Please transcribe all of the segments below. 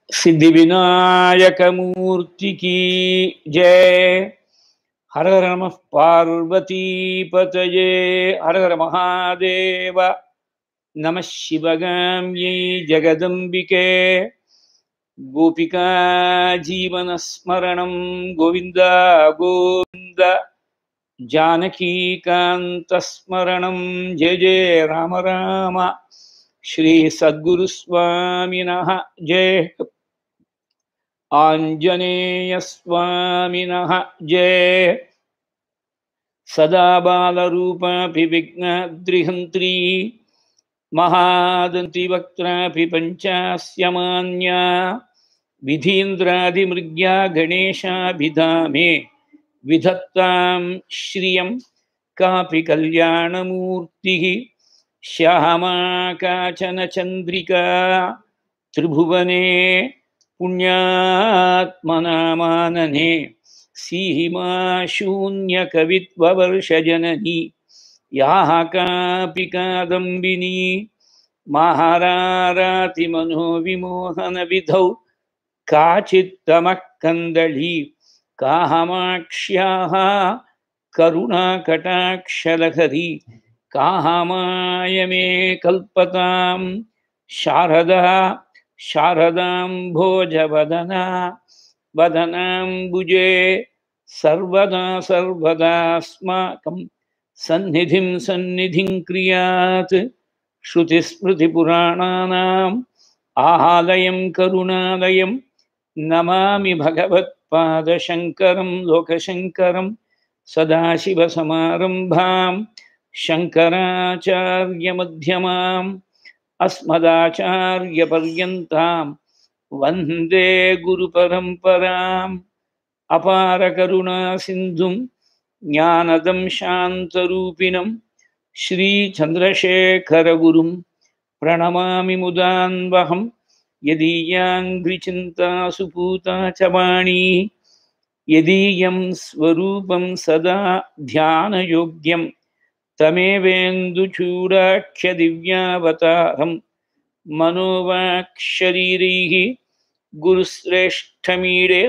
सिद्धि विनायक मूर्ति की जय हर हर नमः पार्वती पतये हर हर महादेव नमः शिवगाम्यै जगदम्बिके गोपिका जीवनस्मरणं गोविन्द गोविन्द जानकीकान्तस्मरणं जय जय राम राम श्रीसद्गुरुस्वामिनः जय आञ्जनेयस्वामिनः जय सदा बालरूपापि विघ्नाद्रिहन्त्री महादन्तिवक्त्रापि पञ्चास्यमान्या विधीन्द्रादिमृग्या गणेशाभिधामे विधत्तां श्रियं कापि कल्याणमूर्तिः श्यामा काचन चन्द्रिका त्रिभुवने पुण्यात्मनामानने सीमा शून्यकवित्ववर्षजननी याः कापि कादम्बिनी महारारातिमनोविमोहनविधौ काचित्तमः कन्दली काहमाक्ष्याः करुणाकटाक्षलहरी काहमाय मे कल्पतां शारदा शारदां भोजवदना वदनाम्बुजे सर्वदा सर्वदास्माकं सन्निधिं सन्निधिं क्रियात् श्रुतिस्मृतिपुराणानाम् आहालयं करुणालयं नमामि भगवत्पादशङ्करं लोकशङ्करं सदाशिवसमारम्भां शङ्कराचार्यमध्यमाम् अस्मदाचार्यपर्यन्तां वन्दे गुरुपरम्पराम् अपारकरुणासिन्धुं ज्ञानदं शान्तरूपिणं श्रीचन्द्रशेखरगुरुं प्रणमामि मुदान्वहं यदीयाङ्घ्रिचिन्तासु पूता च वाणी यदीयं स्वरूपं सदा ध्यानयोग्यं तमेवेन्दुचूडाख्यदिव्यावतारं मनोवाक्शरीरैः गुरुश्रेष्ठमीडे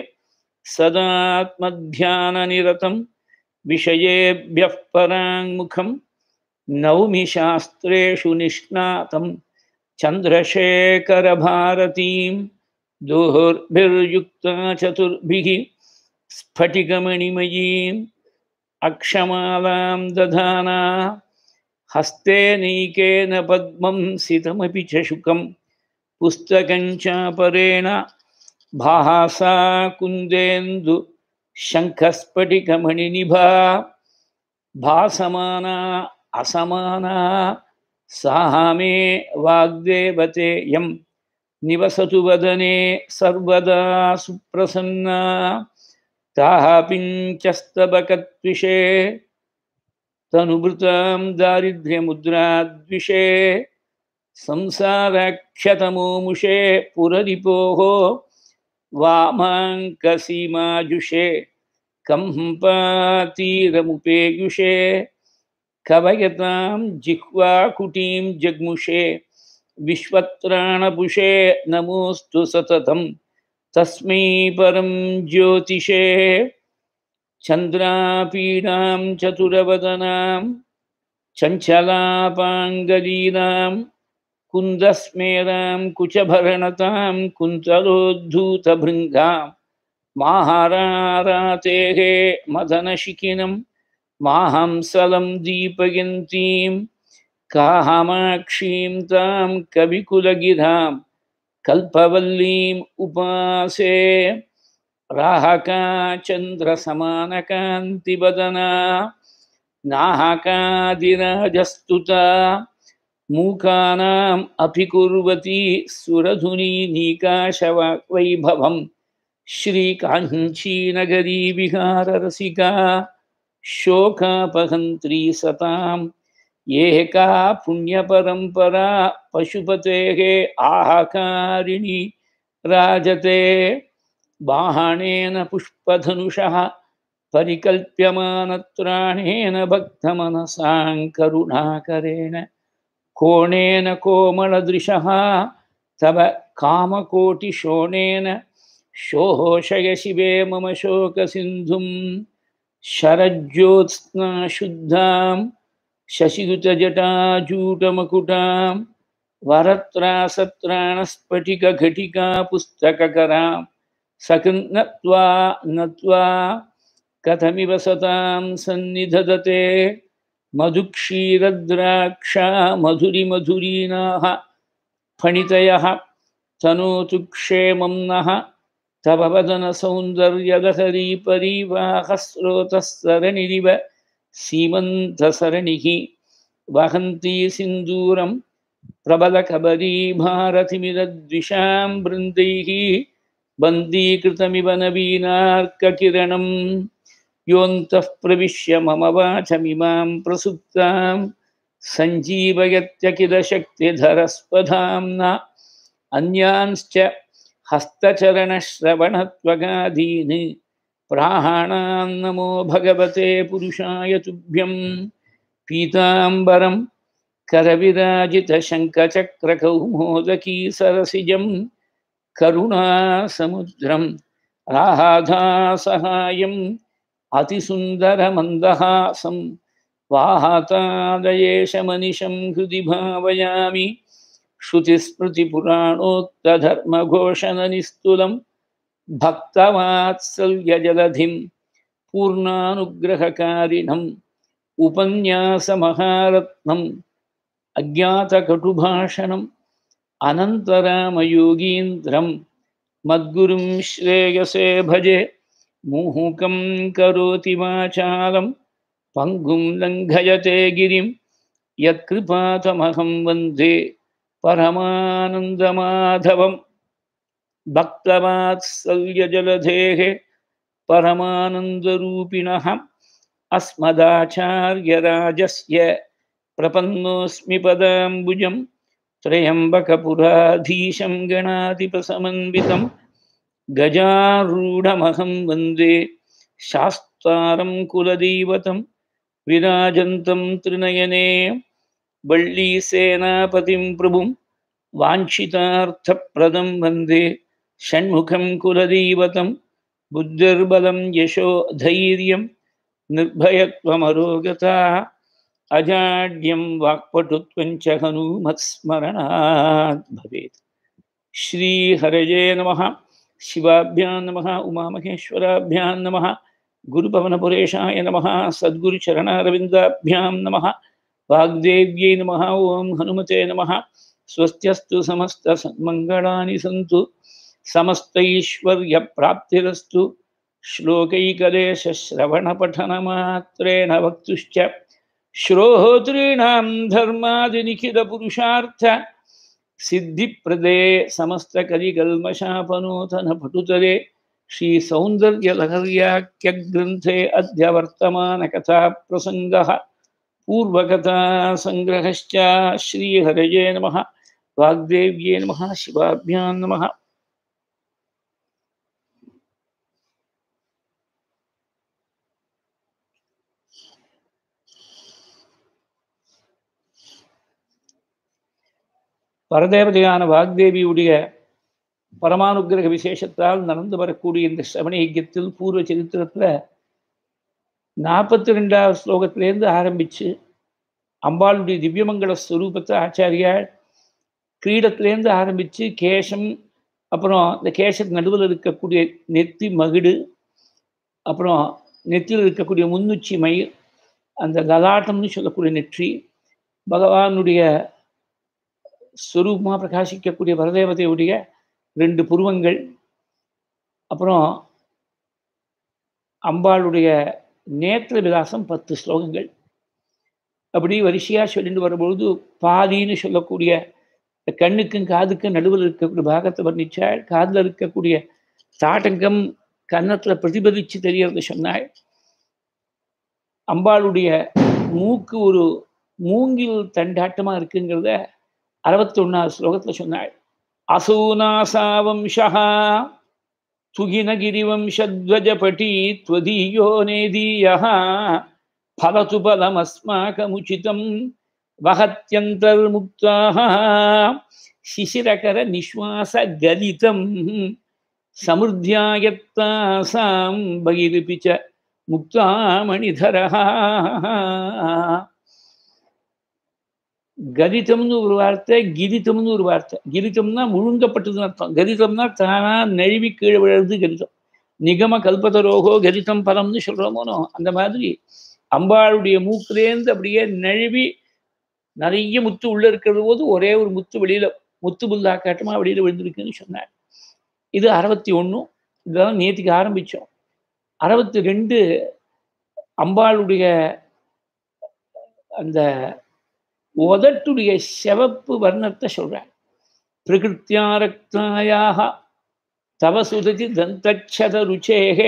सदात्मध्याननिरतं विषयेभ्यः पराङ्मुखं नौमि शास्त्रेषु निष्णातं चन्द्रशेखरभारतीं दोर्भिर्युक्ता चतुर्भिः स्फटिकमणिमयीम् अक्षमालां दधाना हस्ते नैकेन पद्मं सितमपि च शुकं पुस्तकं चापरेण भासा कुन्देन्दु शङ्खस्फटिकमणिनिभा भासमाना असमाना साः मे वाग्देवतेयं निवसतु वदने सर्वदा सुप्रसन्ना ताः पिञ्चस्तबकत्विषे तनुभृतां दारिद्र्यमुद्राद्विषे संसाराख्यतमोमुषे पुररिपोः वामाङ्कसीमाजुषे कम्पातीरमुपेयुषे कवयतां जिह्वाकुटीं जग्मुषे विश्वत्राणपुषे नमोऽस्तु सततं तस्मै परं ज्योतिषे चन्द्रापीडां चतुरवदनां चञ्चलापाङ्गलीनां कुन्दस्मेरां कुचभरणतां कुन्तलोद्धूतभृङ्गां माहारारातेः मदनशिखिनं माहंसलं दीपयन्तीं काहमाक्षीं तां कविकुलगिरां कल्पवल्लीम् उपासे राहकाचन्द्रसमानकान्तिवदना नाहकादिराजस्तुता मूकानाम् अपि कुर्वती सुरधुनीनीकाशवैभवं श्रीकाञ्चीनगरी विहाररसिका शोकापहन्त्री सतां एका पुण्यपरम्परा पशुपतेः आहाकारिणी राजते बाणेन पुष्पधनुषः परिकल्प्यमानत्राणेन भक्तमनसां करुणाकरेण कोणेन कोमलदृशः तव कामकोटिशोणेन शोषय शिवे मम शोकसिन्धुं शरज्योत्स्ना शुद्धां शशियुतजटाजूटमकुटां वरत्रासत्राणस्फटिकघटिका पुस्तककरां सकृन्नत्वा नत्वा कथमिव सतां सन्निधदते मधुक्षीरद्राक्षा मधुरिमधुरीनाः फणितयः तनोतु क्षेमं नः तव वदनसौन्दर्यदहरी परीवाहस्रोतःसरणिरिव सीमन्तसरणिः वहन्ती सिन्दूरं प्रबलकबरीभारतिमिदद्विषां बृन्दैः बन्दीकृतमिव नवीनार्ककिरणं योऽन्तः प्रविश्य मम वाचमिमां प्रसुप्तां सञ्जीवयत्यखिलशक्तिधरस्वधाम्ना अन्यांश्च हस्तचरणश्रवणत्वगादीन् प्राणान् नमो भगवते पुरुषाय तुभ्यं पीताम्बरं करविराजितशङ्खचक्रकौमोदकी सरसिजं करुणासमुद्रं राधासहायम् अतिसुन्दरमन्दहासं वातादयेशमनिशं हृदि भावयामि श्रुतिस्मृतिपुराणोक्तधर्मघोषणनिस्तुलं भक्तवात्सल्यजलधिं पूर्णानुग्रहकारिणम् उपन्यासमहारत्नम् अज्ञातकटुभाषणम् अनन्तरामयोगीन्द्रं मद्गुरुं श्रेयसे भजे मुहुकं करोति वाचालं पङ्गुं लङ्घयते गिरिं यत्कृपातमहं वन्दे परमानन्दमाधवं भक्तवात्सल्यजलधेः परमानन्दरूपिणः अस्मदाचार्यराजस्य प्रपन्नोऽस्मि पदाम्बुजं त्र्यम्बकपुराधीशं गणाधिपसमन्वितं गजारूढमहं वन्दे शास्तारं कुलदैवतं विराजन्तं त्रिनयने वल्लीसेनापतिं प्रभुं वाञ्छितार्थप्रदं वन्दे षण्मुखं कुलदैवतं बुद्धिर्बलं यशो धैर्यं निर्भयत्वमरोगता अजाड्यं वाक्पटुत्वञ्च हनूमत्स्मरणात् भवेत् श्रीहरये नमः शिवाभ्यां नमः उमामहेश्वराभ्यां नमः गुरुपवनपुरेशाय नमः सद्गुरुचरणारविन्दाभ्यां नमः वाग्देव्यै नमः ॐ हनुमते नमः स्वस्त्यस्तु समस्तसन्मङ्गलानि सन्तु समस्तैश्वर्यप्राप्तिरस्तु श्लोकैकदेशश्रवणपठनमात्रेण वक्तुश्च श्रोतॄणां धर्मादिनिखिलपुरुषार्थ सिद्धिप्रदे समस्तकलिकल्मषापनूतनपटुतरे श्रीसौन्दर्यलहर्याख्यग्रन्थे अद्य वर्तमानकथाप्रसङ्गः पूर्वकथासङ्ग्रहश्च श्रीहरये नमः वाग्देव्ये नमः शिवाभ्यां नमः பரதேவதையான வாக்தேவியுடைய பரமானுகிரக விசேஷத்தால் நடந்து வரக்கூடிய இந்த சிரவண யஜ்யத்தில் பூர்வ சரித்திரத்தில் நாற்பத்தி ரெண்டாவது ஸ்லோகத்திலேருந்து ஆரம்பித்து அம்பாளுடைய திவ்யமங்கல ஸ்வரூபத்தை ஆச்சாரியார் கிரீடத்திலேருந்து ஆரம்பித்து கேசம் அப்புறம் இந்த கேசத்து நடுவில் இருக்கக்கூடிய நெத்தி மகிடு அப்புறம் நெத்தியில் இருக்கக்கூடிய முன்னுச்சி மயிர் அந்த லலாட்டம்னு சொல்லக்கூடிய நெற்றி பகவானுடைய ஸ்வரூபமாக பிரகாசிக்கக்கூடிய வரதேவதையுடைய ரெண்டு புருவங்கள் அப்புறம் அம்பாளுடைய நேத்திர விலாசம் பத்து ஸ்லோகங்கள் அப்படி வரிசையாக சொல்லிட்டு வரும்பொழுது பாதின்னு சொல்லக்கூடிய கண்ணுக்கும் காதுக்கும் நடுவில் இருக்கக்கூடிய பாகத்தை வர்ணிச்சாள் காதில் இருக்கக்கூடிய தாட்டங்கம் கன்னத்தில் பிரதிபலித்து தெரியறது சொன்னாள் அம்பாளுடைய மூக்கு ஒரு மூங்கில் தண்டாட்டமாக இருக்குங்கிறத அறுபத்தொன்னாவது ஸ்லோகத்தில் சொன்னாள் அசூனாசாவம்சா துகினகிரிவம்சத்வஜபட்டி त्वदीयो नेदीयः फलतु फलमस्माकमुचितं वहत्यन्तर्मुक्ताः சிசிரகர நிஸ்வாச கலிதம் சமுர்த்தியாயத்தாசாம் பகிருபி ச முக்தாமணிதரஹா கதிதம்னு ஒரு வார்த்தை கிரிதம்னு ஒரு வார்த்தை கிரிதம்னா முழுங்கப்பட்டதுன்னு அர்த்தம் கதிதம்னா தானா நழுவி கீழே விழுறது கதிதம் நிகம கல்பதரோகோ கதிதம் பரம்னு சொல்றோமோனோ அந்த மாதிரி அம்பாளுடைய மூக்குலேருந்து அப்படியே நழுவி நிறைய முத்து உள்ள இருக்கிறது போது ஒரே ஒரு முத்து வெளியில முத்து புல்லா காட்டமா வெளியில விழுந்திருக்குன்னு சொன்னார் இது அறுபத்தி ஒன்றும் இதெல்லாம் நேற்றுக்கு ஆரம்பிச்சோம் அறுபத்தி ரெண்டு அம்பாளுடைய அந்த உதட்டுடைய செவப்பு வர்ணத்தை சொல்றார் பிரகிருத்தியாரக்தாயாக தவசுததி தந்தச்சத ருச்சேகே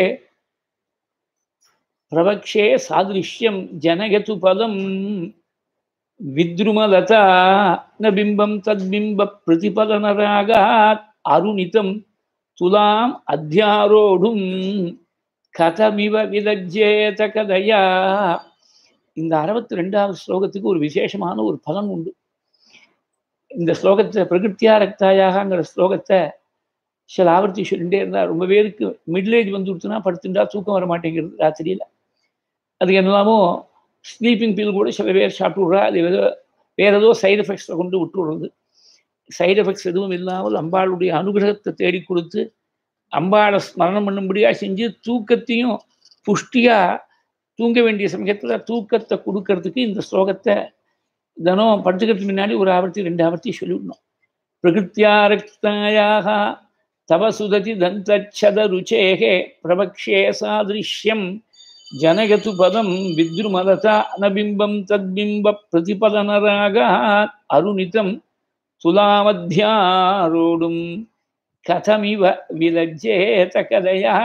பிரபக்ஷே சாதிருஷ்யம் ஜனகது பதம் வித்ருமலதா ந பிம்பம் தத்பிம்ப பிரதிபலனராகாத் அருணிதம் துலாம் அத்தியாரோடும் கதமிவ விதஜேத கதையா இந்த அறுபத்தி ரெண்டாவது ஸ்லோகத்துக்கு ஒரு விசேஷமான ஒரு பலன் உண்டு இந்த ஸ்லோகத்தை பிரகிருத்தியா ரக்தாயாகங்கிற ஸ்லோகத்தை சில ஆவர்த்தி சொல்லிட்டே இருந்தா ரொம்ப பேருக்கு மிடில் ஏஜ் வந்து கொடுத்துனா படுத்துட்டா தூக்கம் வர மாட்டேங்கிறது ராத்திரியில அதுக்கு என்னலாமோ ஸ்லீப்பிங் பில் கூட சில பேர் சாப்பிட்டு விட்றா அது ஏதோ வேற ஏதோ சைடு எஃபெக்ட்ஸை கொண்டு விட்டு விடுறது சைடு எஃபெக்ட்ஸ் எதுவும் இல்லாமல் அம்பாளுடைய அனுகிரகத்தை தேடி கொடுத்து அம்பாளை ஸ்மரணம் பண்ணும்படியா செஞ்சு தூக்கத்தையும் புஷ்டியா தூங்க வேண்டிய சமயத்தில் தூக்கத்தை கொடுக்கறதுக்கு இந்த ஸ்லோகத்தை தினம் படுத்துக்கிறதுக்கு முன்னாடி ஒரு ஆவர்த்தி ரெண்டு ஆவர்த்தி சொல்லிவிடணும் பிரகிருத்தியாரக்தாயாக தவ சுததி தந்தச்சத ருச்சேகே பிரபக்ஷே சாதிருஷ்யம் ஜனகது பதம் வித்ருமலதா அனபிம்பம் தத்பிம்ப பிரதிபலனராக அருணிதம் துலாமத்தியாரோடும் கதமிவ விலஜேத கதையா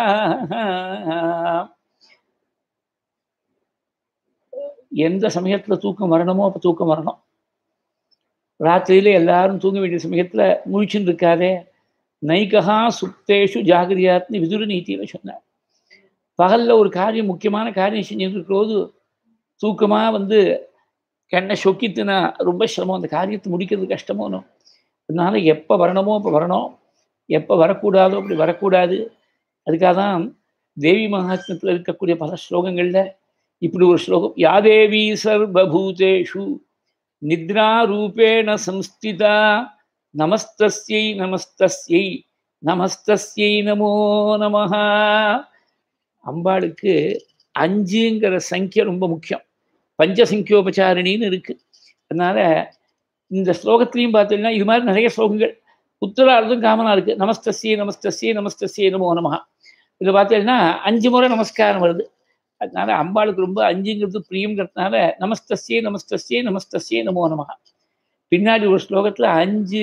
எந்த சமயத்துல தூக்கம் வரணுமோ அப்ப தூக்கம் வரணும் ராத்திரியில எல்லாரும் தூங்க வேண்டிய சமயத்துல முழிச்சுன்னு இருக்காதே நைகா சுப்தேஷு ஜாகிரியாத்னு விதுர நீதியில சொன்னார் பகல்ல ஒரு காரியம் முக்கியமான காரியம் செஞ்சுட்டு இருக்கிறபோது தூக்கமா வந்து கண்ணை சொக்கித்துனா ரொம்ப சிரமம் அந்த காரியத்தை முடிக்கிறது கஷ்டமோனும் அதனால எப்போ வரணுமோ அப்போ வரணும் எப்போ வரக்கூடாதோ அப்படி வரக்கூடாது அதுக்காக தான் தேவி மகாத்மத்தில் இருக்கக்கூடிய பல ஸ்லோகங்கள்ல இப்படி ஒரு ஸ்லோகம் யாதேவி சர்வபூதேஷு நித்ரா ரூபேண சம்ஸ்திதா நமஸ்தஸ்யை நமஸ்தஸ்யை நமஸ்தஸ்யை நமோ நமஹா அம்பாளுக்கு அஞ்சுங்கிற சங்கிய ரொம்ப முக்கியம் பஞ்சசங்கியோபச்சாரிணின்னு இருக்கு அதனால இந்த ஸ்லோகத்திலையும் பார்த்தீங்கன்னா இது மாதிரி நிறைய ஸ்லோகங்கள் உத்தரார்த்தம் காமனா இருக்கு நமஸ்தஸ்யே நமஸ்தஸ்யே நமஸ்தஸ்யே நமோ நமஹா இதில் பார்த்தீங்கன்னா அஞ்சு முறை நமஸ்காரம் வருது அதனால அம்பாளுக்கு ரொம்ப அஞ்சுங்கிறது பிரியங்கிறதுனால நமஸ்தஸ்யே நமஸ்தஸ்யே நமஸ்தஸ்யே நமோ நமஹா பின்னாடி ஒரு ஸ்லோகத்துல அஞ்சு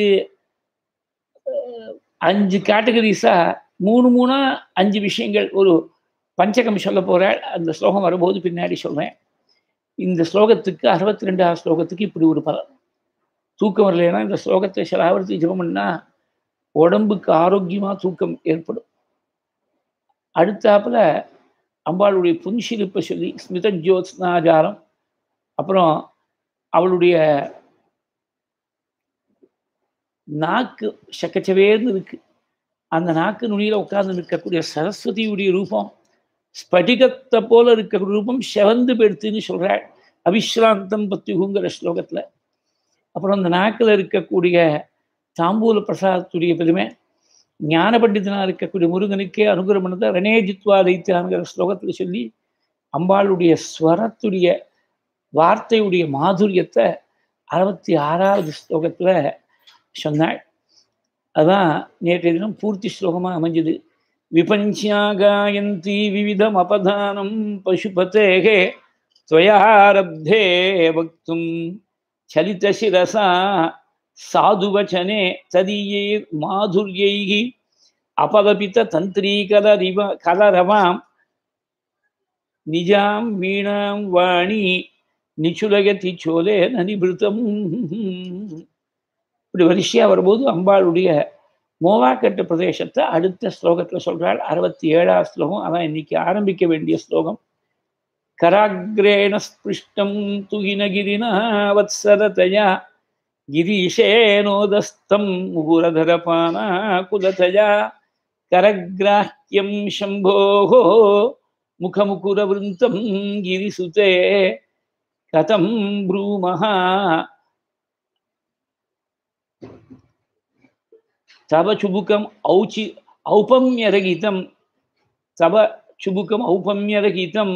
அஞ்சு கேட்டகரிஸா மூணு மூணா அஞ்சு விஷயங்கள் ஒரு பஞ்சகம் சொல்ல போறாள் அந்த ஸ்லோகம் வரும்போது பின்னாடி சொல்றேன் இந்த ஸ்லோகத்துக்கு அறுபத்தி ரெண்டாவது ஸ்லோகத்துக்கு இப்படி ஒரு பலன் தூக்கம் வரலைன்னா இந்த ஸ்லோகத்தை சிலாவர்த்தி ஜபம் பண்ணா உடம்புக்கு ஆரோக்கியமா தூக்கம் ஏற்படும் அடுத்தாப்புல அம்பாளுடைய புன்சிரிப்பை சொல்லி ஸ்மித ஜோத்ஸ்னாஜாரம் அப்புறம் அவளுடைய நாக்கு சக்கச்சவேர்னு இருக்கு அந்த நாக்கு நுனியில உட்கார்ந்து இருக்கக்கூடிய சரஸ்வதியுடைய ரூபம் ஸ்படிகத்தை போல இருக்க ரூபம் செவந்து பெடுத்துன்னு சொல்றாள் அவிஸ்ராந்தம் பத்தியுங்கிற ஸ்லோகத்துல அப்புறம் அந்த நாக்கில் இருக்கக்கூடிய தாம்பூல பிரசாதத்துடைய பெருமை ஞான பண்டிதனா இருக்கக்கூடிய முருகனுக்கே அனுகிரம் பண்ணதை ரணேஜித்வா தைத்தியாங்கிற ஸ்லோகத்துல சொல்லி அம்பாளுடைய ஸ்வரத்துடைய வார்த்தையுடைய மாதுரியத்தை அறுபத்தி ஆறாவது ஸ்லோகத்துல சொன்னாள் அதான் நேற்றைய தினம் பூர்த்தி ஸ்லோகமா அமைஞ்சது விபஞ்சியா காயந்தி விவிதம் அபதானம் பசுபதேகே त्वयारब्धे वक्तुं चलितशिरसा साधुवचने तदीयैर्माधुर्यैः अपलपिततन्त्रीकलरिव कलरवां निजां वीणां वाणी நிச்சுலகத்தி சோலே நனிபிருத்தம் இப்படி வரிசையாக வரும்போது அம்பாளுடைய மோவாக்கட்டு பிரதேசத்தை அடுத்த ஸ்லோகத்தில் சொல்கிறாள் அறுபத்தி ஏழாவது ஸ்லோகம் அதான் இன்னைக்கு ஆரம்பிக்க வேண்டிய ஸ்லோகம் कराग्रेण स्पृष्टं तु हिनगिरिना वत्सरतया गिरीशेनोदस्तं मुहुरधरपाना कुलतया करग्राह्यं शम्भोः मुखमुकुरवृन्तं गिरिसुते कथं ब्रूमः तव चुबुकम् औचि औपम्यरहितं तव சுபுக்கம் ஔபம்யரகிதம்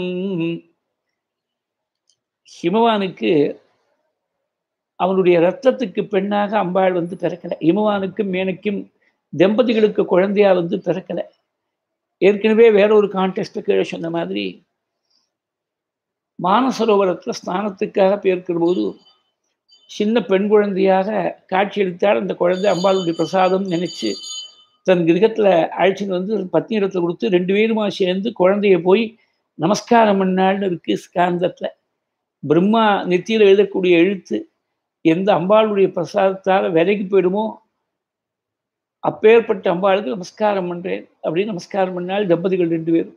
ஹிமவானுக்கு அவனுடைய ரத்தத்துக்கு பெண்ணாக அம்பாள் வந்து பிறக்கலை ஹிமவானுக்கும் மேனக்கும் தம்பதிகளுக்கு குழந்தையா வந்து பிறக்கலை ஏற்கனவே வேற ஒரு கான்டெஸ்ட் கீழே சொன்ன மாதிரி மானசரோவரத்தில் ஸ்நானத்துக்காக பேர்க்கிற போது சின்ன பெண் குழந்தையாக காட்சியளித்தால் அந்த குழந்தை அம்பாளுடைய பிரசாதம் நினைச்சு தன் கிரகத்தில் அழைச்சின்னு வந்து பத்னி இடத்துல கொடுத்து ரெண்டு பேருமா சேர்ந்து குழந்தைய போய் நமஸ்காரம் பண்ணாள்னு இருக்கு ஸ்காந்தத்தில் பிரம்மா நெத்தியில் எழுதக்கூடிய எழுத்து எந்த அம்பாளுடைய பிரசாதத்தால் விலைக்கு போயிடுமோ அப்பேற்பட்ட அம்பாளுக்கு நமஸ்காரம் பண்ணுறேன் அப்படின்னு நமஸ்காரம் பண்ணால் தம்பதிகள் ரெண்டு பேரும்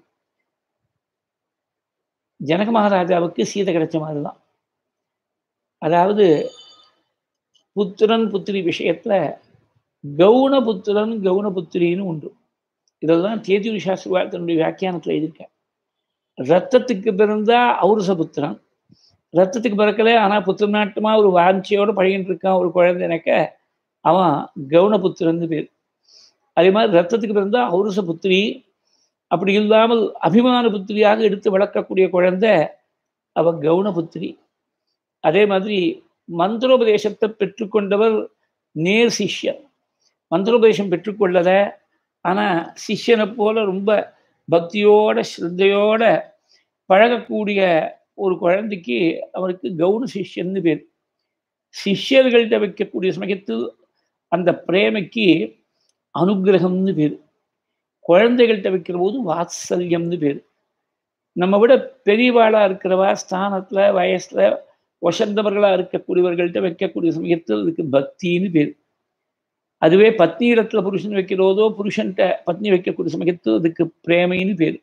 ஜனக மகாராஜாவுக்கு சீதை கிடைச்ச மாதிரி தான் அதாவது புத்திரன் புத்திரி விஷயத்துல கவுனபுத்திரன் கவுனபுத்திரின்னு உண்டு இதெல்லாம் தேதியூர் சாஸ்திரிவாள் தன்னுடைய வியாக்கியானத்தில் எழுதியிருக்கேன் ரத்தத்துக்கு பிறந்தா ஔரசபுத்திரன் ரத்தத்துக்கு பிறக்கல ஆனால் புத்திரநாட்டமா ஒரு வாஞ்சியோட பழகிட்டு இருக்கான் ஒரு குழந்தைனக்க அவன் கவுனபுத்திரன்னு பேர் அதே மாதிரி ரத்தத்துக்கு பிறந்தா ஔரச புத்திரி அப்படி இல்லாமல் அபிமான புத்திரியாக எடுத்து வளர்க்கக்கூடிய குழந்தை அவ கவுனபுத்திரி அதே மாதிரி மந்திரோபதேசத்தை பெற்றுக்கொண்டவர் நேர் சிஷ்யன் மந்திரோபதேசம் பெற்றுக்கொள்ளத ஆனால் சிஷ்யனை போல ரொம்ப பக்தியோட ஸ்ரத்தையோட பழகக்கூடிய ஒரு குழந்தைக்கு அவருக்கு கவுன சிஷ்யன்னு பேர் சிஷ்யர்கள்ட்ட வைக்கக்கூடிய சமயத்தில் அந்த பிரேமைக்கு அனுகிரகம்னு பேர் குழந்தைகள்கிட்ட வைக்கிற போது வாத்சல்யம்னு பேர் நம்ம விட பெரியவாளாக இருக்கிறவா ஸ்தானத்தில் வயசில் வசந்தவர்களாக இருக்கக்கூடியவர்கள்ட்ட வைக்கக்கூடிய சமயத்தில் அதுக்கு பக்தின்னு பேர் அதுவே பத்னி இடத்துல புருஷன் வைக்கிறதோ புருஷன்கிட்ட பத்னி வைக்கக்கூடிய சமயத்தில் அதுக்கு பிரேமைன்னு பேர்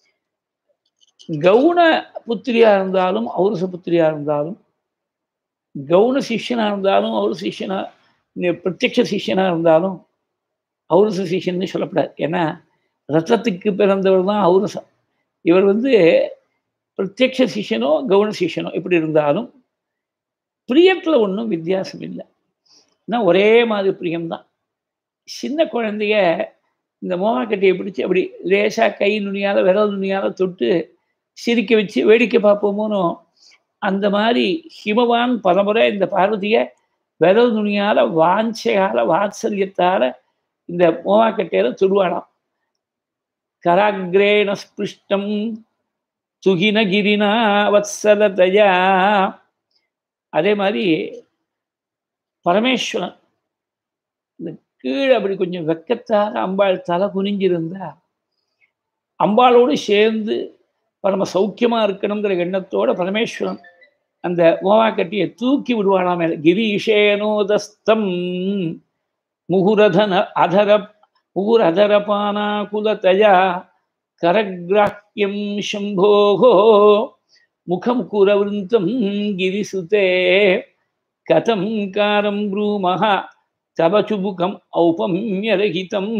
கவுன புத்திரியா இருந்தாலும் ஔரச புத்திரியா இருந்தாலும் கவுன சிஷ்யனா இருந்தாலும் ஔர சிஷ்யனா பிரத்யக்ஷ சிஷ்யனா இருந்தாலும் ஔரச சிஷ்யன்னு சொல்லப்படாது ஏன்னா ரத்தத்துக்கு பிறந்தவர் தான் ஔரசம் இவர் வந்து பிரத்யக்ஷ சிஷ்யனோ கவுன சிஷ்யனோ இப்படி இருந்தாலும் பிரியத்தில் ஒன்றும் வித்தியாசம் இல்லை ஆனால் ஒரே மாதிரி பிரியம்தான் சின்ன குழந்தைய இந்த மோகக்கட்டையை பிடிச்சி அப்படி லேசாக கை நுனியால் விரல் நுனியால் தொட்டு சிரிக்க வச்சு வேடிக்கை பார்ப்போமோனோ அந்த மாதிரி ஹிமவான் பலமுறை இந்த பார்வதியை விரல் நுனியால் வாஞ்சையால் வாத்சல்யத்தால் இந்த மோவாக்கட்டையில தொடுவாளாம் கராகிரேண ஸ்பிருஷ்டம் சுகினகிரினா வத்சலதயா அதே மாதிரி பரமேஸ்வரன் இந்த கீழே அப்படி கொஞ்சம் வெக்கத்தாக அம்பாள் தலை குனிஞ்சிருந்தா அம்பாளோடு சேர்ந்து பரம சௌக்கியமா இருக்கணுங்கிற எண்ணத்தோட பரமேஸ்வரன் அந்த மோவாக்கட்டியை தூக்கி விடுவானா மேல கிரீஷேனோதஸ்தம் முகுரதன அதர முகுரதரபானா குலதயா கரகிராஹ்யம் சம்போகோ முகம் குரவிருந்தம் கிரிசுதே கதம் காரம் ப்ரூமஹ தவச்சுபுகம் ஔபம்யரகிதம்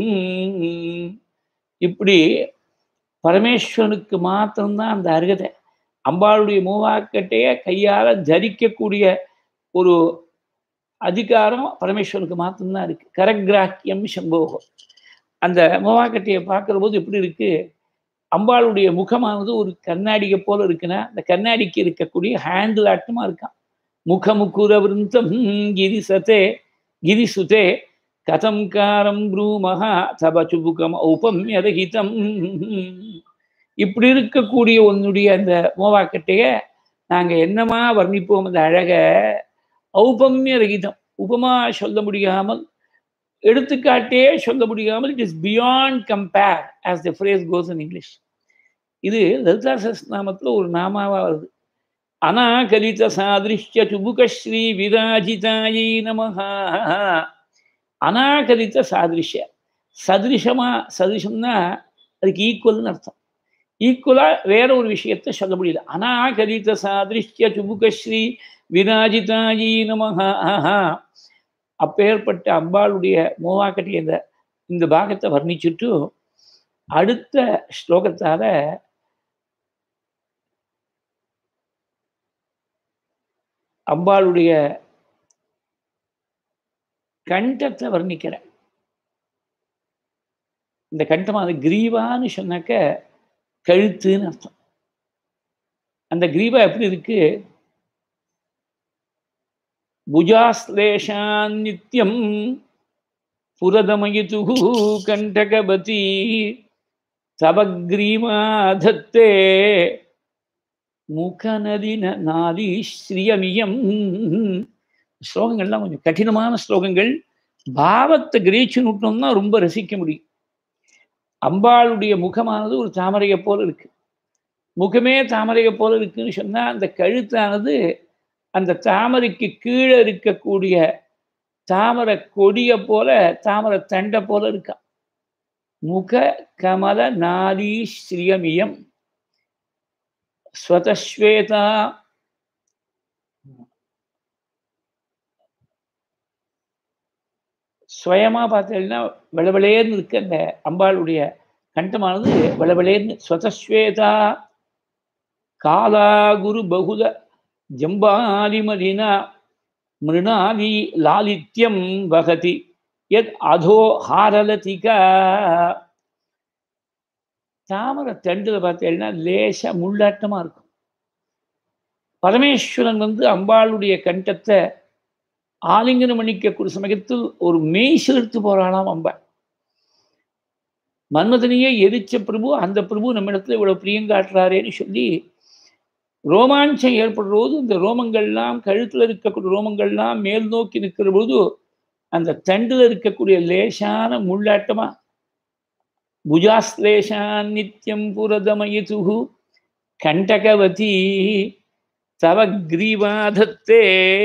இப்படி பரமேஸ்வரனுக்கு மாத்திரம்தான் அந்த அருகதை அம்பாளுடைய மூவாக்கட்டையை கையால் தரிக்கக்கூடிய ஒரு அதிகாரம் பரமேஸ்வரனுக்கு மாத்திரம்தான் இருக்கு கரகிராக்கியம் சம்போகம் அந்த மூவாக்கட்டையை பார்க்குற போது எப்படி இருக்கு அம்பாளுடைய முகமானது ஒரு கண்ணாடியை போல இருக்குன்னா அந்த கண்ணாடிக்கு இருக்கக்கூடிய ஹேண்டில் ஆட்டமா இருக்கான் முகமுக்குர விருந்தம் கிரிசதே கிரிசுதே கதம் காரம் ப்ரூமஹா தப சுபுகம் ஔபம்யரகிதம் இப்படி இருக்கக்கூடிய உன்னுடைய அந்த மோவாக்கட்டைய நாங்க என்னமா வர்ணிப்போம் அந்த அழக ஔபம்ய ரகிதம் உபமா சொல்ல முடியாமல் எடுத்துக்காட்டே சொல்ல முடியாமல் it is beyond compare as the phrase goes in English இது லலிதா சஸ்நாமத்தில் ஒரு நாமாவா வருது அநாகலித சாதிருஷ்ய சுபுகஸ்ரீ விராஜிதாயை நமஹா அநாகலித சாதிருஷ்ய சதிருஷமா சதிருஷம்னா அதுக்கு ஈக்குவல்னு அர்த்தம் ஈக்குவலா வேற ஒரு விஷயத்த சொல்ல முடியல அநாகலித சாதிருஷ்ய சுபுகஸ்ரீ விராஜிதாயி நமஹா அப்பேற்பட்ட அம்பாளுடைய மூவாக்கட்டி இந்த இந்த பாகத்தை வர்ணிச்சுட்டு அடுத்த ஸ்லோகத்தால அம்பாளுடைய கண்டத்தை வர்ணிக்கிறேன் இந்த கண்டமானது கிரீவான்னு சொன்னாக்க கழுத்துன்னு அர்த்தம் அந்த கிரீவா எப்படி இருக்கு புஜாஸ்லேஷான் நித்யம் புரதமயிது கண்டகபதி தவக்ரீமாதத்தே முகநதி நாதி ஸ்ரீயமியம் ஸ்லோகங்கள்லாம் கொஞ்சம் கடினமான ஸ்லோகங்கள் பாவத்தை கிரீச்சு நுட்டோம்னா ரொம்ப ரசிக்க முடியும் அம்பாளுடைய முகமானது ஒரு தாமரையை போல இருக்கு முகமே தாமரையை போல இருக்குன்னு சொன்னா அந்த கழுத்தானது அந்த தாமரைக்கு கீழே இருக்கக்கூடிய தாமரை கொடியை போல தாமரை தண்டை போல இருக்கா முக கமல நாதி ஸ்ரீயமியம் ஸ்வதஸ்வேதா சுயமா பார்த்தீங்கன்னா விளவிளேர்னு இருக்கு அந்த அம்பாளுடைய கண்டமானது விளவிளேர்னு ஸ்வதஸ்வேதா காலா குரு பகுல ஜம்பாதிமதினா மிருணாதி லாலித்யம் வகதி எத் அதோ ஹாரலதிகா தாமரை தண்டுல பார்த்தீங்கன்னா லேச முள்ளாட்டமா இருக்கும் பரமேஸ்வரன் வந்து அம்பாளுடைய கண்டத்தை ஆலிங்கனம் பண்ணிக்கக்கூடிய சமயத்தில் ஒரு மெய் செலுத்து போறாளாம் அம்பா மன்மதனையே எரிச்ச பிரபு அந்த பிரபு நம்ம இடத்துல இவ்வளவு பிரியங்காட்டுறாரேன்னு சொல்லி ரோமாஞ்சம் ஏற்படுற போது இந்த ரோமங்கள்லாம் கழுத்துல இருக்கக்கூடிய ரோமங்கள்லாம் மேல் நோக்கி நிற்கிற போது அந்த தண்டுல இருக்கக்கூடிய லேசான முள்ளாட்டமா புஜாஸ்லேஷான் நித்தியம் புரதமயிது கண்டகவதி தவ கிரீவாதத்தே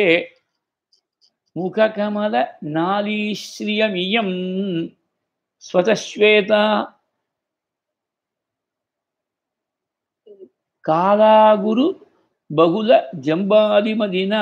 முககமல நாலீஸ்ரியமியம் ஸ்வதஸ்வேதா காலாகுரு பகுல ஜம்பாதிமதினா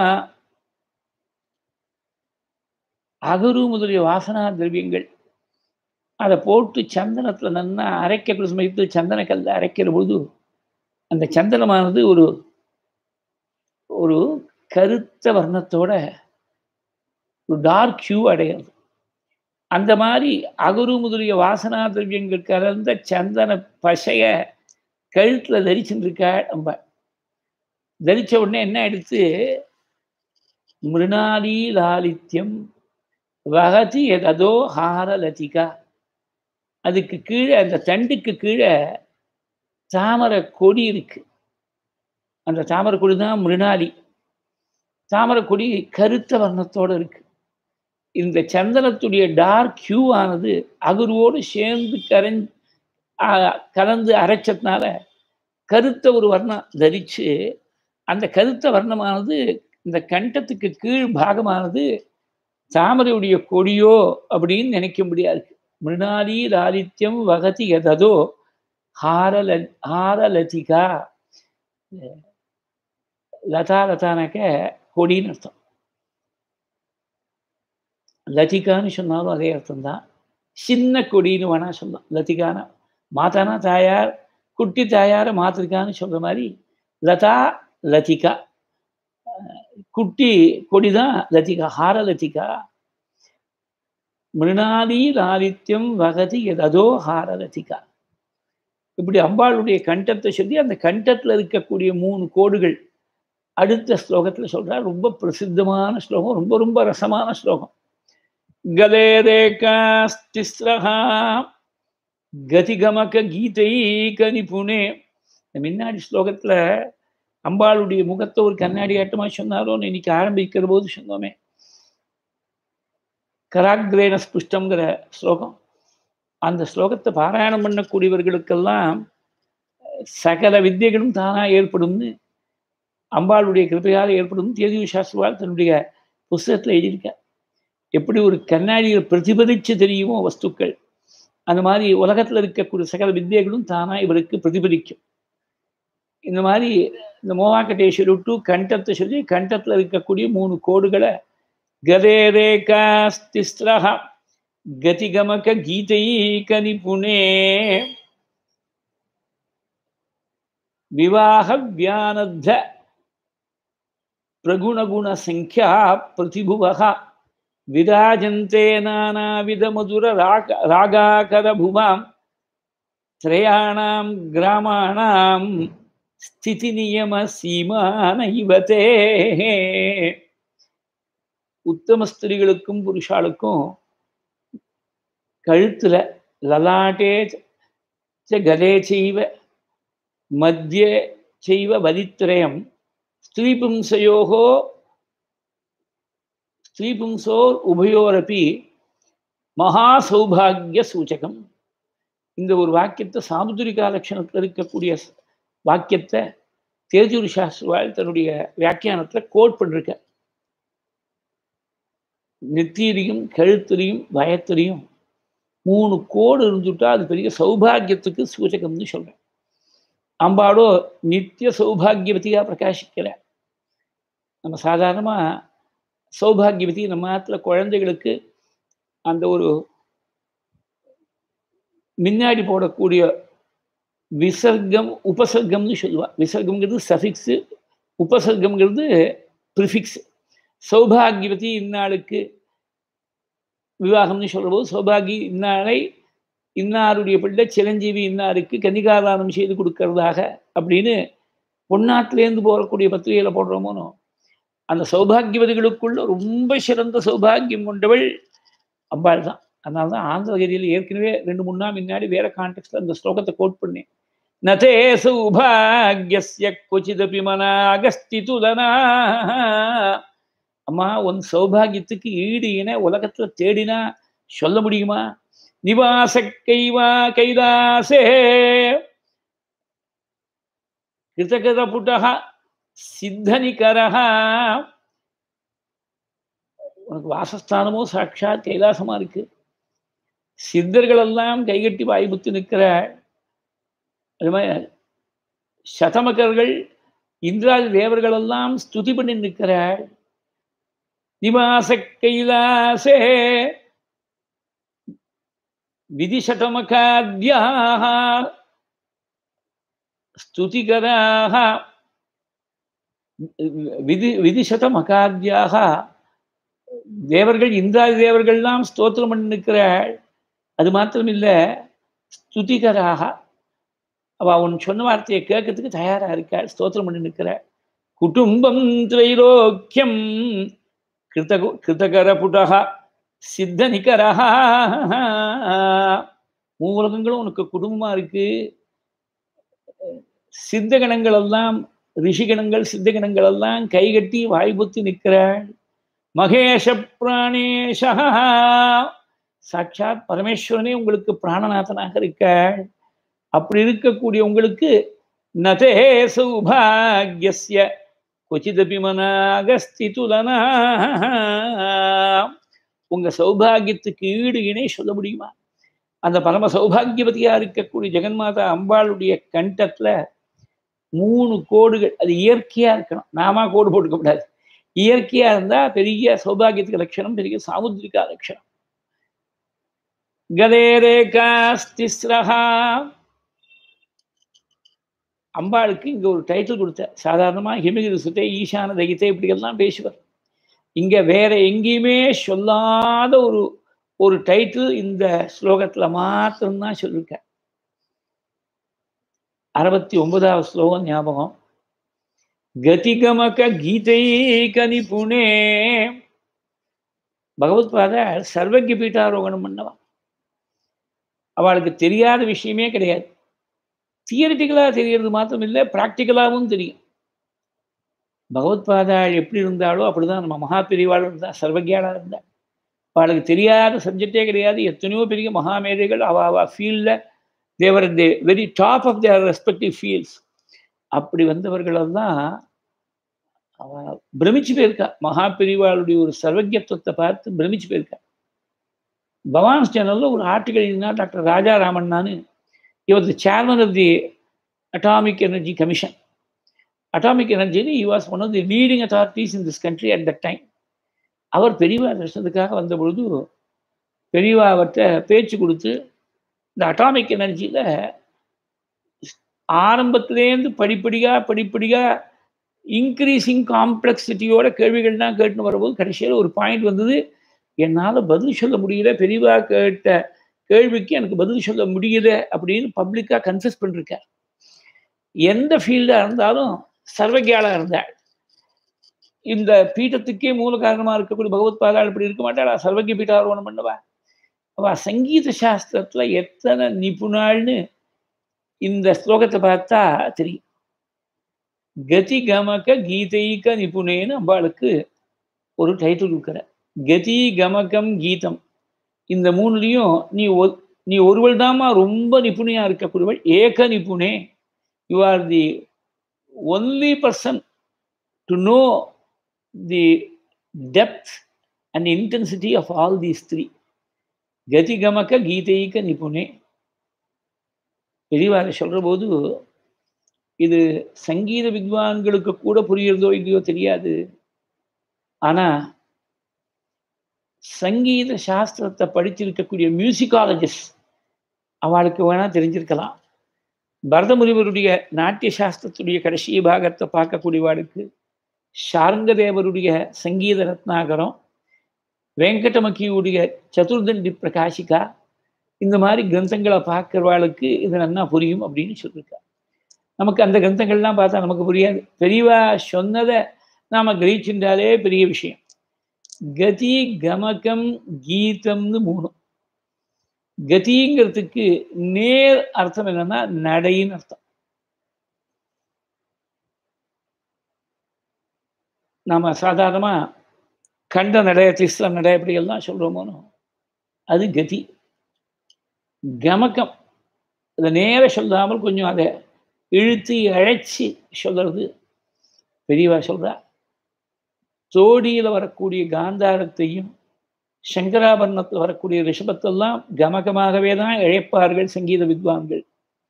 அகரு முதலிய வாசனா திரவியங்கள் அதை போட்டு சந்தனத்தில் நன்னா அரைக்கக்கூடிய சமயத்தில் சந்தன கல்ல அரைக்கிற பொழுது அந்த சந்தனமானது ஒரு ஒரு கருத்த வர்ணத்தோட ஒரு டார்க் ஹியூ அடைகிறது அந்த மாதிரி அகுரு முதலிய வாசனா திரவியங்கள் கலந்த சந்தன பசைய கழுத்தில் தரிச்சுட்டு இருக்கா நம்ம தரிச்ச உடனே என்ன எடுத்து மிருணாலி லாலித்யம் வகதி எதோ ஹார லதிகா அதுக்கு கீழே அந்த தண்டுக்கு கீழே தாமரை கொடி இருக்கு அந்த தாமரை கொடி தான் மிருணாலி தாமரை கொடி கருத்த வர்ணத்தோடு இருக்கு இந்த சந்தனத்துடைய டார்க் ஹியூ ஆனது அகுருவோடு சேர்ந்து கரைஞ் கலந்து அரைச்சதுனால கருத்த ஒரு வர்ணம் தரிச்சு அந்த கருத்த வர்ணமானது இந்த கண்டத்துக்கு கீழ் பாகமானது தாமரையுடைய கொடியோ அப்படின்னு நினைக்க முடியாது மிருணாலி லாலித்யம் வகதி எததோ ஹாரல ஹாரலதிகா லதா லதானாக்க கொடின்னு அர்த்தம் லதிகான்னு சொன்னாலும் அதே அர்த்தம்தான் சின்ன கொடின்னு வேணா சொல்லலாம் லதிகானா மாதானா தாயார் குட்டி தாயார மாத்திருக்கான்னு சொல்ற மாதிரி லதா லதிகா குட்டி கொடிதான் லதிகா ஹார லதிகா மிருணாதி லாலித்யம் வகதி எதோ ஹார லதிகா இப்படி அம்பாளுடைய கண்டத்தை சொல்லி அந்த கண்டத்தில் இருக்கக்கூடிய மூணு கோடுகள் அடுத்த ஸ்லோகத்தில் சொல்றார் ரொம்ப பிரசித்தமான ஸ்லோகம் ரொம்ப ரொம்ப ரசமான ஸ்லோகம் கலே ரேகாஸ்திஸ்ரஹா கதிகமக கீதைக நிபுணே இந்த முன்னாடி ஸ்லோகத்துல அம்பாளுடைய முகத்தை ஒரு கண்ணாடி ஆட்டமா சொன்னாரோன்னு இன்னைக்கு ஆரம்பிக்கிற போது சொன்னோமே கராக்ரேன ஸ்புஷ்டங்கிற ஸ்லோகம் அந்த ஸ்லோகத்தை பாராயணம் பண்ணக்கூடியவர்களுக்கெல்லாம் சகல வித்தியைகளும் தானா ஏற்படும்னு அம்பாளுடைய கிருப்பையால் ஏற்படும் தேதி சாஸ்திரவால் தன்னுடைய புஸ்தகத்தில் எழுதியிருக்கார் எப்படி ஒரு கண்ணாடியில் பிரதிபலிச்சு தெரியுமோ வஸ்துக்கள் அந்த மாதிரி உலகத்தில் இருக்கக்கூடிய சகல வித்தியைகளும் தானா இவருக்கு பிரதிபலிக்கும் இந்த மாதிரி இந்த மோவாக்கட்டேஸ்வரி விட்டு கண்டத்தை சொல்லி கண்டத்தில் இருக்கக்கூடிய மூணு கோடுகளை கதே ரேகாஸ்திஸ்ரஹ கதிகமக கீதைக நிபுணே விவாக வியானத்த பிரகுணகுண சங்கியா பிரதிபுவக விராஜந்தே நானாவித மதுர ராக ராகாகர புவாம் திரயாணாம் கிராமாணாம் ஸ்திதி நியம சீமான இவதே உத்தம ஸ்திரிகளுக்கும் புருஷாளுக்கும் கழுத்துல லலாட்டே ச கதே செய்வ மத்திய செய்வ வதித்திரயம் ஸ்திரீபும்சயோகோ ஸ்திரீபும்சோர் உபயோரப்பி மகா சௌபாகிய சூச்சகம் இந்த ஒரு வாக்கியத்தை சாமுதிரிகா லட்சணத்தில் இருக்கக்கூடிய வாக்கியத்தை தேஜூர் சாஸ்திரவாள் தன்னுடைய வியாக்கியானத்தில் கோட் பண்ணிருக்க நெத்தியிலையும் கழுத்துலையும் பயத்திலையும் மூணு கோடு இருந்துட்டா அது பெரிய சௌபாகியத்துக்கு சூச்சகம்னு சொல்றேன் அம்பாடோ நித்திய சௌபாகியவதியாக பிரகாசிக்கிற நம்ம சாதாரணமாக சௌபாகியவதி நம்ம நாட்டில் குழந்தைகளுக்கு அந்த ஒரு முன்னாடி போடக்கூடிய விசர்க்கம் உபசர்க்கம்னு சொல்லுவா விசர்க்கம்ங்கிறது சஃபிக்ஸு உபசர்க்கம்ங்கிறது ப்ரிஃபிக்ஸ் சௌபாகியவதி இந்நாளுக்கு விவாகம்னு சொல்கிறபோது சௌபாகி இந்நாளை இன்னாருடைய பிள்ளை சிரஞ்சீவி இன்னாருக்கு கன்னிகாதானம் செய்து கொடுக்கறதாக அப்படின்னு பொன்னாட்டிலேருந்து போகக்கூடிய பத்திரிகையில் போடுறோமோனோ அந்த சௌபாகியவதிகளுக்குள்ள ரொம்ப சிறந்த சௌபாகியம் கொண்டவள் அம்பாள் தான் அதனால தான் ஆந்திரகிரியில் ஏற்கனவே ரெண்டு மூணு நாள் முன்னாடி வேற கான்டெக்ட்ல அந்த ஸ்லோகத்தை கோட் பண்ணேன் நதே சௌபாகிய கொச்சிதபி மனாகஸ்தி துலனா அம்மா உன் சௌபாகியத்துக்கு ஈடு என உலகத்துல தேடினா சொல்ல முடியுமா நிவாச கைவா கைலாசே கிருதகத புட்டக சித்தனிகரஹ உனக்கு வாசஸ்தானமோ சாட்சாத் கைலாசமா இருக்கு சித்தர்கள் எல்லாம் கைகட்டி வாய்ப்புத்து நிற்கிற அது மாதிரி சதமகர்கள் இந்திராதி தேவர்கள் எல்லாம் ஸ்துதி பண்ணி நிற்கிறாள் நிவாச கைலாசே விதிசதமகாத்யாக ஸ்துதிகராக விதி விதிசதமகாத்யாக தேவர்கள் இந்திராதி தேவர்கள்லாம் ஸ்தோத்திரம் பண்ணி நிற்கிறாள் அது மாத்திரம் இல்லை ஸ்துதிகராக அவ உன் சொன்ன வார்த்தையை கேட்கறதுக்கு தயாரா இருக்காள் ஸ்தோத்திரம் பண்ணி நிற்கிறாள் குடும்பம் திரைலோக்கியம் கிருத கிருதகர புடகா சித்த நிகரஹா மூலகங்களும் உனக்கு குடும்பமா இருக்கு சித்த கணங்கள் எல்லாம் ரிஷிகணங்கள் சித்த கணங்கள் எல்லாம் கைகட்டி வாய்ப்புத்தி நிற்கிறாள் மகேஷ பிராணேஷா சாட்சாத் பரமேஸ்வரனே உங்களுக்கு பிராணநாதனாக இருக்காள் அப்படி இருக்கக்கூடிய உங்களுக்கு நதே சௌபாகிய கொச்சிதபி மனாகஸ்தி துலனா உங்க சௌபாகியத்துக்கு ஈடு இணை சொல்ல முடியுமா அந்த பரம சௌபாகியவதியா இருக்கக்கூடிய ஜெகன்மாதா அம்பாளுடைய கண்டத்துல மூணு கோடுகள் அது இயற்கையா இருக்கணும் நாம கோடு போட்டுக்க கூடாது இயற்கையா இருந்தா பெரிய சௌபாகியத்துக்கு லட்சணம் பெரிய சாமுத்திரிகா லட்சணம் கதே ரேகாஸ்திஸ்ரஹா அம்பாளுக்கு இங்க ஒரு டைட்டில் கொடுத்த சாதாரணமா ஹிமகிரி சுத்தை ஈசான தகித்தை இப்படியெல்லாம் பேசுவார் இங்க வேற எங்கேயுமே சொல்லாத ஒரு ஒரு டைட்டில் இந்த ஸ்லோகத்துல மாத்திரம்தான் சொல்லியிருக்க அறுபத்தி ஒன்பதாவது ஸ்லோகம் ஞாபகம் கதிகமக கீதைக நிபுணே பகவத்பாத சர்வஜ பீட்டாரோகணம் பண்ணவா அவளுக்கு தெரியாத விஷயமே கிடையாது தியரிட்டிக்கலாக தெரியறது மாத்திரம் இல்லை ப்ராக்டிக்கலாகவும் தெரியும் பகவத்பாதாள் எப்படி இருந்தாலோ அப்படிதான் நம்ம மகா பிரிவாள் இருந்தா சர்வஜாளாக இருந்தா அவளுக்கு தெரியாத சப்ஜெக்டே கிடையாது எத்தனையோ பெரிய மகாமேதைகள் அவ அவ ஃபீல்டில் they were the very top of their respective fields அப்படி வந்தவர்களெல்லாம் அவ பிரமிச்சு போயிருக்கா மகா பிரிவாளுடைய ஒரு சர்வஜத்துவத்தை பார்த்து பிரமிச்சு போயிருக்கா பவான்ஸ் சேனலில் ஒரு ஆர்டிகல் எழுதினா டாக்டர் ராஜா ராமண்ணான்னு இவர் chairman of the atomic energy commission atomic எனர்ஜின்னு he was one of the leading authorities in this country at that time அவர் பெரியவா தரிசனத்துக்காக வந்த பொழுது பெரியவா அவர்கிட்ட பேச்சு கொடுத்து இந்த அட்டாமிக் எனர்ஜியில் ஆரம்பத்துலேருந்து படிப்படியாக படிப்படியாக இன்க்ரீஸிங் காம்ப்ளெக்சிட்டியோட கேள்விகள் தான் கேட்டுன்னு வரும்போது கடைசியில் ஒரு பாயிண்ட் வந்தது என்னால் பதில் சொல்ல முடியல பெரியவா கேட்ட கேள்விக்கு எனக்கு பதில் சொல்ல முடியல அப்படின்னு பப்ளிக்காக கன்ஃபியூஸ் பண்ணிருக்கார் எந்த ஃபீல்டாக இருந்தாலும் சர்வகியாளாக இருந்தாள் இந்த பீட்டத்துக்கே மூல காரணமாக இருக்கக்கூடிய பகவத் பாதாள் இப்படி இருக்க மாட்டாளா சர்வகிய பீட்டாரோபணம் பண்ணவா அவள் சங்கீத சாஸ்திரத்தில் எத்தனை நிபுணாள்னு இந்த ஸ்லோகத்தை பார்த்தா தெரியும் கதி கமக கீதைக நிபுணேன்னு அம்பாளுக்கு ஒரு டைட்டில் இருக்கிற கதி கமகம் கீதம் இந்த மூணுலேயும் நீ நீ ஒருவள் தாமா ரொம்ப நிபுணியாக இருக்கக்கூடியவள் ஏக நிபுணே you are the only person to know the depth and intensity of all these three கதி கமக கீதைக நிபுணே பெரியவாரை சொல்கிற போது இது சங்கீத வித்வான்களுக்கு கூட புரியுறதோ இல்லையோ தெரியாது ஆனால் சங்கீத சாஸ்திரத்தை படிச்சிருக்கக்கூடிய மியூசிக்காலஜிஸ்ட் அவளுக்கு வேணா தெரிஞ்சிருக்கலாம் பரதமுனிவருடைய நாட்டிய சாஸ்திரத்துடைய கடைசி பாகத்தை பார்க்கக்கூடியவாளுக்கு சாரங்கதேவருடைய சங்கீத ரத்னாகரம் வெங்கடமக்கியுடைய சதுர்தண்டி பிரகாஷிகா இந்த மாதிரி கிரந்தங்களை பார்க்குறவாளுக்கு இது நல்லா புரியும் அப்படின்னு சொல்லியிருக்கா நமக்கு அந்த கிரந்தங்கள்லாம் பார்த்தா நமக்கு புரியாது பெரியவா சொன்னதை நாம் கிரகிச்சுட்டாலே பெரிய விஷயம் கதி கமகம் கீதம்னு மூணு கதிங்கிறதுக்கு நேர் அர்த்தம் என்னன்னா நடைன்னு அர்த்தம் நாம சாதாரணமா கண்ட நடை திஸ்ல நடை இப்படி எல்லாம் சொல்றோமோனோ அது கதி கமக்கம் அதை நேர சொல்லாமல் கொஞ்சம் அதை இழுத்து அழைச்சி சொல்றது பெரியவா சொல்றா தோடியில் வரக்கூடிய காந்தாரத்தையும் சங்கராபரணத்தில் வரக்கூடிய ரிஷபத்தெல்லாம் கமகமாகவே தான் இழைப்பார்கள் சங்கீத வித்வான்கள்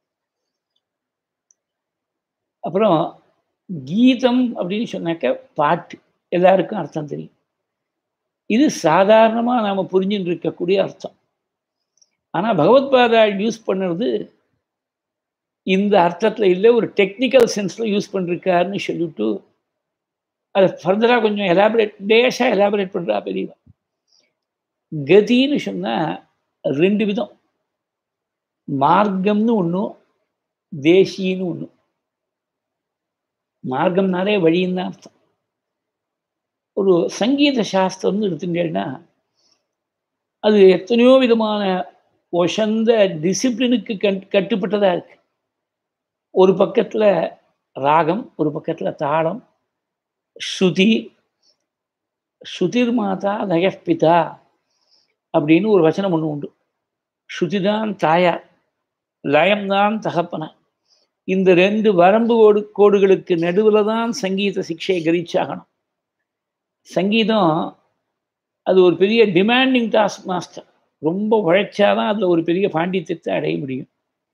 அப்புறம் கீதம் அப்படின்னு சொன்னாக்க பாட்டு எல்லாருக்கும் அர்த்தம் தெரியும் இது சாதாரணமாக நாம் புரிஞ்சுட்டு இருக்கக்கூடிய அர்த்தம் ஆனால் பகவத்பாதாள் யூஸ் பண்ணுறது இந்த அர்த்தத்தில் இல்லை ஒரு டெக்னிக்கல் சென்ஸில் யூஸ் பண்ணிருக்காருன்னு சொல்லிட்டு அதை ஃபர்தராக கொஞ்சம் எலாபரேட் டேஷாக எலாபரேட் பண்ணுறா பெரியவா கதின்னு சொன்னால் ரெண்டு விதம் மார்க்கம்னு ஒன்றும் தேசின்னு ஒன்று மார்க்கம்னாலே வழின்னு தான் அர்த்தம் ஒரு சங்கீத சாஸ்திரம்னு எடுத்துட்டேன்னா அது எத்தனையோ விதமான ஒசந்த டிசிப்ளினுக்கு கட் கட்டுப்பட்டதாக இருக்கு ஒரு பக்கத்தில் ராகம் ஒரு பக்கத்தில் தாளம் ஸ்ருதி ஸ்ருதிர் மாதா லயப்பிதா அப்படின்னு ஒரு வச்சனம் ஒன்று உண்டு ஸ்ருதி தான் தாயார் லயம்தான் தகப்பன இந்த ரெண்டு வரம்பு கோடு கோடுகளுக்கு நடுவில் தான் சங்கீத சிக்ஷையை கரிச்சாகணும் சங்கீதம் அது ஒரு பெரிய டிமாண்டிங் டாஸ்க் மாஸ்டர் ரொம்ப உழைச்சாதான் அதில் ஒரு பெரிய பாண்டித்யத்தை அடைய முடியும்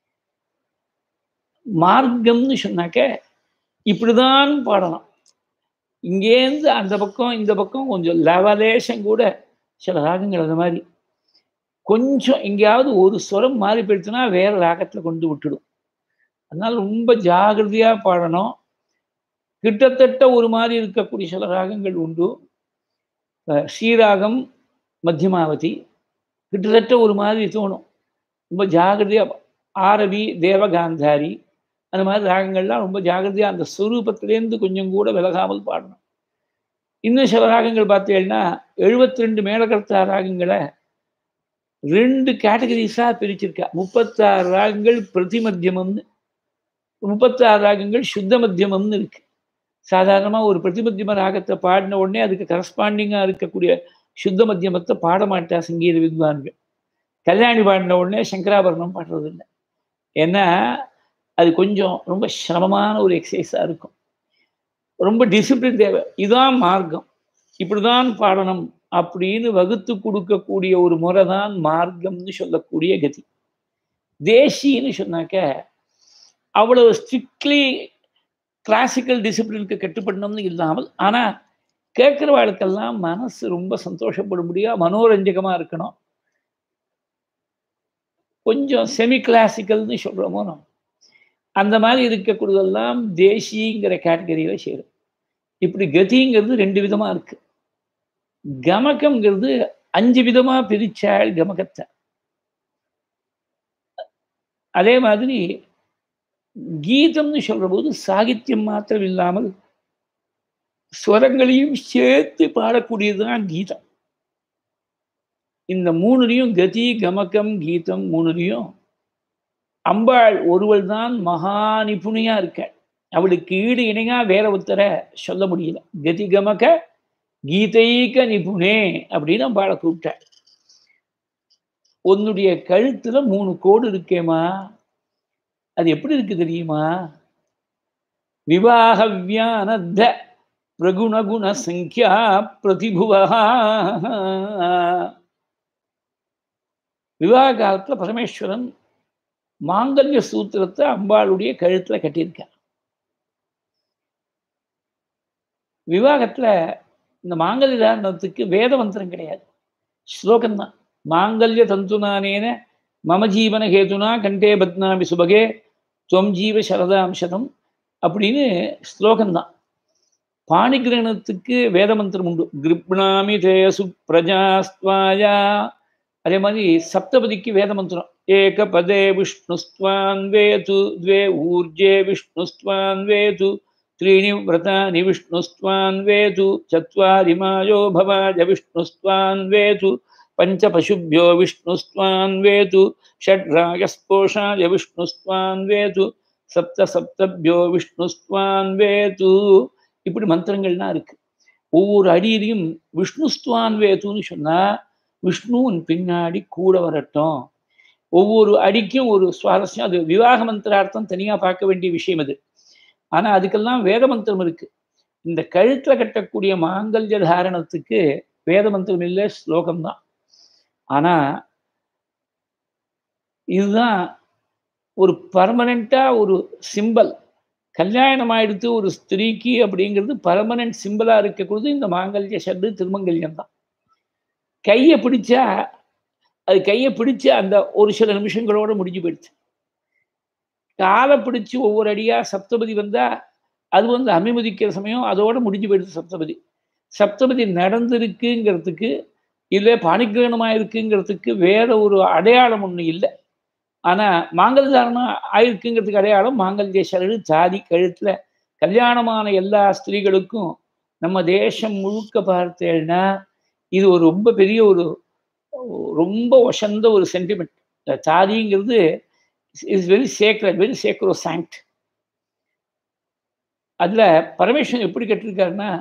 மார்க்கம்னு சொன்னாக்க இப்படிதான் பாடலாம் இங்கேருந்து அந்த பக்கம் இந்த பக்கம் கொஞ்சம் லவலேஷம் கூட சில ராகங்கள் அந்த மாதிரி கொஞ்சம் எங்கேயாவது ஒரு ஸ்வரம் மாறி போயிடுச்சுன்னா வேற ராகத்தில் கொண்டு விட்டுடும் அதனால ரொம்ப ஜாகிரதையாக பாடணும் கிட்டத்தட்ட ஒரு மாதிரி இருக்கக்கூடிய சில ராகங்கள் உண்டு ஸ்ரீராகம் மத்தியமாவதி கிட்டத்தட்ட ஒரு மாதிரி தோணும் ரொம்ப ஜாகிரதையாக ஆரவி தேவகாந்தாரி அந்த மாதிரி ராகங்கள்லாம் ரொம்ப ஜாகிரதையாக அந்த ஸ்வரூபத்திலேருந்து கொஞ்சம் கூட விலகாமல் பாடணும் இன்னும் சில ராகங்கள் பார்த்தீங்கன்னா எழுபத்தி ரெண்டு மேலகர்த்தா ராகங்களை ரெண்டு கேட்டகரிஸாக பிரிச்சிருக்கா முப்பத்தாறு ராகங்கள் பிரதிமத்தியமம்னு முப்பத்தாறு ராகங்கள் சுத்த மத்தியமம்னு இருக்கு சாதாரணமாக ஒரு பிரதிமத்தியம ராகத்தை பாடின உடனே அதுக்கு கரஸ்பாண்டிங்காக இருக்கக்கூடிய சுத்த மத்தியமத்தை பாட மாட்டா சங்கீத வித்வான்கள் கல்யாணி பாடின உடனே சங்கராபரணம் பாடுறது இல்லை ஏன்னா அது கொஞ்சம் ரொம்ப சிரமமான ஒரு எக்ஸசைஸாக இருக்கும் ரொம்ப டிசிப்ளின் தேவை இதுதான் மார்க்கம் இப்படிதான் பாடணும் அப்படின்னு வகுத்து கொடுக்கக்கூடிய ஒரு முறை தான் மார்க்கம்னு சொல்லக்கூடிய கதி தேசின்னு சொன்னாக்க அவ்வளவு ஸ்ட்ரிக்ட்லி கிளாசிக்கல் டிசிப்ளினுக்கு கட்டுப்படணும்னு இல்லாமல் ஆனால் கேட்குறவாளுக்கெல்லாம் மனசு ரொம்ப சந்தோஷப்படும்படியா மனோரஞ்சகமாக இருக்கணும் கொஞ்சம் செமி கிளாசிக்கல்னு சொல்கிறோமோ நம்ம அந்த மாதிரி இருக்கக்கூடியதெல்லாம் தேசிங்கிற கேட்டகரியில் சேரும் இப்படி கதிங்கிறது ரெண்டு விதமாக இருக்கு கமகம்ங்கிறது அஞ்சு விதமாக பிரிச்சாள் கமகத்தை அதே மாதிரி கீதம்னு சொல்ற போது சாகித்யம் மாத்திரம் இல்லாமல் ஸ்வரங்களையும் சேர்த்து பாடக்கூடியதுதான் கீதம் இந்த மூணுலையும் கதி கமகம் கீதம் மூணுலையும் அம்பாள் ஒருவள் தான் மகா நிபுணியா இருக்க அவளுக்கு ஈடு இணையா வேற ஒருத்தர சொல்ல முடியல கதி கமக கீதைக நிபுணே அப்படின்னு அம்பாளை கூப்பிட்டாள் உன்னுடைய கழுத்துல மூணு கோடு இருக்கேமா அது எப்படி இருக்கு தெரியுமா விவாகவியானத்த பிரகுணகுண சங்கியா பிரதிபுவா விவாக காலத்துல பரமேஸ்வரன் மாங்கல்ய சூத்திரத்தை அம்பாளுடைய கழுத்துல கட்டியிருக்கார் விவாகத்துல இந்த மாங்கல்ய தாரணத்துக்கு வேத மந்திரம் கிடையாது ஸ்லோகம்தான் மாங்கல்ய தந்துனானேன மம ஜீவன ஹேதுனா கண்டே பத்னாமி சுபகே துவம் ஜீவ சரதாம்சதம் அப்படின்னு ஸ்லோகம்தான் பாணிகிரகணத்துக்கு வேத மந்திரம் உண்டு கிருப்ணாமி தேசு பிரஜாஸ்துவாயா அதே மாதிரி சப்தபதிக்கு வேத மந்திரம் ஏக பதே விஷ்ணுஸ்துவான் வேது द्वे ஊர்ஜே விஷ்ணுஸ்துவான் வேது त्रीणि व्रतानि विष्णुस्त्वान् वेतु चत्वारि मायो भवाज विष्णुस्त्वान् वेतु पञ्चपशुभ्यो विष्णुस्त्वान् वेतु षड्रागस्पोषाय विष्णुस्त्वान् वेतु சப்த சப்தபியோ விஷ்ணுஸ்துவான் வேது இப்படி மந்திரங்கள்லாம் இருக்கு ஒவ்வொரு அடியிலையும் விஷ்ணுஸ்துவான் வேதுன்னு சொன்னா விஷ்ணுவின் பின்னாடி கூட வரட்டும் ஒவ்வொரு அடிக்கும் ஒரு சுவாரஸ்யம் அது விவாக மந்திரார்த்தம் தனியா பார்க்க வேண்டிய விஷயம் அது ஆனா அதுக்கெல்லாம் வேத மந்திரம் இருக்கு இந்த கழுத்துல கட்டக்கூடிய மாங்கல்ய தாரணத்துக்கு வேத மந்திரம் இல்லை ஸ்லோகம் தான் ஆனா இதுதான் ஒரு பர்மனண்டா ஒரு சிம்பல் கல்யாணம் ஆயிடுத்து ஒரு ஸ்திரீக்கு அப்படிங்கிறது பர்மனன்ட் சிம்பிளா இருக்கக்கூடியது இந்த மாங்கல்ய சட்டு திருமங்கல்யம் தான் கையை பிடிச்சா அது கையை பிடிச்சு அந்த ஒரு சில நிமிஷங்களோட முடிஞ்சு போயிடுச்சு காலை பிடிச்சு ஒவ்வொரு அடியா சப்தபதி வந்தா அது வந்து அமிமதிக்கிற சமயம் அதோட முடிஞ்சு போயிடுது சப்தபதி சப்தபதி நடந்திருக்குங்கிறதுக்கு இல்லை பாணிகிரகணமாக இருக்குங்கிறதுக்கு வேற ஒரு அடையாளம் ஒன்று இல்லை ஆனால் மாங்கல் தாரணம் ஆயிருக்குங்கிறதுக்கு அடையாளம் மாங்கல்ய சரடு சாதி கழுத்தில் கல்யாணமான எல்லா ஸ்திரீகளுக்கும் நம்ம தேசம் முழுக்க பார்த்தேன்னா இது ஒரு ரொம்ப பெரிய ஒரு ரொம்ப ஒசந்த ஒரு சென்டிமெண்ட் சாதிங்கிறது is very sacred very sacrosanct அதில் பரமேஸ்வரன் எப்படி கட்டிருக்காருன்னா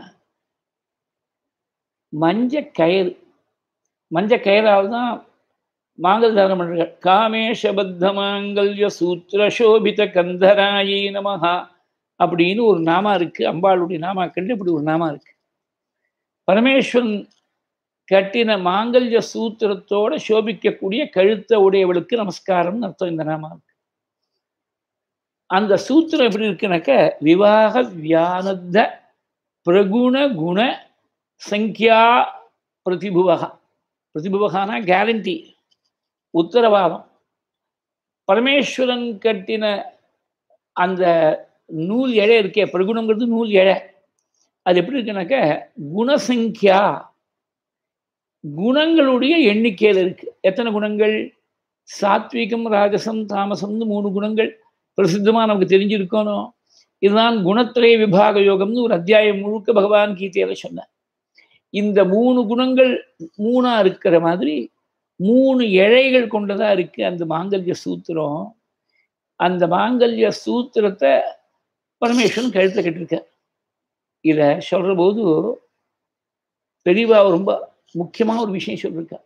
மஞ்ச கயிறு மஞ்ச கயிறால் தான் மாங்கல் தானம் பண்ணுறார் காமேஷபத்த மாங்கல்ய சூத்திர சோபித கந்தராயி நமஹா அப்படின்னு ஒரு நாமா இருக்கு அம்பாளுடைய நாமாக்கள் இப்படி ஒரு நாமா இருக்கு பரமேஸ்வரன் கட்டின மாங்கல்ய சூத்திரத்தோட சோபிக்கக்கூடிய கழுத்த உடையவளுக்கு நமஸ்காரம்னு அர்த்தம் இந்த நாமா இருக்கு அந்த சூத்திரம் எப்படி இருக்குனாக்க விவாக வியானத்த பிரகுண குண சங்கியா பிரதிபுவகா பிரதிபுவகானா கேரண்டி உத்தரவாதம் பரமேஸ்வரன் கட்டின அந்த நூல் எழை இருக்கே பிரகுணங்கிறது நூல் எழை அது எப்படி இருக்குனாக்க குணசங்கியா குணங்களுடைய எண்ணிக்கையில் இருக்கு எத்தனை குணங்கள் சாத்விகம் ராஜசம் தாமசம்னு மூணு குணங்கள் பிரசித்தமா நமக்கு தெரிஞ்சிருக்கணும் இதுதான் குணத்திலே விபாக யோகம்னு ஒரு அத்தியாயம் முழுக்க பகவான் கீதையில சொன்னார் இந்த மூணு குணங்கள் மூணா இருக்கிற மாதிரி மூணு இழைகள் கொண்டதா இருக்கு அந்த மாங்கல்ய சூத்திரம் அந்த மாங்கல்ய சூத்திரத்தை பரமேஸ்வரன் கழுத்துல கட்டிருக்க இத சொல்ற போது தெளிவா ரொம்ப முக்கியமான ஒரு விஷயம் சொல்லியிருக்க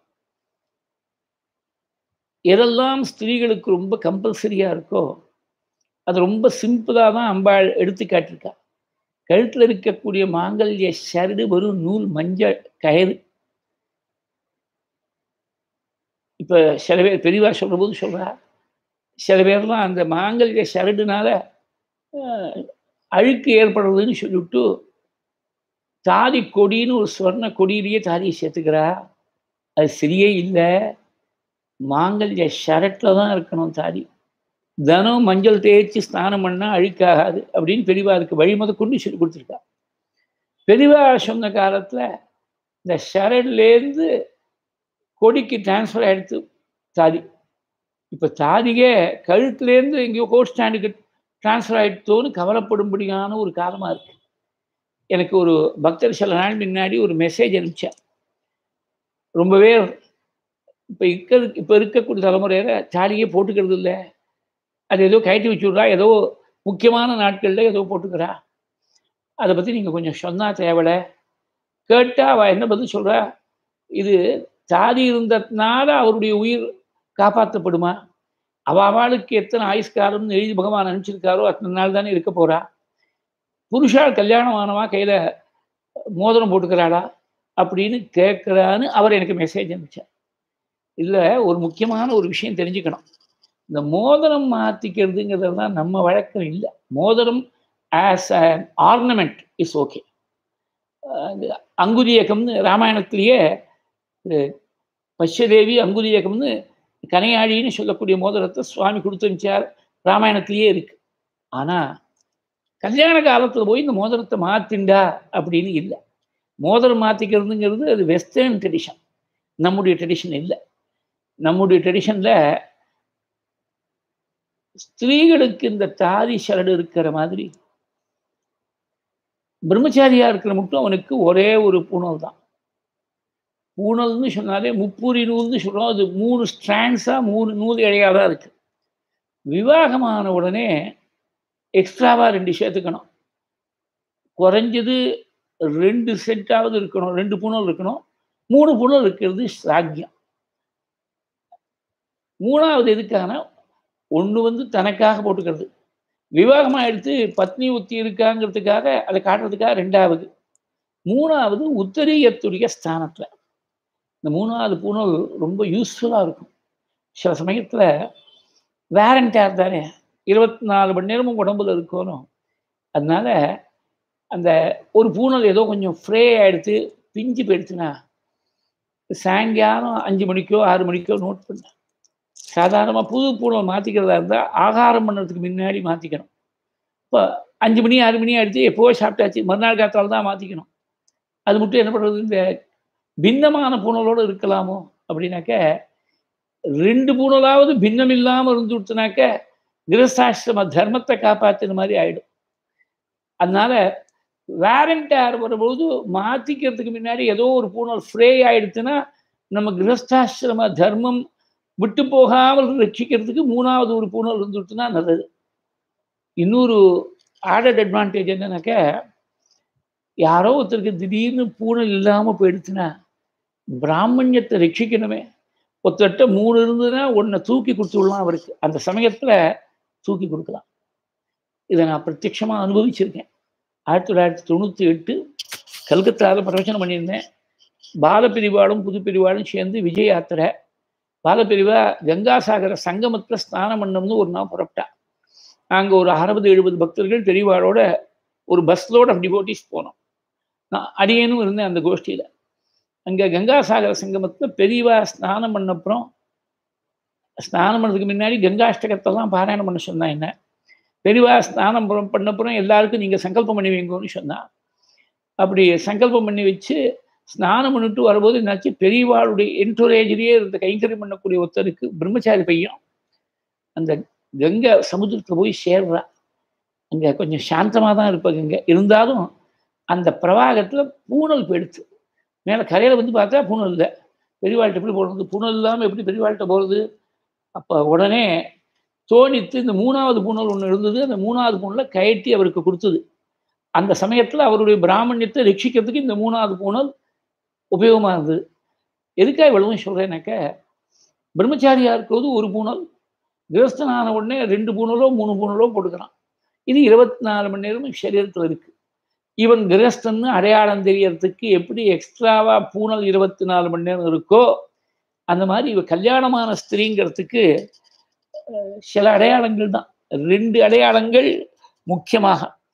எதெல்லாம் ஸ்திரீகளுக்கு ரொம்ப கம்பல்சரியா இருக்கோ அது ரொம்ப சிம்பிளா தான் அம்பாள் எடுத்து காட்டியிருக்கா கழுத்துல இருக்கக்கூடிய மாங்கல்ய சரடு வரும் நூல் மஞ்சள் கயிறு இப்ப சில பேர் பெரியவா சொல்ற போது சொல்றா சில பேர்லாம் அந்த மாங்கல்ய சரடுனால அழுக்கு ஏற்படுறதுன்னு சொல்லிவிட்டு தாதி கொடின்னு ஒரு சொர்ண கொடியிலேயே தாதியை சேர்த்துக்கிறா அது சரியே இல்லை மாங்கல்ய ஷரட்டில் தான் இருக்கணும் தாதி தனம் மஞ்சள் தேய்ச்சி ஸ்நானம் பண்ணால் அழுக்காகாது அப்படின்னு பெரியவா அதுக்கு வழிமுறை கொண்டு சொல்லி கொடுத்துருக்கா பெரியவா சொன்ன காலத்தில் இந்த ஷரட்லேருந்து கொடிக்கு டிரான்ஸ்ஃபர் ஆகிடுத்து தாதி இப்போ தாதிகே கழுத்துலேருந்து எங்கேயோ கோட் ஸ்டாண்டுக்கு டிரான்ஸ்ஃபர் ஆகிடுத்தோன்னு கவலைப்படும்படியான ஒரு காலமாக இருக்குது எனக்கு ஒரு பக்தர் சில நாள் முன்னாடி ஒரு மெசேஜ் அனுப்பிச்சேன் ரொம்பவே இப்போ இருக்கிறது இப்போ இருக்கக்கூடிய தலைமுறையில் தாலியே போட்டுக்கிறது இல்லை அது ஏதோ கயட்டி வச்சுடுறா ஏதோ முக்கியமான நாட்களில் ஏதோ போட்டுக்கிறா அதை பற்றி நீங்கள் கொஞ்சம் சொன்னால் தேவலை கேட்டால் அவள் என்ன பதில் சொல்கிறா இது தாதி இருந்ததுனால அவருடைய உயிர் காப்பாற்றப்படுமா அவள் அவளுக்கு எத்தனை ஆயுஷ்காலம்னு எழுதி பகவான் அனுப்பிச்சிருக்காரோ அத்தனை நாள் தானே இருக்க போகிறா புருஷால் கல்யாணம் ஆனவா கையில் மோதிரம் போட்டுக்கிறாளா அப்படின்னு கேட்குறான்னு அவர் எனக்கு மெசேஜ் அனுப்பிச்சார் இல்லை ஒரு முக்கியமான ஒரு விஷயம் தெரிஞ்சுக்கணும் இந்த மோதிரம் மாற்றிக்கிறதுங்கிறது தான் நம்ம வழக்கம் இல்லை மோதிரம் as a ornament is okay அங்குதியக்கம்னு ராமாயணத்திலேயே பஷ்யதேவி அங்குதியக்கம்னு கனையாழின்னு சொல்லக்கூடிய மோதிரத்தை சுவாமி கொடுத்து வச்சார் ராமாயணத்திலேயே இருக்கு ஆனால் கல்யாண காலத்தில் போய் இந்த மோதிரத்தை மாற்றிண்டா அப்படின்னு இல்லை மோதிரம் மாற்றிக்கிறதுங்கிறது அது வெஸ்டர்ன் ட்ரெடிஷன் நம்முடைய ட்ரெடிஷன் இல்லை நம்முடைய ட்ரெடிஷனில் ஸ்திரீகளுக்கு இந்த தாதி சரடு இருக்கிற மாதிரி பிரம்மச்சாரியா இருக்கிற மட்டும் அவனுக்கு ஒரே ஒரு பூணல் தான் பூணல்னு சொன்னாலே முப்பூரி நூல்னு சொல்கிறோம் அது மூணு ஸ்ட்ராண்ட்ஸாக மூணு நூல் இழையாக தான் இருக்குது விவாகமான உடனே எக்ஸ்ட்ராவாக ரெண்டு சேர்த்துக்கணும் குறைஞ்சது ரெண்டு செட்டாவது இருக்கணும் ரெண்டு பூணல் இருக்கணும் மூணு பூணல் இருக்கிறது சாக்கியம் மூணாவது எதுக்கான ஒன்று வந்து தனக்காக போட்டுக்கிறது விவாகமாக எடுத்து பத்னி உத்தி இருக்காங்கிறதுக்காக அதை காட்டுறதுக்காக ரெண்டாவது மூணாவது உத்தரியத்துடைய ஸ்தானத்தில் இந்த மூணாவது பூணல் ரொம்ப யூஸ்ஃபுல்லாக இருக்கும் சில சமயத்தில் வேரண்டார் தானே இருபத்தி நாலு மணி நேரமும் உடம்புல இருக்கணும் அதனால அந்த ஒரு பூணல் ஏதோ கொஞ்சம் ஃப்ரே ஆகிடுத்து பிஞ்சு போயிடுச்சுன்னா சாயங்காலம் அஞ்சு மணிக்கோ ஆறு மணிக்கோ நோட் பண்ணேன் சாதாரணமாக புது பூணல் மாற்றிக்கிறதா இருந்தால் ஆகாரம் பண்ணுறதுக்கு முன்னாடி மாற்றிக்கணும் இப்போ அஞ்சு மணி ஆறு மணி ஆகிடுச்சு எப்போவோ சாப்பிட்டாச்சு மறுநாள் காத்தால் தான் மாற்றிக்கணும் அது மட்டும் என்ன பண்ணுறது இந்த பின்னமான பூணலோடு இருக்கலாமோ அப்படின்னாக்க ரெண்டு பூணலாவது பின்னம் இல்லாமல் இருந்து கொடுத்தனாக்க கிரஸ்தாசிரம தர்மத்தை காப்பாற்றின மாதிரி ஆகிடும் அதனால வேரண்டார் வரும்போது மாற்றிக்கிறதுக்கு முன்னாடி ஏதோ ஒரு பூணல் ஃப்ரே ஆயிடுச்சுன்னா நம்ம கிரஸ்தாசிரம தர்மம் விட்டு போகாமல் ரட்சிக்கிறதுக்கு மூணாவது ஒரு பூணல் இருந்துட்டுனா நல்லது இன்னொரு ஆடட் அட்வான்டேஜ் என்னன்னாக்க யாரோ ஒருத்தருக்கு திடீர்னு பூணல் இல்லாமல் போயிடுச்சுன்னா பிராமணியத்தை ரட்சிக்கணுமே ஒருத்தட்ட மூணு இருந்ததுன்னா ஒன்றை தூக்கி கொடுத்துடலாம் அவருக்கு அந்த சமயத்தில் தூக்கி கொடுக்கலாம் இதை நான் பிரத்யட்சமாக அனுபவிச்சிருக்கேன் ஆயிரத்தி தொள்ளாயிரத்தி தொண்ணூற்றி எட்டு கல்கத்தாவில் பிரவச்சனம் பண்ணியிருந்தேன் பாலப்பிரிவாளும் புதுப்பிரிவாளும் சேர்ந்து விஜய் யாத்திரை பாலப்பிரிவா கங்காசாகர சங்கமத்தில் ஸ்நானம் பண்ணணும்னு ஒரு நாள் புறப்பட்டா நாங்கள் ஒரு அறுபது எழுபது பக்தர்கள் பெரியவாளோட ஒரு பஸ்லோட டிவோட்டிஸ் போனோம் நான் அடியேனும் இருந்தேன் அந்த கோஷ்டியில் அங்கே கங்காசாகர சங்கமத்தில் பெரியவா ஸ்நானம் பண்ணப்புறம் ஸ்நானம் பண்ணதுக்கு முன்னாடி கங்காஷ்டகத்தெல்லாம் பாராயணம் பண்ண சொன்னா என்ன பெரியவா ஸ்நானம் பண்ணப்புறம் எல்லாருக்கும் நீங்கள் சங்கல்பம் பண்ணி வைங்கன்னு சொன்னா அப்படி சங்கல்பம் பண்ணி வச்சு ஸ்நானம் பண்ணிட்டு வரும்போது என்னாச்சு பெரியவாளுடைய என்டோரேஜிலேயே இருந்த கைங்கரியம் பண்ணக்கூடிய ஒருத்தருக்கு பிரம்மச்சாரி பையன் அந்த கங்கை சமுத்திரத்தில் போய் சேர்றா அங்கே கொஞ்சம் சாந்தமாக தான் இருப்ப கங்கை இருந்தாலும் அந்த பிரவாகத்தில் பூனல் போயிடுச்சு மேலே கரையில் வந்து பார்த்தா பூனல் இல்லை பெரியவாழ்கிட்ட எப்படி போகிறது பூனல் இல்லாமல் எப்படி பெரியவாழ்கிட்ட போகிறது அப்போ உடனே தோணித்து இந்த மூணாவது பூனல் ஒன்று இருந்தது அந்த மூணாவது பூனலை கயட்டி அவருக்கு கொடுத்தது அந்த சமயத்தில் அவருடைய பிராமணியத்தை ரட்சிக்கிறதுக்கு இந்த மூணாவது பூனல் உபயோகமாக இருந்தது எதுக்காக இவ்வளவும் சொல்கிறேன்னாக்க பிரம்மச்சாரியாக இருக்கிறது ஒரு பூனல் கிரஸ்தனான உடனே ரெண்டு பூனலோ மூணு பூனலோ போட்டுக்கிறான் இது இருபத்தி நாலு மணி நேரமும் சரீரத்தில் இருக்கு இவன் கிரஸ்தன்னு அடையாளம் தெரியறதுக்கு எப்படி எக்ஸ்ட்ராவா பூனல் இருபத்தி நாலு மணி நேரம் இருக்கோ அந்த மாதிரி இவ கல்யாணமான ஸ்திரீங்கிறதுக்கு சில அடையாளங்கள் தான் ரெண்டு அடையாளங்கள் முக்கியமாக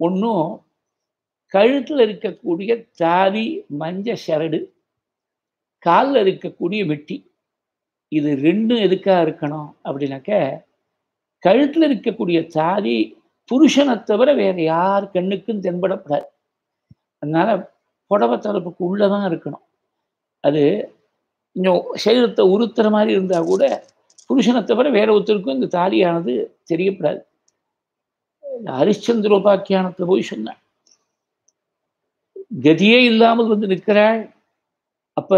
ஒன்றும் கழுத்தில் இருக்கக்கூடிய தாதி மஞ்ச சரடு காலில் இருக்கக்கூடிய வெட்டி இது ரெண்டும் எதுக்காக இருக்கணும் அப்படின்னாக்க கழுத்தில் இருக்கக்கூடிய தாதி புருஷனை தவிர வேற யார் கண்ணுக்கும் தென்படப்படாது அதனால புடவை தரப்புக்கு உள்ளதான் இருக்கணும் அது கொஞ்சம் சரீரத்தை உறுத்துற மாதிரி இருந்தால் கூட புருஷனை தவிர வேற ஒருத்தருக்கும் இந்த தாலியானது தெரியப்படாது ஹரிச்சந்திரோபாக்கியானத்தை போய் சொன்னான் கதியே இல்லாமல் வந்து நிற்கிறாள் அப்ப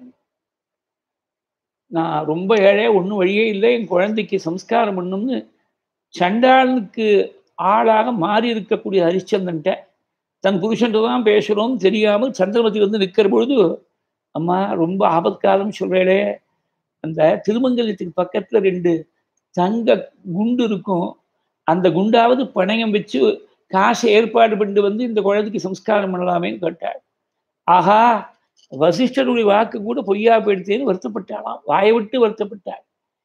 நான் ரொம்ப ஏழை ஒன்றும் வழியே இல்லை என் குழந்தைக்கு சம்ஸ்காரம் பண்ணும்னு சண்டாளனுக்கு ஆளாக மாறி இருக்கக்கூடிய ஹரிச்சந்திரன்ட்ட தன் புருஷன்ட்டு தான் பேசுகிறோம் தெரியாமல் சந்திரமதி வந்து நிற்கிற பொழுது அம்மா ரொம்ப ஆபத்காலம் சொல்கிறேளே அந்த திருமங்கலத்துக்கு பக்கத்தில் ரெண்டு தங்க குண்டு இருக்கும் அந்த குண்டாவது பணயம் வச்சு காசை ஏற்பாடு பண்ணிட்டு வந்து இந்த குழந்தைக்கு சம்ஸ்காரம் பண்ணலாமேன்னு கேட்டாள் ஆஹா வசிஷ்டருடைய வாக்கு கூட பொய்யா போயிடுத்தேன்னு வருத்தப்பட்டாளாம் வாயை விட்டு வருத்தப்பட்டாள்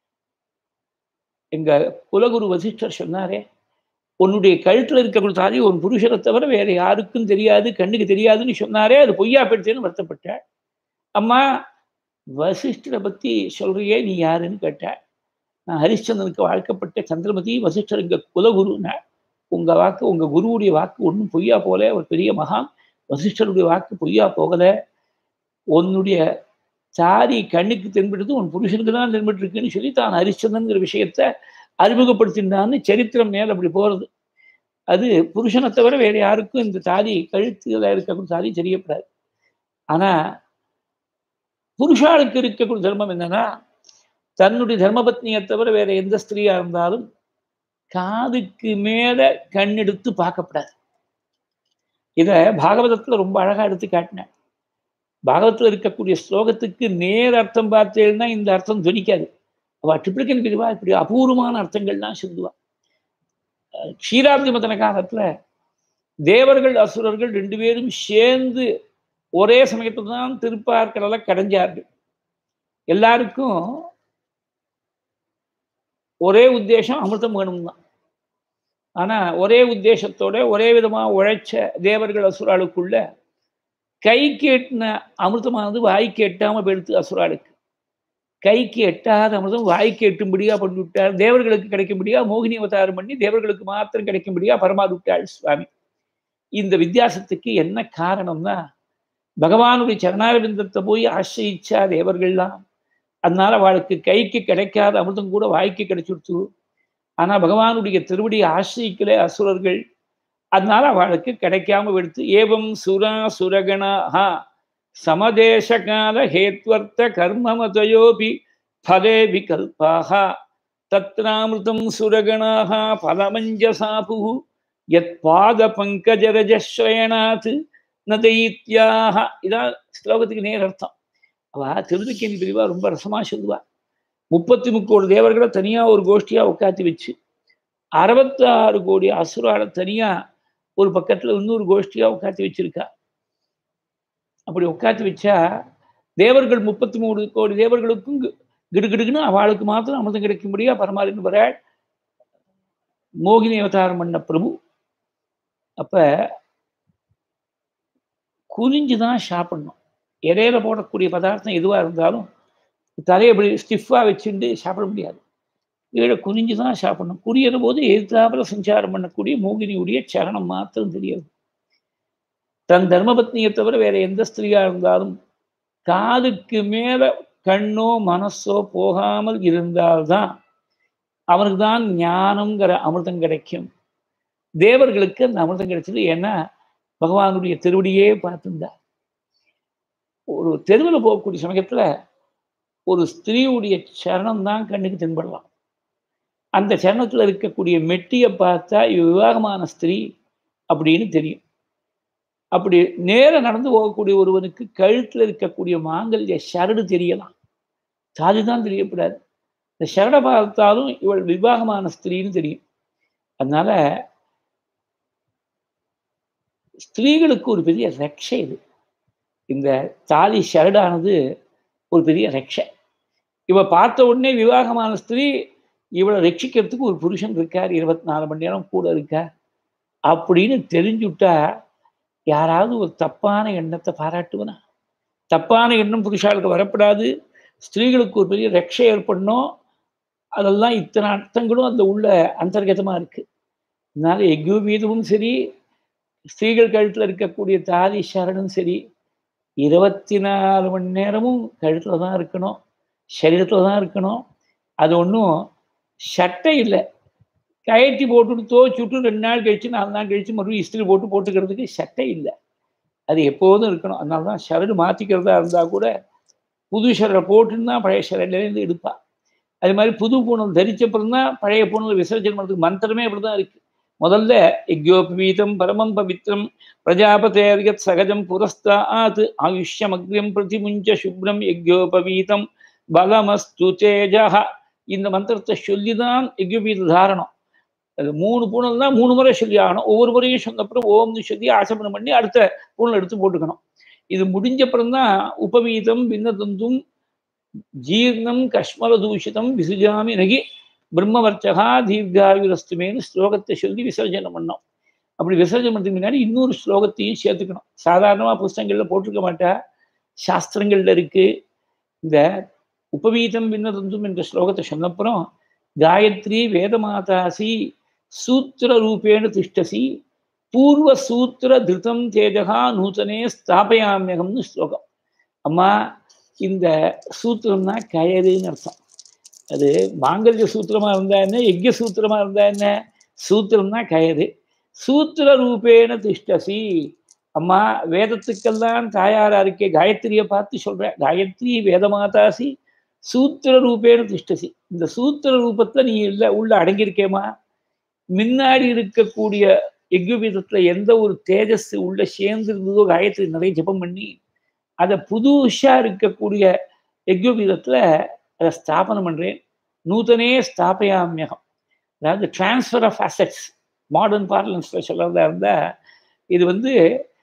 எங்க குலகுரு வசிஷ்டர் சொன்னாரே உன்னுடைய கழுத்துல இருக்கக்கூடிய தாதி உன் புருஷனை தவிர வேற யாருக்கும் தெரியாது கண்ணுக்கு தெரியாதுன்னு சொன்னாரே அது பொய்யா போயிடுத்தேன்னு வருத்தப்பட்டாள் அம்மா வசிஷ்டரை பத்தி சொல்றியே நீ யாருன்னு கேட்டாள் நான் ஹரிச்சந்திரனுக்கு வாழ்க்கப்பட்ட சந்திரமதி வசிஷ்டர் இங்க குலகுருன்னா உங்க வாக்கு உங்க குருவுடைய வாக்கு ஒன்றும் பொய்யா போல ஒரு பெரிய மகான் வசிஷ்டருடைய வாக்கு பொய்யா போகல உன்னுடைய சாரி கண்ணுக்கு தென்படுது உன் புருஷனுக்கு தான் தென்பட்டு இருக்குன்னு சொல்லி தான் ஹரிச்சந்திரங்கிற விஷயத்த அறிமுகப்படுத்தினான்னு சரித்திரம் மேல் அப்படி போறது அது புருஷனை தவிர வேற யாருக்கும் இந்த தாதி கழுத்துல இருக்கக்கூடிய தாதி தெரியப்படாது ஆனா புருஷாளுக்கு இருக்கக்கூடிய தர்மம் என்னன்னா தன்னுடைய தர்மபத்னியை தவிர வேற எந்த ஸ்திரீயா இருந்தாலும் காதுக்கு மேல கண்ணெடுத்து பார்க்கப்படாது இத பாகவதத்துல ரொம்ப அழகா எடுத்து காட்டினேன் பாகவத்தில் இருக்கக்கூடிய ஸ்லோகத்துக்கு நேர் அர்த்தம் பார்த்தேன்னா இந்த அர்த்தம் துணிக்காது அவ ட்ரிப்ளிகன் பிரிவா இப்படி அபூர்வமான அர்த்தங்கள்லாம் சொல்லுவா க்ஷீராப்தி மதன காலத்துல தேவர்கள் அசுரர்கள் ரெண்டு பேரும் சேர்ந்து ஒரே சமயத்துல தான் திருப்பார்களை கடைஞ்சார்கள் எல்லாருக்கும் ஒரே உத்தேசம் அமிர்தம் வேணும் தான் ஆனா ஒரே உத்தேசத்தோட ஒரே விதமா உழைச்ச தேவர்கள் அசுராளுக்குள்ள கைக்கு எட்டின அமிர்தமானது வாய்க்கு எட்டாம போயிடுத்து அசுராளுக்கு கைக்கு எட்டாத அமிர்தம் வாய்க்கு எட்டும்படியா பண்ணி விட்டார் தேவர்களுக்கு கிடைக்கும்படியா மோகினி அவதாரம் பண்ணி தேவர்களுக்கு மாத்திரம் கிடைக்கும்படியா பரமாது விட்டாள் சுவாமி இந்த வித்தியாசத்துக்கு என்ன காரணம்னா பகவானுடைய சரணாரவிந்தத்தை போய் ஆசிரியிச்சா தேவர்கள்லாம் அதனால அவளுக்கு கைக்கு கிடைக்காத அமிர்தம் கூட வாய்க்கு கிடைச்சிடுச்சு ஆனா பகவானுடைய திருவடியை ஆசிரியிக்கல அசுரர்கள் அதனால அவளுக்கு கிடைக்காம விடுத்து ஏவம் சுரா சுரகணா சமதேசகால ஹேத்வர்த்த கர்மமதயோபி பலே விகல்பாக தத்ராமிருதம் சுரகணாக பலமஞ்சசாபு யத் பாத பங்கஜரஜஸ்ரயணாத் நதைத்யாக இதான் ஸ்லோகத்துக்கு நேர் அர்த்தம் அவ திருதுக்கேணி பிரிவா ரொம்ப ரசமா சொல்லுவா முப்பத்தி முக்கோடி தேவர்களை தனியா ஒரு கோஷ்டியா உட்காத்தி வச்சு அறுபத்தாறு கோடி அசுரால தனியா ஒரு பக்கத்துல இன்னொரு கோஷ்டியா உட்காத்தி வச்சிருக்கா அப்படி உட்காத்தி வச்சா தேவர்கள் முப்பத்தி மூணு கோடி தேவர்களுக்கும் கிடுகிடுக்குன்னு அவளுக்கு மாத்திரம் அமிர்தம் கிடைக்கும்படியா பரமாறின்னு வராள் மோகினி அவதாரம் பண்ண பிரபு அப்ப குனிஞ்சு தான் சாப்பிடணும் இடையில போடக்கூடிய பதார்த்தம் எதுவாக இருந்தாலும் தலையை இப்படி ஸ்டிஃபாக வச்சுட்டு சாப்பிட முடியாது கீழே குனிஞ்சு தான் சாப்பிடணும் குனியிற போது எதிர்த்தாப்புல சஞ்சாரம் பண்ணக்கூடிய மோகினியுடைய சரணம் மாத்திரம் தெரியாது தன் தர்மபத்னியை தவிர வேற எந்த ஸ்திரீயா இருந்தாலும் காதுக்கு மேல கண்ணோ மனசோ போகாமல் இருந்தால்தான் அவனுக்கு தான் ஞானம்ங்கிற அமிர்தம் கிடைக்கும் தேவர்களுக்கு அந்த அமிர்தம் கிடைச்சது ஏன்னா பகவானுடைய திருவடியே பார்த்துருந்தார் ஒரு தெருவில் போகக்கூடிய சமயத்துல ஒரு ஸ்திரீவுடைய சரணம் தான் கண்ணுக்கு தென்படலாம் அந்த சரணத்துல இருக்கக்கூடிய மெட்டியை பார்த்தா இவ விவாகமான ஸ்திரீ அப்படின்னு தெரியும் அப்படி நேர நடந்து போகக்கூடிய ஒருவனுக்கு கழுத்துல இருக்கக்கூடிய மாங்கல்ய சரடு தெரியலாம் சாதிதான் தெரியக்கூடாது இந்த சரடை பார்த்தாலும் இவள் விவாகமான ஸ்திரீன்னு தெரியும் அதனால ஸ்திரீகளுக்கு ஒரு பெரிய ரக்ஷை இது இந்த தாலி ஷரடானது ஒரு பெரிய ரக்ஷை இவ பார்த்த உடனே விவாகமான ஸ்திரீ இவளை ரட்சிக்கிறதுக்கு ஒரு புருஷன் இருக்கார் இருபத்தி நாலு மணி நேரம் கூட இருக்கார் அப்படின்னு தெரிஞ்சுட்டா யாராவது ஒரு தப்பான எண்ணத்தை பாராட்டுவனா தப்பான எண்ணம் புருஷாளுக்கு வரப்படாது ஸ்திரீகளுக்கு ஒரு பெரிய ரக்ஷை ஏற்படணும் அதெல்லாம் இத்தனை அர்த்தங்களும் அந்த உள்ள அந்தர்கதமாக இருக்கு அதனால எக்யூபீதமும் சரி ஸ்திரீகள் கழுத்தில் இருக்கக்கூடிய தாதி சரணம் சரி இருபத்தி நாலு மணி நேரமும் கழுத்தில் தான் இருக்கணும் சரீரத்தில் தான் இருக்கணும் அது ஒன்றும் சட்டை இல்லை கயட்டி போட்டுட்டு தோச்சுட்டு ரெண்டு நாள் கழிச்சு நாலு நாள் கழிச்சு மறுபடியும் இஸ்திரி போட்டு போட்டுக்கிறதுக்கு சட்டை இல்லை அது எப்போதும் இருக்கணும் அதனால தான் ஷரடு மாற்றிக்கிறதா இருந்தால் கூட புது ஷரடை போட்டுன்னு தான் பழைய ஷரட்லேருந்து எடுப்பா அது மாதிரி புது பூணல் தரிச்சப்புறம் தான் பழைய பூணல் விசர்ஜனம் பண்ணுறதுக்கு மந்திரமே அப்படி தான் இருக்குது முதல்ல யஜ்யோபவீதம் பரமம் பவித்ரம் பிரஜாபதேர்யத் சகஜம் புரஸ்தாத் ஆயுஷ்யமக்ரியம் பிரதிமுஞ்ச சுப்ரம் யஜ்யோபவீதம் பலமஸ்து தேஜா இந்த மந்திரத்தை சொல்லி தான் யஜ்யோபீத தாரணம் அது மூணு பூணல் தான் மூணு முறை சொல்லி ஆகணும் ஒவ்வொரு முறையும் சொன்னப்புறம் ஓம்னு சொல்லி ஆசமனம் பண்ணி அடுத்த பூணல் எடுத்து போட்டுக்கணும் இது முடிஞ்சப்புறம் தான் உபவீதம் பின்னதந்தும் ஜீர்ணம் கஷ்மல தூஷிதம் விசுஜாமி நகி பிரம்மவர்ச்சகா தீர்காயுரஸ்துமேனு ஸ்லோகத்தை சொல்லி விசர்ஜனம் பண்ணோம் அப்படி விசர்ஜனம் பண்ணுறதுக்கு முன்னாடி இன்னொரு ஸ்லோகத்தையும் சேர்த்துக்கணும் சாதாரணமாக புஸ்தகங்களில் போட்டிருக்க மாட்டா சாஸ்திரங்கள்ல இருக்கு இந்த உபவீதம் பின்னதந்தும் என்ற ஸ்லோகத்தை சொன்னப்புறம் காயத்ரி வேதமாதாசி சூத்திர ரூபேண திஷ்டசி பூர்வ சூத்திர திருத்தம் தேஜகா நூத்தனே ஸ்தாபயாமியகம்னு ஸ்லோகம் அம்மா இந்த சூத்திரம்னா கயறுன்னு அர்த்தம் அது மாங்கல்ய சூத்திரமா இருந்தா என்ன யஜ்ய சூத்திரமா இருந்தா என்ன சூத்திரம்னா கயறு சூத்திர ரூபேன திஷ்டசி அம்மா வேதத்துக்கெல்லாம் தாயாரா இருக்கே காயத்ரியை பார்த்து சொல்றேன் காயத்ரி வேதமாதாசி சூத்திர ரூபேன திஷ்டசி இந்த சூத்திர ரூபத்தை நீ இல்லை உள்ள அடங்கியிருக்கேமா முன்னாடி இருக்கக்கூடிய யஜ்யபீதத்துல எந்த ஒரு தேஜஸ் உள்ள சேர்ந்து இருந்ததோ காயத்ரி நிறைய ஜபம் பண்ணி அதை புதுசா இருக்கக்கூடிய யஜ்யபீதத்துல அதை ஸ்தாபனம் பண்றேன் நூத்தனே ஸ்தாபயாமியகம் அதாவது டிரான்ஸ்ஃபர் ஆஃப் அசட்ஸ் மாடர்ன் பார்லன்ஸ்ல சொல்றதா இருந்தா இது வந்து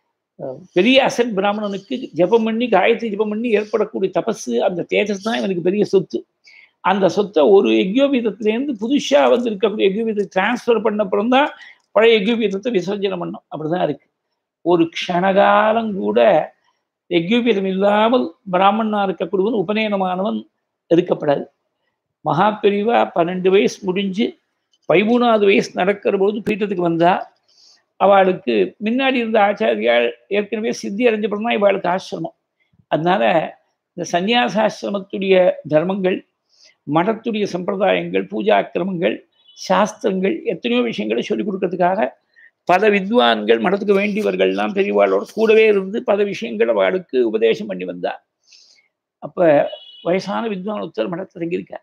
பெரிய அசட் பிராமணனுக்கு ஜபம் பண்ணி காயத்ரி ஜபம் பண்ணி ஏற்படக்கூடிய தபஸு அந்த தேஜஸ் தான் இவனுக்கு பெரிய சொத்து அந்த சொத்தை ஒரு எக்யோபீதத்திலேருந்து புதுசா வந்து இருக்கக்கூடிய எக்யோபீதத்தை டிரான்ஸ்ஃபர் பண்ணப்புறம் தான் பழைய எக்யோபீதத்தை விசர்ஜனம் பண்ணும் அப்படிதான் இருக்கு ஒரு க்ஷணகாலம் கூட எக்யூபீதம் இல்லாமல் பிராமணனா இருக்கக்கூடியவன் உபநயனமானவன் இருக்கப்படாது மகா பெரிவா பன்னெண்டு வயசு முடிஞ்சு பதிமூணாவது வயசு நடக்கிற போது பீட்டத்துக்கு வந்தா அவளுக்கு முன்னாடி இருந்த ஆச்சாரியால் ஏற்கனவே சித்தி அடைஞ்சப்பறம் தான் இவளுக்கு ஆசிரமம் அதனால இந்த சந்நியாசாசிரமத்துடைய தர்மங்கள் மடத்துடைய சம்பிரதாயங்கள் பூஜா கிரமங்கள் சாஸ்திரங்கள் எத்தனையோ விஷயங்களை சொல்லிக் கொடுக்கறதுக்காக பல வித்வான்கள் மடத்துக்கு வேண்டியவர்கள்லாம் பெரியவாளோட கூடவே இருந்து பல விஷயங்கள் அவளுக்கு உபதேசம் பண்ணி வந்தார் அப்ப வயசான வித்வான் ஒருத்தர் மடத்தில் தங்கியிருக்கார்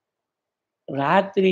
ராத்திரி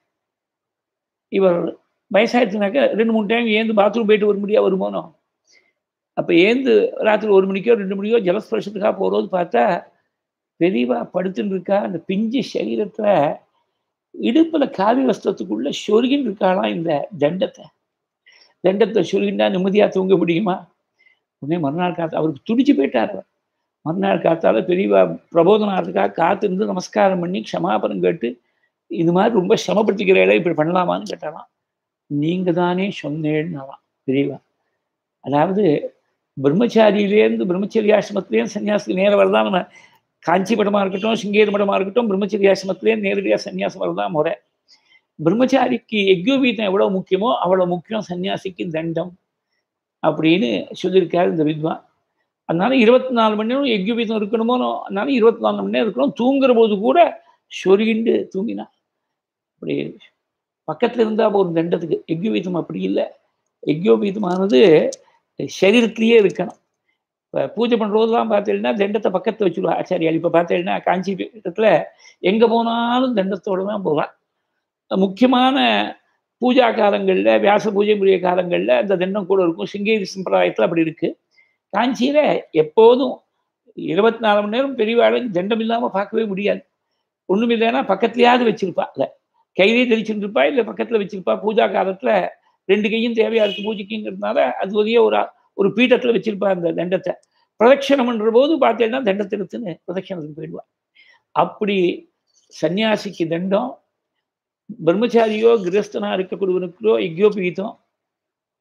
இவர் வயசாயிடுச்சுனாக்க ரெண்டு மூணு டைம் ஏந்து பாத்ரூம் போயிட்டு ஒரு முடியா வருமானோ அப்போ ஏந்து ராத்திரி ஒரு மணிக்கோ ரெண்டு மணிக்கோ ஜலஸ்பர்ஷத்துக்காக போகிறது பார்த்தா பெரியவா படுத்துன்னு இருக்கா அந்த பிஞ்சு சரீரத்தில் இடுப்பில் காவி வஸ்திரத்துக்குள்ள சொருகின்னு இருக்காளாம் இந்த தண்டத்தை தண்டத்தை சொருகின்றா நிம்மதியாக தூங்க முடியுமா உடனே மறுநாள் காத்தா அவருக்கு துடிச்சு போயிட்டார் அவர் மறுநாள் காத்தால பெரியவா பிரபோதனார்த்துக்காக காத்திருந்து நமஸ்காரம் பண்ணி க்ஷமாபனம் கேட்டு இது மாதிரி ரொம்ப சிரமப்படுத்திக்கிறீங்களே இப்படி பண்ணலாமான்னு கேட்டாலாம் நீங்க தானே சொன்னேன்னாலாம் பெரியவா அதாவது பிரம்மச்சாரியிலேருந்து பிரம்மச்சரியாசிரமத்திலேருந்து சன்னியாசத்துக்கு நேரம் வரதான் நம்ம காஞ்சி மடமாக இருக்கட்டும் சிங்கேரி மடமாக இருக்கட்டும் பிரம்மச்சரியாசிரமத்திலேருந்து நேரடியாக சன்னியாசம் வரதான் முறை பிரம்மச்சாரிக்கு எக்யோபீதம் எவ்வளோ முக்கியமோ அவ்வளோ முக்கியம் சன்னியாசிக்கு தண்டம் அப்படின்னு சொல்லியிருக்காரு இந்த வித்வான் அதனால இருபத்தி நாலு மணி நேரம் எக்யோபீதம் இருக்கணுமோ அதனால இருபத்தி நாலு மணி நேரம் இருக்கணும் தூங்குற போது கூட சொருகிண்டு தூங்கினா அப்படி பக்கத்தில் இருந்தால் ஒரு தண்டத்துக்கு எக்யோபீதம் அப்படி இல்லை எக்யோபீதமானது சரீரத்திலேயே இருக்கணும் இப்போ பூஜை பண்ணுறதுலாம் பார்த்தீங்கன்னா தண்டத்தை பக்கத்தில் வச்சுருவா ஆச்சாரியால் இப்போ பார்த்தீங்கன்னா காஞ்சி பீட்டத்தில் எங்கே போனாலும் தண்டத்தோடு தான் போவான் முக்கியமான பூஜா காலங்களில் வியாச பூஜை புரிய காலங்களில் அந்த தண்டம் கூட இருக்கும் சிங்கேரி சம்பிரதாயத்தில் அப்படி இருக்குது காஞ்சியில் எப்போதும் இருபத்தி நாலு மணி நேரம் பெரியவாளுக்கு தண்டம் இல்லாமல் பார்க்கவே முடியாது ஒன்றும் இல்லைன்னா பக்கத்துலையாவது வச்சிருப்பா இல்லை கையிலே தெரிச்சுட்டு இருப்பா இல்லை பக்கத்தில் வச்சிருப்பா பூஜா காலத்தில் ரெண்டு கையும் தேவையா இருக்கு பூஜைக்குங்கிறதுனால அது ஒரே ஒரு ஒரு பீட்டத்தில் வச்சிருப்பா அந்த தண்டத்தை பிரதட்சணம் பண்ணுற போது பார்த்தீங்கன்னா தண்டத்தை எடுத்துன்னு பிரதட்சணத்துக்கு போயிடுவா அப்படி சன்னியாசிக்கு தண்டம் பிரம்மச்சாரியோ கிரகஸ்தனா இருக்கக்கூடியவனுக்கோ யக்யோபீதம்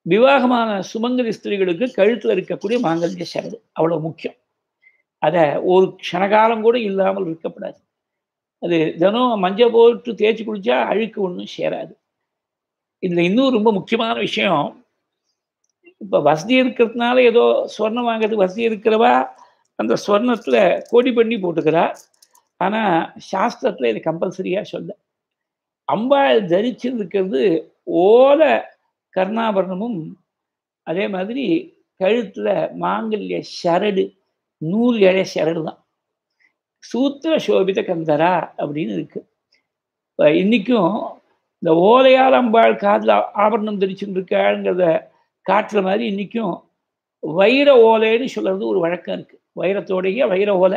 விவாகமான சுமங்கலி ஸ்திரீகளுக்கு கழுத்தில் இருக்கக்கூடிய மாங்கல்ய சரடு அவ்வளோ முக்கியம் அதை ஒரு க்ஷணகாலம் கூட இல்லாமல் இருக்கப்படாது அது தினம் மஞ்சள் போட்டு தேய்ச்சி குளிச்சா அழுக்கு ஒன்றும் சேராது இதில் இன்னும் ரொம்ப முக்கியமான விஷயம் இப்போ வசதி இருக்கிறதுனால ஏதோ சொர்ணம் வாங்குறதுக்கு வசதி இருக்கிறவா அந்த சொர்ணத்தில் கோடி பண்ணி போட்டுக்கிறா ஆனால் சாஸ்திரத்தில் இது கம்பல்சரியாக சொல்ல அம்பாள் தரிச்சிருக்கிறது ஓல கர்ணாபரணமும் அதே மாதிரி கழுத்தில் மாங்கல்ய சரடு நூல் இழைய சரடு தான் சூத்திர சோபித கந்தரா அப்படின்னு இருக்கு இப்போ இன்னைக்கும் இந்த ஓலையால் அம்பாள் காதில் ஆபரணம் தரிச்சுட்டு இருக்காளுங்கிறத காட்டுற மாதிரி இன்னைக்கும் வைர ஓலைன்னு சொல்றது ஒரு வழக்கம் இருக்கு வைரத்தோடைய வைர ஓலை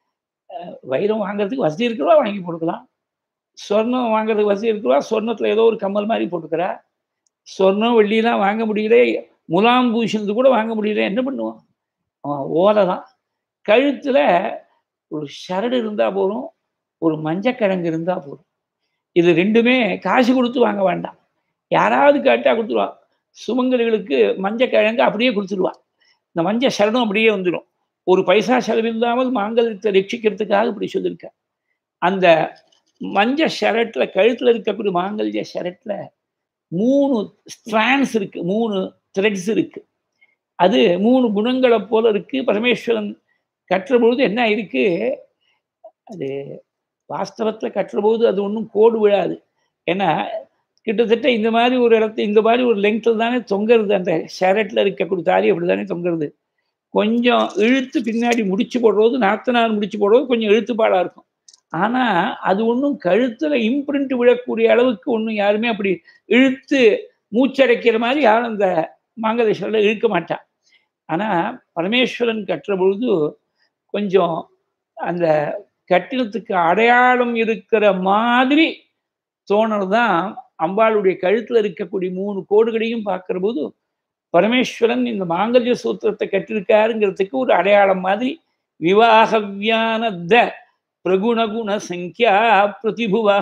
வைரம் வாங்குறதுக்கு வசதி இருக்கிறவா வாங்கி போட்டுக்கலாம் சொர்ணம் வாங்குறதுக்கு வசதி இருக்கிறவா சொர்ணத்தில் ஏதோ ஒரு கம்மல் மாதிரி போட்டுக்கிறா சொர்ணம் வெள்ளியெல்லாம் வாங்க முடியல முலாம் பூஷணத்து கூட வாங்க முடியல என்ன பண்ணுவான் அவன் ஓலை தான் கழுத்தில் ஒரு சரடு இருந்தால் போதும் ஒரு மஞ்சக்கிழங்கு இருந்தால் போதும் இது ரெண்டுமே காசு கொடுத்து வாங்க வேண்டாம் யாராவது கேட்டால் கொடுத்துருவா சுமங்கலிகளுக்கு மஞ்சக்கிழங்கு அப்படியே கொடுத்துருவா இந்த மஞ்சள் சரடும் அப்படியே வந்துடும் ஒரு பைசா செலவில்லாமல் மாங்கல்யத்தை ரட்சிக்கிறதுக்காக இப்படி சொல்லியிருக்க அந்த மஞ்ச ஷரட்டில் கழுத்தில் இருக்கக்கூடிய மாங்கல்ய ஷரட்டில் மூணு ஸ்ட்ராண்ட்ஸ் இருக்கு மூணு த்ரெட்ஸ் இருக்கு அது மூணு குணங்களை போல இருக்கு பரமேஸ்வரன் கட்டுற பொழுது என்ன இருக்கு அது வாஸ்தவத்தில் கட்டுற போது அது ஒன்றும் கோடு விழாது ஏன்னா கிட்டத்தட்ட இந்த மாதிரி ஒரு இடத்து இந்த மாதிரி ஒரு லெங்க்த்தில் தானே தொங்குறது அந்த ஷரட்டில் இருக்கக்கூடிய தாலி அப்படி தானே தொங்குறது கொஞ்சம் இழுத்து பின்னாடி முடிச்சு போடுறது நாத்தனார் முடிச்சு போடுறது கொஞ்சம் இழுத்துப்பாடாக இருக்கும் ஆனால் அது ஒன்றும் கழுத்தில் இம்ப்ரிண்ட் விழக்கூடிய அளவுக்கு ஒன்றும் யாருமே அப்படி இழுத்து மூச்சடைக்கிற மாதிரி யாரும் அந்த மாங்கலேஸ்வரில் இழுக்க மாட்டான் ஆனால் பரமேஸ்வரன் கட்டுற பொழுது கொஞ்சம் அந்த கட்டிடத்துக்கு அடையாளம் இருக்கிற மாதிரி தோணல் தான் அம்பாளுடைய கழுத்தில் இருக்கக்கூடிய மூணு கோடுகளையும் பார்க்குற போது பரமேஸ்வரன் இந்த மாங்கல்ய சூத்திரத்தை கட்டிருக்காருங்கிறதுக்கு ஒரு அடையாளம் மாதிரி விவாகவியான த பிரகுணகுண சங்கியா பிரதிபுவா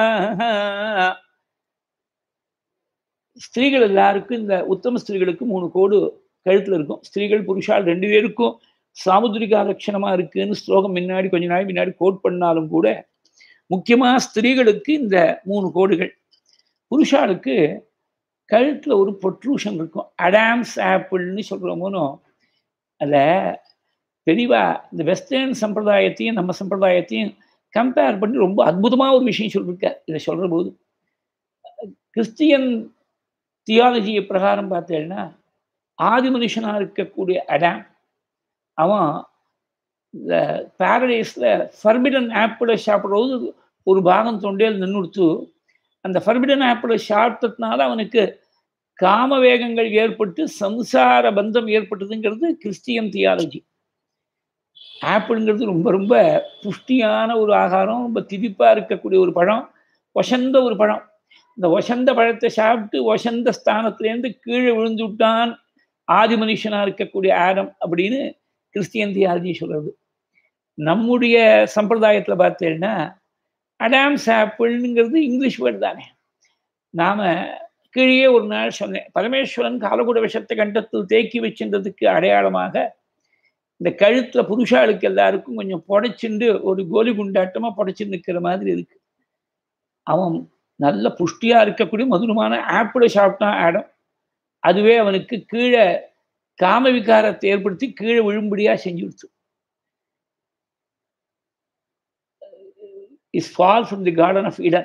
ஸ்திரீகள் எல்லாருக்கும் இந்த உத்தம ஸ்திரீகளுக்கு மூணு கோடு கழுத்தில் இருக்கும் ஸ்திரீகள் புருஷால் ரெண்டு பேருக்கும் சாமுதிரிகா லட்சணமா இருக்குன்னு ஸ்லோகம் முன்னாடி கொஞ்ச நாள் முன்னாடி கோட் பண்ணாலும் கூட முக்கியமா ஸ்திரீகளுக்கு இந்த மூணு கோடுகள் புருஷாளுக்கு கழுத்தில் ஒரு பொட்ரூஷன் இருக்கும் அடாம்ஸ் ஆப்பிள்னு சொல்கிறோமோனோ அதில் தெளிவா இந்த வெஸ்டர்ன் சம்பிரதாயத்தையும் நம்ம சம்பிரதாயத்தையும் கம்பேர் பண்ணி ரொம்ப அற்புதமாக ஒரு விஷயம் சொல்லியிருக்கார் இதை சொல்கிற போது கிறிஸ்டியன் தியாலஜியை பிரகாரம் பார்த்தேன்னா ஆதி மனுஷனாக இருக்கக்கூடிய அடாம் அவன் இந்த பேரடைஸில் ஃபர்பிடன் ஆப்பிளை சாப்பிட்றது ஒரு பாகம் தொண்டையில் நின்றுடுத்து அந்த ஃபர்பிடன் ஆப்பிளை சாப்பிட்டதுனால அவனுக்கு காம வேகங்கள் ஏற்பட்டு சம்சார பந்தம் ஏற்பட்டதுங்கிறது கிறிஸ்டியன் தியாலஜி ஆப்பிள்ங்கிறது ரொம்ப ரொம்ப புஷ்டியான ஒரு ஆகாரம் ரொம்ப திதிப்பாக இருக்கக்கூடிய ஒரு பழம் வசந்த ஒரு பழம் இந்த வசந்த பழத்தை சாப்பிட்டு வசந்த ஸ்தானத்துலேருந்து கீழே விழுந்து விட்டான் ஆதி மனுஷனாக இருக்கக்கூடிய ஆடம் அப்படின்னு கிறிஸ்டியன் தியாலஜி சொல்கிறது நம்முடைய சம்பிரதாயத்தில் பார்த்தேன்னா அடாம்ஸ் ஆப்பிள்ங்கிறது இங்கிலீஷ் வேர்டு தானே நாம் கீழே ஒரு நாள் சொன்னேன் பரமேஸ்வரன் காலகுட விஷத்தை கண்டத்தில் தேக்கி வச்சுன்றதுக்கு அடையாளமாக இந்த கழுத்தில் புருஷாளுக்கு எல்லாருக்கும் கொஞ்சம் புடைச்சிண்டு ஒரு கோலி குண்டாட்டமாக புடைச்சு நிற்கிற மாதிரி இருக்கு அவன் நல்ல புஷ்டியாக இருக்கக்கூடிய மதுரமான ஆப்பிளை சாப்பிட்டான் ஆடம் அதுவே அவனுக்கு கீழே காம விகாரத்தை ஏற்படுத்தி கீழே விழும்படியாக செஞ்சு கொடுத்து is fall from the garden of Eden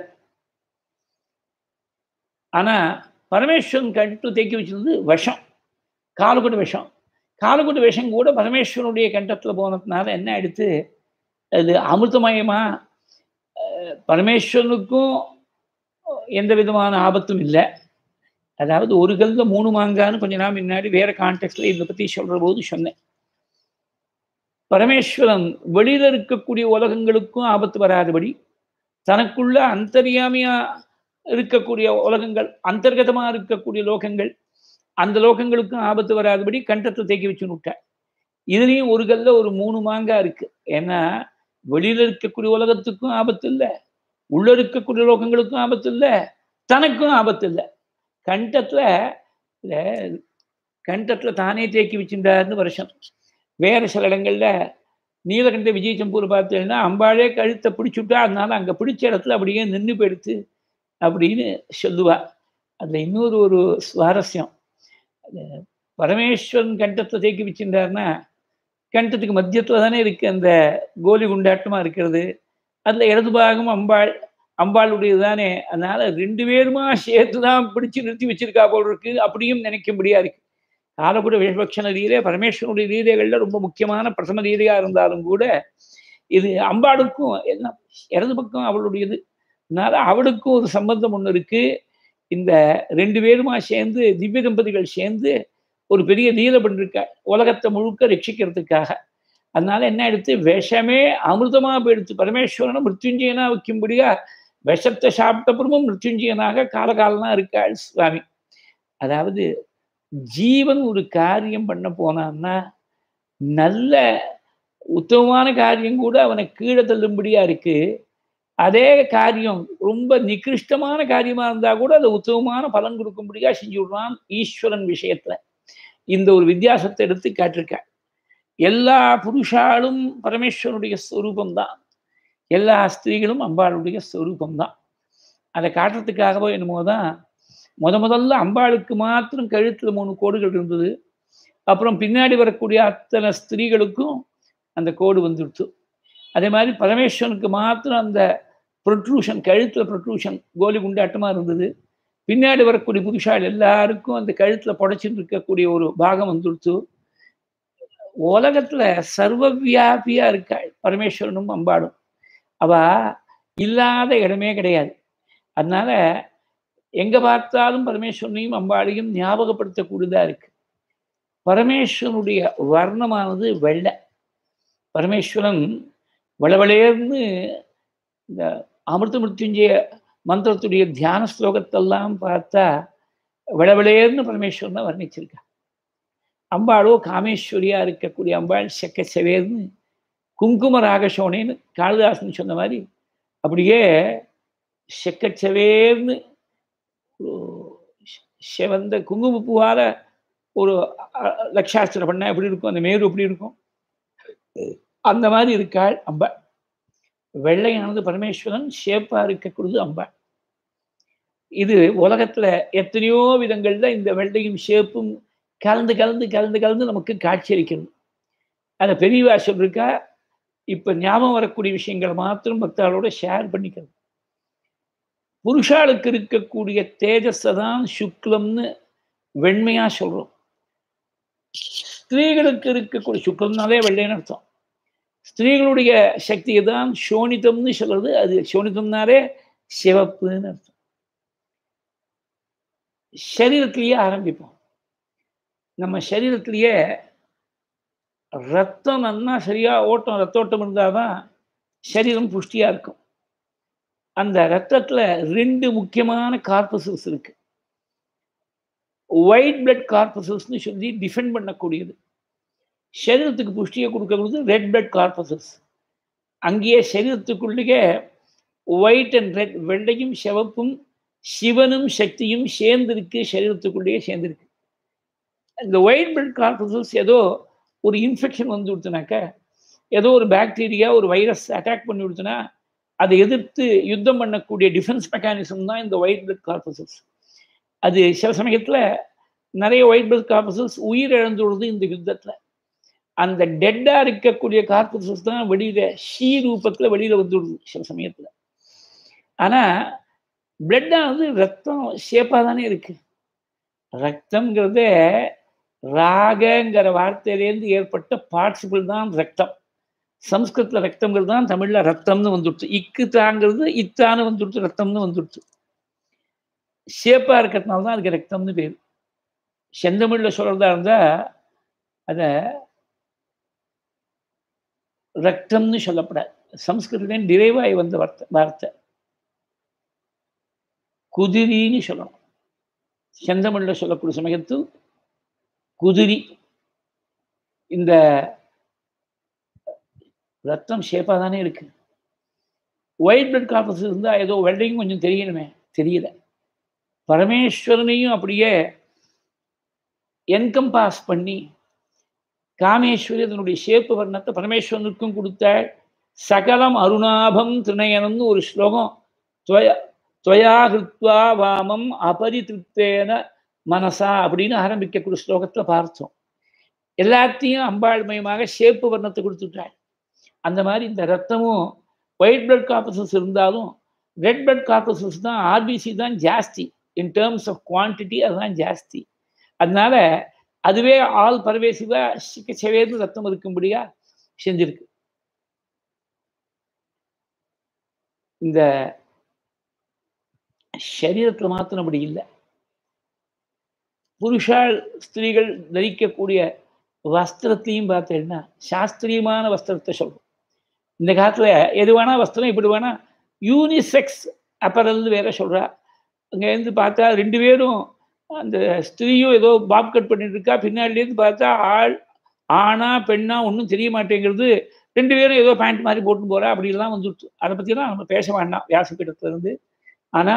ஆனால் பரமேஸ்வரன் கட்டு தேக்கி வச்சிருந்து விஷம் காலக்கூட விஷம் காலக்கூட விஷம் கூட பரமேஸ்வரனுடைய கண்டத்தில் போனதுனால என்ன ஆயிடுத்து அது அமிர்தமயமா பரமேஸ்வரனுக்கும் எந்த விதமான ஆபத்தும் இல்லை அதாவது ஒரு கல்ல மூணு மாங்கான்னு கொஞ்ச நாள் முன்னாடி வேற கான்டெக்ட்ல இதை பற்றி சொல்ற போது சொன்னேன் பரமேஸ்வரன் வெளியில இருக்கக்கூடிய உலகங்களுக்கும் ஆபத்து வராதபடி தனக்குள்ள அந்தரியாமையா இருக்கக்கூடிய உலகங்கள் அந்தர்கதமா இருக்கக்கூடிய லோகங்கள் அந்த லோகங்களுக்கும் ஆபத்து வராதபடி கண்டத்தை தேக்கி வச்சு விட்டார் இதுலேயும் ஒரு கல்ல ஒரு மூணு மாங்காய் இருக்கு ஏன்னா வெளியில இருக்கக்கூடிய உலகத்துக்கும் ஆபத்து இல்லை உள்ள இருக்கக்கூடிய லோகங்களுக்கும் ஆபத்து இல்லை தனக்கும் ஆபத்து இல்லை கண்டத்துல இல்லை கண்டத்தில் தானே தேக்கி வச்சிருந்தாருன்னு வருஷம் வேறு சில இடங்களில் நீலகண்ட விஜய் சம்பூர் பார்த்தீங்கன்னா அம்பாளே கழுத்தை பிடிச்சுட்டா அதனால அங்கே பிடிச்ச இடத்துல அப்படியே நின்று போயிடுத்து அப்படின்னு சொல்லுவா அதில் இன்னொரு ஒரு சுவாரஸ்யம் பரமேஸ்வரன் கண்டத்தை தேக்கி வச்சிருந்தாருன்னா கண்டத்துக்கு மத்தியத்தில் தானே இருக்குது அந்த கோலி குண்டாட்டமாக இருக்கிறது அதில் இடது பாகம் அம்பாள் அம்பாளுடையது தானே அதனால் ரெண்டு பேருமா சேர்த்து தான் பிடிச்சி நிறுத்தி வச்சிருக்கா போல் இருக்கு அப்படியும் நினைக்கும்படியாக இருக்கு காலப்புட விஷபக்ஷண லீலை பரமேஸ்வரனுடைய லீலைகளில் ரொம்ப முக்கியமான பிரசம லீலையாக இருந்தாலும் கூட இது அம்பாளுக்கும் என்ன இடது பக்கம் அவளுடையது அதனால அவளுக்கும் ஒரு சம்பந்தம் ஒன்று இருக்கு இந்த ரெண்டு பேருமா சேர்ந்து திவ்ய தம்பதிகள் சேர்ந்து ஒரு பெரிய லீலை பண்ணிருக்கா உலகத்தை முழுக்க ரட்சிக்கிறதுக்காக அதனால என்ன எடுத்து விஷமே அமிர்தமா போயிடுத்து பரமேஸ்வரனை மிருத்யுஞ்சயனா வைக்கும்படியா விஷத்தை சாப்பிட்டப்புறமும் மிருத்யுஞ்சயனாக காலகாலனா இருக்காள் சுவாமி அதாவது ஜீவன் ஒரு காரியம் பண்ண போனான்னா நல்ல உத்தமமான காரியம் கூட அவனை கீழே தள்ளும்படியா இருக்கு அதே காரியம் ரொம்ப நிகிருஷ்டமான காரியமா இருந்தா கூட அதை உத்தமமான பலன் கொடுக்கும்படியா செஞ்சு விடுறான் ஈஸ்வரன் விஷயத்துல இந்த ஒரு வித்தியாசத்தை எடுத்து காட்டிருக்க எல்லா புருஷாலும் பரமேஸ்வரனுடைய ஸ்வரூபம்தான் எல்லா ஸ்திரீகளும் அம்பாளுடைய ஸ்வரூபம்தான் அதை காட்டுறதுக்காகவோ என்னமோ தான் முத முதல்ல அம்பாளுக்கு மாத்திரம் கழுத்தில் மூணு கோடுகள் இருந்தது அப்புறம் பின்னாடி வரக்கூடிய அத்தனை ஸ்திரீகளுக்கும் அந்த கோடு வந்துடுச்சு அதே மாதிரி பரமேஸ்வரனுக்கு மாத்திரம் அந்த ப்ரொட்ரூஷன் கழுத்தில் ப்ரொட்ரூஷன் கோலி குண்டாட்டமாக இருந்தது பின்னாடி வரக்கூடிய புருஷால் எல்லாருக்கும் அந்த கழுத்தில் புடைச்சிட்டு இருக்கக்கூடிய ஒரு பாகம் வந்துடுச்சு உலகத்துல சர்வ வியாபியா இருக்காள் பரமேஸ்வரனும் அம்பாடும் அவ இல்லாத இடமே கிடையாது அதனால எங்க பார்த்தாலும் பரமேஸ்வரனையும் அம்பாளையும் ஞாபகப்படுத்தக்கூடியதா இருக்கு பரமேஸ்வரனுடைய வர்ணமானது வெள்ளை பரமேஸ்வரன் வளவளேர்னு இந்த அமிர்த மிருத்யுஞ்சய மந்திரத்துடைய தியான ஸ்லோகத்தெல்லாம் பார்த்தா விளவிளையர்னு பரமேஸ்வரனை வர்ணிச்சிருக்கா அம்பாளோ காமேஸ்வரியா இருக்கக்கூடிய அம்பாள் செக்க செவேர்னு குங்கும ராகசோனேன்னு காளிதாசன் சொன்ன மாதிரி அப்படியே செக்கச்சவேர்னு செவந்த குங்கும பூவால ஒரு லட்சாஸ்திரம் பண்ண எப்படி இருக்கும் அந்த மேரு எப்படி இருக்கும் அந்த மாதிரி இருக்காள் அம்பாள் வெள்ளையானது பரமேஸ்வரன் ஷேப்பா இருக்கக்கூடியது அம்பாள் இது உலகத்துல எத்தனையோ விதங்கள்ல இந்த வெள்ளையும் ஷேப்பும் கலந்து கலந்து கலந்து கலந்து நமக்கு காட்சியளிக்கணும் அதை பெரியவா சொல்லிருக்கா இப்ப ஞாபகம் வரக்கூடிய விஷயங்களை மாத்திரம் பக்தாளோட ஷேர் பண்ணிக்கிறது புருஷாளுக்கு இருக்கக்கூடிய தேஜஸை தான் சுக்லம்னு வெண்மையா சொல்றோம் ஸ்திரீகளுக்கு இருக்கக்கூடிய சுக்லம்னாலே வெள்ளைன்னு அர்த்தம் ஸ்திரீகளுடைய சக்தியை தான் சோனிதம்னு சொல்றது அது சோனிதம்னாலே சிவப்புன்னு அர்த்தம் சரீரத்திலேயே ஆரம்பிப்போம் நம்ம சரீரத்திலேயே ரத்தம் நல்லா சரியா ஓட்டம் ரத்தோட்டம் இருந்தாதான் சரீரம் புஷ்டியா இருக்கும் அந்த ரத்தத்துல ரெண்டு முக்கியமான கார்பசல்ஸ் இருக்கு ஒயிட் பிளட் கார்பசல்ஸ்னு சொல்லி டிஃபெண்ட் பண்ணக்கூடியது சரீரத்துக்கு புஷ்டியை கொடுக்கறது ரெட் பிளட் கார்பசல்ஸ் அங்கேயே சரீரத்துக்குள்ளேயே ஒயிட் அண்ட் ரெட் வெள்ளையும் சிவப்பும் சிவனும் சக்தியும் சேர்ந்திருக்கு சரீரத்துக்குள்ளேயே சேர்ந்திருக்கு இந்த ஒயிட் பிளட் கார்பசல்ஸ் ஏதோ ஒரு இன்ஃபெக்ஷன் வந்து கொடுத்தனாக்க ஏதோ ஒரு பாக்டீரியா ஒரு வைரஸ் அட்டாக் பண்ணி கொடுத்தனா அதை எதிர்த்து யுத்தம் பண்ணக்கூடிய டிஃபென்ஸ் மெக்கானிசம் தான் இந்த ஒயிட் பிளட் கார்பசல்ஸ் அது சில சமயத்தில் நிறைய ஒயிட் பிளட் கார்பசல்ஸ் உயிர் இழந்துள்ளது இந்த யுத்தத்தில் அந்த டெட்டாக இருக்கக்கூடிய கார்பசல்ஸ் தான் வெளியில ஷீ ரூபத்தில் வெளியில வந்துடுது சில சமயத்தில் ஆனால் பிளட்டானது ரத்தம் ஷேப்பாக தானே இருக்கு ரத்தம்ங்கிறத ராகங்கிற வார்த்தையிலேருந்து ஏற்பட்ட பார்ட்டிசிபிள் தான் ரத்தம் சம்ஸ்கிருத்தில் ரத்தம்ங்கிறது தான் தமிழில் ரத்தம்னு வந்துடுச்சு இக்கு தாங்கிறது இத்தான்னு வந்துடுச்சு ரத்தம்னு வந்துடுச்சு ஷேப்பாக இருக்கிறதுனால தான் அதுக்கு ரத்தம்னு பேர் செந்தமிழில் சொல்கிறதா இருந்தால் அதை ரத்தம்னு சொல்லப்படாது சம்ஸ்கிருதம் டிரைவாகி வந்த வார்த்தை வார்த்தை குதிரின்னு சொல்லணும் செந்தமிழில் சொல்லக்கூடிய சமயத்து குதிரி இந்த ரத்தம் ஷேப்பாக தானே இருக்கு ஒயிட் பிளட் கார்பஸ் இருந்தால் ஏதோ வெள்ளையும் கொஞ்சம் தெரியணுமே தெரியல பரமேஸ்வரனையும் அப்படியே என்கம்பாஸ் பண்ணி காமேஸ்வரி அதனுடைய ஷேப்பு வர்ணத்தை பரமேஸ்வரனுக்கும் கொடுத்தாள் சகலம் அருணாபம் திரிணயனம்னு ஒரு ஸ்லோகம் துவயா துவயா ஹிருத்வா வாமம் அபரிதிருப்தேன மனசா அப்படின்னு ஆரம்பிக்கக்கூடிய ஸ்லோகத்தில் பார்த்தோம் எல்லாத்தையும் அம்பாள்மயமாக ஷேப்பு வர்ணத்தை கொடுத்துட்டாள் அந்த மாதிரி இந்த ரத்தமும் ஒயிட் பிளட் கார்பசஸ் இருந்தாலும் ரெட் பிளட் கார்பசஸ் தான் ஆர்பிசி தான் ஜாஸ்தி இன் டேர்ம்ஸ் ஆஃப் குவான்டிட்டி அதுதான் ஜாஸ்தி அதனால அதுவே ஆள் பரவேசிவா சிக்கச்சவேர்னு ரத்தம் இருக்கும்படியா செஞ்சிருக்கு இந்த சரீரத்தில் மாத்திரம் அப்படி இல்லை புருஷால் ஸ்திரீகள் தரிக்கக்கூடிய வஸ்திரத்தையும் பார்த்தேன்னா சாஸ்திரியமான வஸ்திரத்தை சொல்றோம் இந்த காலத்துல எது வேணா வஸ்திரம் இப்படி வேணா யூனிசெக்ஸ் அப்பரல்னு வேற சொல்றா அங்க இருந்து பார்த்தா ரெண்டு பேரும் அந்த ஸ்திரீயும் ஏதோ பாப் கட் பண்ணிட்டு இருக்கா பின்னாடிலேருந்து பார்த்தா ஆள் ஆணா பெண்ணா ஒன்றும் தெரிய மாட்டேங்கிறது ரெண்டு பேரும் ஏதோ பேண்ட் மாதிரி போட்டு போறா அப்படிலாம் வந்துடுச்சு அதை பற்றிலாம் நம்ம பேச வேண்டாம் வியாசப்பீடத்துல இருந்து ஆனா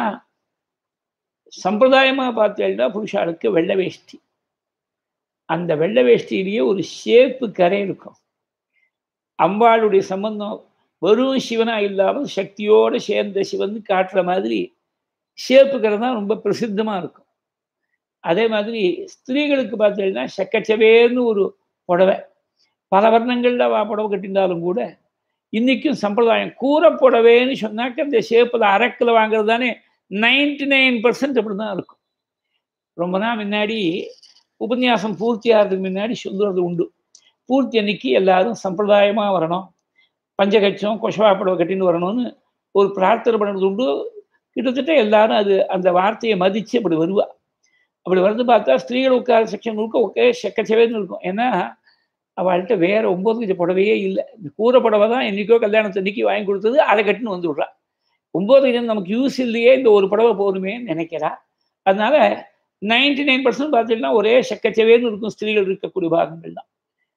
சம்பிரதாயமா பார்த்தீங்கன்னா புருஷாளுக்கு வெள்ளை வேஷ்டி அந்த வெள்ளை வேஷ்டியிலேயே ஒரு ஷேப்பு கரை இருக்கும் அம்பாளுடைய சம்பந்தம் வெறும் சிவனா இல்லாமல் சக்தியோடு சேர்ந்த சிவன் காட்டுற மாதிரி ஷேப்பு கரை தான் ரொம்ப பிரசித்தமா இருக்கும் அதே மாதிரி ஸ்திரீகளுக்கு பார்த்தீங்கன்னா செக்கச்சவேர்னு ஒரு புடவை பல வர்ணங்கள்ல வா புடவை கட்டியிருந்தாலும் கூட இன்னைக்கும் சம்பிரதாயம் கூரை புடவைன்னு சொன்னாக்க அந்த ஷேப்பில் அரக்கில் வாங்குறது தானே நைன்டி நைன் பர்சன்ட் அப்படி தான் இருக்கும் ரொம்ப நாள் முன்னாடி உபன்யாசம் பூர்த்தி ஆகிறதுக்கு முன்னாடி சொல்லுறது உண்டு பூர்த்தி அன்னைக்கு எல்லாரும் சம்பிரதாயமாக வரணும் பஞ்சகட்சம் கொஷவா புடவை கட்டின்னு வரணும்னு ஒரு பிரார்த்தனை பண்ணுறது உண்டு கிட்டத்தட்ட எல்லாரும் அது அந்த வார்த்தையை மதித்து அப்படி வருவா அப்படி வந்து பார்த்தா ஸ்திரீகள் உட்கார செக்ஷன் முழுக்க ஒக்கே செக்கச்சவேன்னு இருக்கும் ஏன்னா அவள்கிட்ட வேற ஒன்பது கஜ புடவையே இல்லை இந்த கூரை புடவை தான் என்றைக்கோ கல்யாணத்தன்னைக்கு வாங்கி கொடுத்தது அதை கட்டுன்னு வந்து விட்றா ஒன்பது கஜம் நமக்கு யூஸ் இல்லையே இந்த ஒரு புடவை போதுமேன்னு நினைக்கிறா அதனால நைன்டி நைன் பர்சன்ட் பார்த்தீங்கன்னா ஒரே செக்கச்சவேன்னு இருக்கும் ஸ்திரீகள் இருக்கக்கூடிய பாகங்கள் தான்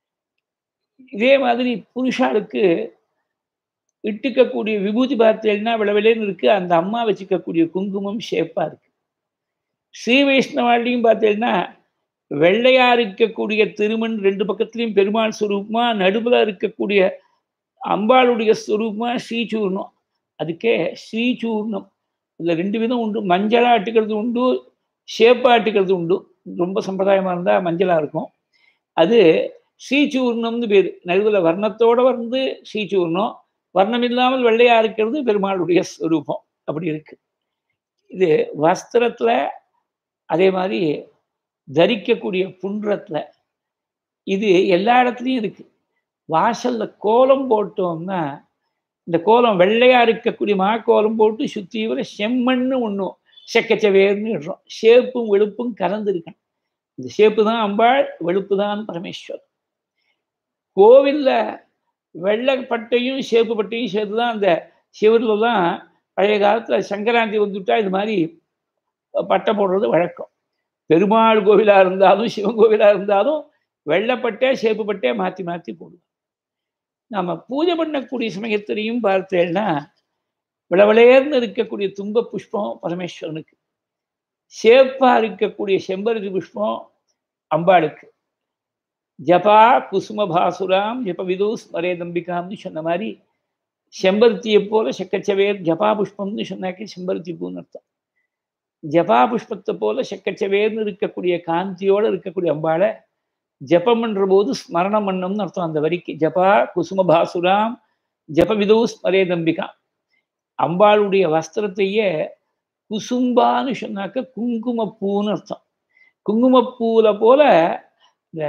இதே மாதிரி புருஷாளுக்கு இட்டுக்கக்கூடிய விபூதி பார்த்தீங்கன்னா விளவிலேன்னு இருக்கு அந்த அம்மா வச்சுக்கக்கூடிய குங்குமம் ஷேப்பா இருக்கு ஸ்ரீ வைஷ்ணவாலையும் பார்த்தீங்கன்னா வெள்ளையா இருக்கக்கூடிய திருமண் ரெண்டு பக்கத்துலையும் பெருமாள் சுரூபமா நடுவில் இருக்கக்கூடிய அம்பாளுடைய சுரூபமா ஸ்ரீசூர்ணம் அதுக்கே ஸ்ரீசூர்ணம் இதில் ரெண்டு விதம் உண்டு மஞ்சளா அட்டுக்கிறது உண்டு ஷேப்பா அட்டுக்கிறது உண்டு ரொம்ப சம்பிரதாயமாக இருந்தால் மஞ்சளாக இருக்கும் அது ஸ்ரீசூர்ணம்னு பேர் நடுவில் வர்ணத்தோட வந்து ஸ்ரீசூர்ணம் வர்ணம் இல்லாமல் வெள்ளையா இருக்கிறது பெருமாளுடைய ஸ்வரூபம் அப்படி இருக்கு இது வஸ்திரத்துல அதே மாதிரி தரிக்கக்கூடிய புன்றத்துல இது எல்லா இடத்துலையும் இருக்கு வாசல்ல கோலம் போட்டோம்னா இந்த கோலம் வெள்ளையா இருக்கக்கூடிய மா கோலம் போட்டு சுத்தி வர செம்மண்ணு ஒன்றும் செக்கச்சவேர்னு இடுறோம் ஷேப்பும் வெளுப்பும் கலந்து இருக்கணும் இந்த ஷேப்பு தான் அம்பாள் வெளுப்பு தான் பரமேஸ்வர் கோவில்ல வெள்ளை பட்டையும் சேப்பு பட்டையும் சேர்த்து தான் அந்த சிவரில் தான் பழைய காலத்தில் சங்கராந்தி வந்துவிட்டா இது மாதிரி பட்டை போடுறது வழக்கம் பெருமாள் கோவிலாக இருந்தாலும் சிவன் கோவிலாக இருந்தாலும் வெள்ளைப்பட்டே சேப்பு பட்டே மாற்றி மாற்றி போடுவோம் நம்ம பூஜை பண்ணக்கூடிய சமயத்திலையும் பார்த்தேன்னா விளவளேர்னு இருக்கக்கூடிய தும்ப புஷ்பம் பரமேஸ்வரனுக்கு சேப்பா இருக்கக்கூடிய செம்பருத்தி புஷ்பம் அம்பாளுக்கு ஜபா குசும பாசுராம் ஜப விது ஸ்மரே தம்பிகாம்னு சொன்ன மாதிரி செம்பருத்தியை போல செக்கச்சவேர் ஜபா புஷ்பம்னு சொன்னாக்கி செம்பருத்தி பூன்னு அர்த்தம் ஜபா புஷ்பத்தை போல செக்கச்சவேர்னு இருக்கக்கூடிய காந்தியோட இருக்கக்கூடிய அம்பாளை ஜபம் பண்ற போது ஸ்மரணம் பண்ணம்னு அர்த்தம் அந்த வரிக்கு ஜபா குசும பாசுராம் ஜப விது ஸ்மரே தம்பிகா அம்பாளுடைய வஸ்திரத்தையே குசும்பான்னு சொன்னாக்க குங்குமப்பூன்னு அர்த்தம் குங்குமப்பூல போல இந்த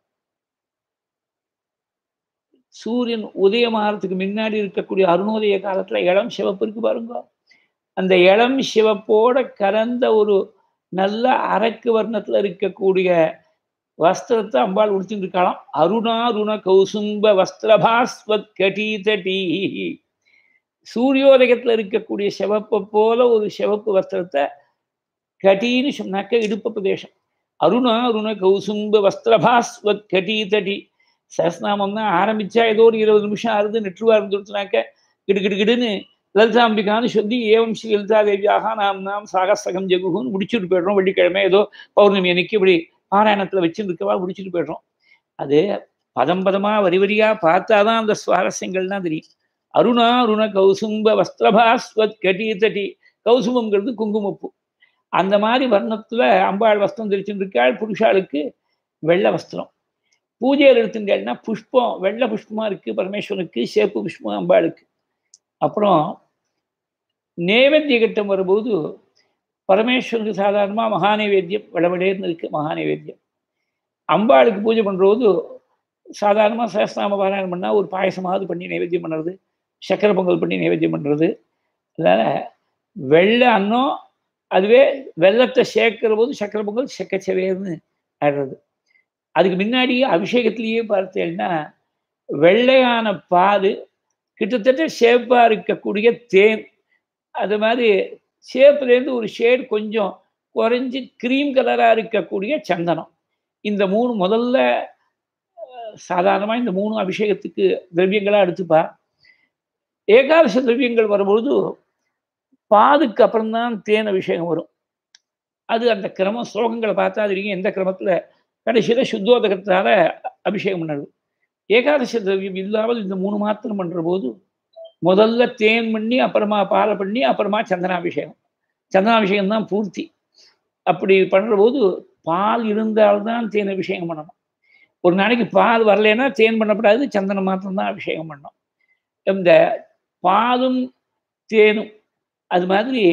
சூரியன் உதயமாகறதுக்கு முன்னாடி இருக்கக்கூடிய அருணோதய காலத்துல இளம் சிவப்பு இருக்கு பாருங்க அந்த இளம் சிவப்போட கலந்த ஒரு நல்ல அரக்கு வர்ணத்துல இருக்கக்கூடிய வஸ்திரத்தை அம்பாள் உடுத்திட்டு இருக்கலாம் அருணாருண கௌசும்ப வஸ்திரபாஸ்வத் கட்டீதடி சூரியோதயத்துல இருக்கக்கூடிய சிவப்பை போல ஒரு சிவப்பு வஸ்திரத்தை கட்டின்னு சொன்னாக்க இடுப்பு பிரதேசம் அருணா அருண கௌசும்ப வஸ்திரபாஸ்வத் கட்டீதடி சஹஸ்நாமம் தான் ஆரம்பிச்சா ஏதோ ஒரு இருபது நிமிஷம் ஆறுது நெற்றுவா இருந்துருச்சுனாக்க கிடு கிடு கிடுன்னு லலிதாம்பிகான்னு சொல்லி ஏவம் ஸ்ரீ லலிதா தேவியாக நாம் நாம் சாகசகம் ஜெகுன்னு முடிச்சுட்டு போயிடுறோம் வெள்ளிக்கிழமை ஏதோ பௌர்ணமி அன்னைக்கு இப்படி பாராயணத்துல வச்சுருக்கவா முடிச்சுட்டு போயிடுறோம் அது பதம் பதமா வரி வரியா பார்த்தாதான் அந்த சுவாரஸ்யங்கள்லாம் தெரியும் அருணா அருண கௌசும்ப வஸ்திரபாஸ்வத் கட்டி தட்டி கௌசுமங்கிறது குங்குமப்பூ அந்த மாதிரி வர்ணத்துல அம்பாள் வஸ்திரம் தெரிச்சுருக்காள் புருஷாளுக்கு வெள்ளை வஸ்திரம் பூஜையில் எடுத்துட்டேன்னா புஷ்பம் வெள்ளை புஷ்பமா இருக்கு பரமேஸ்வரனுக்கு சேப்பு புஷ்பம் அம்பாளுக்கு அப்புறம் நேவேத்திய கட்டம் வரும்போது பரமேஸ்வரனுக்கு சாதாரணமாக மகாநைவேத்தியம் விளவிடேர்னு இருக்கு மகாநைவேத்தியம் அம்பாளுக்கு பூஜை பண்ணும்போது சாதாரணமாக சஹஸ்நாம பாராயணம் பண்ணால் ஒரு பாயசமாவது பண்ணி நைவேத்தியம் பண்ணுறது சக்கரை பொங்கல் பண்ணி நைவேத்தியம் பண்ணுறது அதனால் வெள்ளை அன்னம் அதுவே வெள்ளத்தை சேர்க்கிற போது சக்கரை பொங்கல் செக்கச்சவேர்னு ஆடுறது அதுக்கு முன்னாடி அபிஷேகத்திலேயே பார்த்தேன்னா வெள்ளையான பால் கிட்டத்தட்ட ஷேப்பாக இருக்கக்கூடிய தேன் அது மாதிரி ஷேப்லேருந்து ஒரு ஷேட் கொஞ்சம் குறைஞ்சி க்ரீம் கலராக இருக்கக்கூடிய சந்தனம் இந்த மூணு முதல்ல சாதாரணமாக இந்த மூணு அபிஷேகத்துக்கு திரவியங்களாக எடுத்துப்பா ஏகாதச திரவியங்கள் வரும்பொழுது பாதுக்கு அப்புறம்தான் தேன் அபிஷேகம் வரும் அது அந்த கிரமம் ஸ்லோகங்களை பார்த்தா தெரியும் எந்த கிரமத்தில் கடைசியில் சுத்தோதகத்தால் அபிஷேகம் பண்ணுறது ஏகாதசி திரவியம் இல்லாமல் இந்த மூணு மாத்திரம் பண்ணுற போது முதல்ல தேன் பண்ணி அப்புறமா பாலை பண்ணி அப்புறமா சந்தனாபிஷேகம் சந்தனாபிஷேகம் தான் பூர்த்தி அப்படி பண்ணுற போது பால் இருந்தால்தான் தேன் அபிஷேகம் பண்ணணும் ஒரு நாளைக்கு பால் வரலைன்னா தேன் பண்ணப்படாது சந்தனம் மாத்திரம்தான் அபிஷேகம் பண்ணணும் இந்த பாலும் தேனும் அது மாதிரி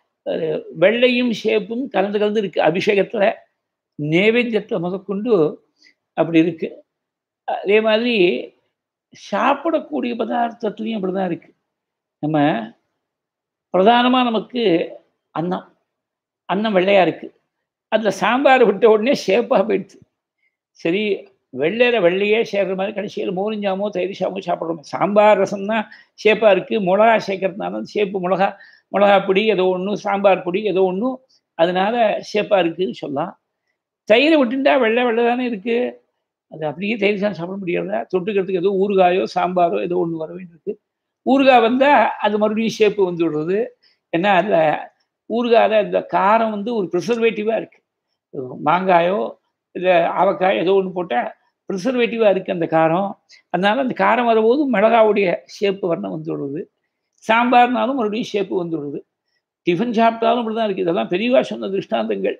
வெள்ளையும் ஷேப்பும் கலந்து கலந்து இருக்கு அபிஷேகத்தில் நேவேத்தியத்தில் முதற்கொண்டு அப்படி இருக்கு அதே மாதிரி சாப்பிடக்கூடிய பதார்த்தத்துலையும் அப்படிதான் இருக்கு நம்ம பிரதானமாக நமக்கு அன்னம் அன்னம் வெள்ளையா இருக்கு அதில் சாம்பார் விட்ட உடனே ஷேப்பாக போயிடுச்சு சரி வெள்ளையில வெள்ளையே சேர்ற மாதிரி கடைசியில் மோரிஞ்சாமோ தயிரிசாமோ சாப்பிட்றோம் சாம்பார் ரசம் தான் ஷேப்பாக இருக்குது மிளகா சேர்க்கறதுனால ஷேப்பு மிளகா மிளகா பொடி ஏதோ ஒன்று சாம்பார் பொடி ஏதோ ஒன்று அதனால ஷேப்பாக இருக்குதுன்னு சொல்லலாம் தயிரை விட்டுட்டா வெள்ளை வெள்ளை தானே இருக்குது அது அப்படியே தயிர் சாதம் சாப்பிட முடியாதா தொட்டுக்கிறதுக்கு ஏதோ ஊறுகாயோ சாம்பாரோ ஏதோ ஒன்று வர வேண்டியிருக்கு ஊறுகாய் வந்தால் அது மறுபடியும் ஷேப்பு வந்து விடுறது ஏன்னா அதில் ஊறுகாயில் இந்த காரம் வந்து ஒரு ப்ரிசர்வேட்டிவாக இருக்குது மாங்காயோ இல்லை ஆவக்காய் ஏதோ ஒன்று போட்டால் ப்ரிசர்வேட்டிவாக இருக்குது அந்த காரம் அதனால அந்த காரம் வரும்போது மிளகாவுடைய ஷேப்பு வர்ணம் வந்து விடுறது சாம்பார்னாலும் மறுபடியும் ஷேப்பு வந்து விடுறது டிஃபன் சாப்பிட்டாலும் அப்படி தான் இருக்குது இதெல்லாம் பெரியவா சொன்ன திருஷ்டாந்தங்கள்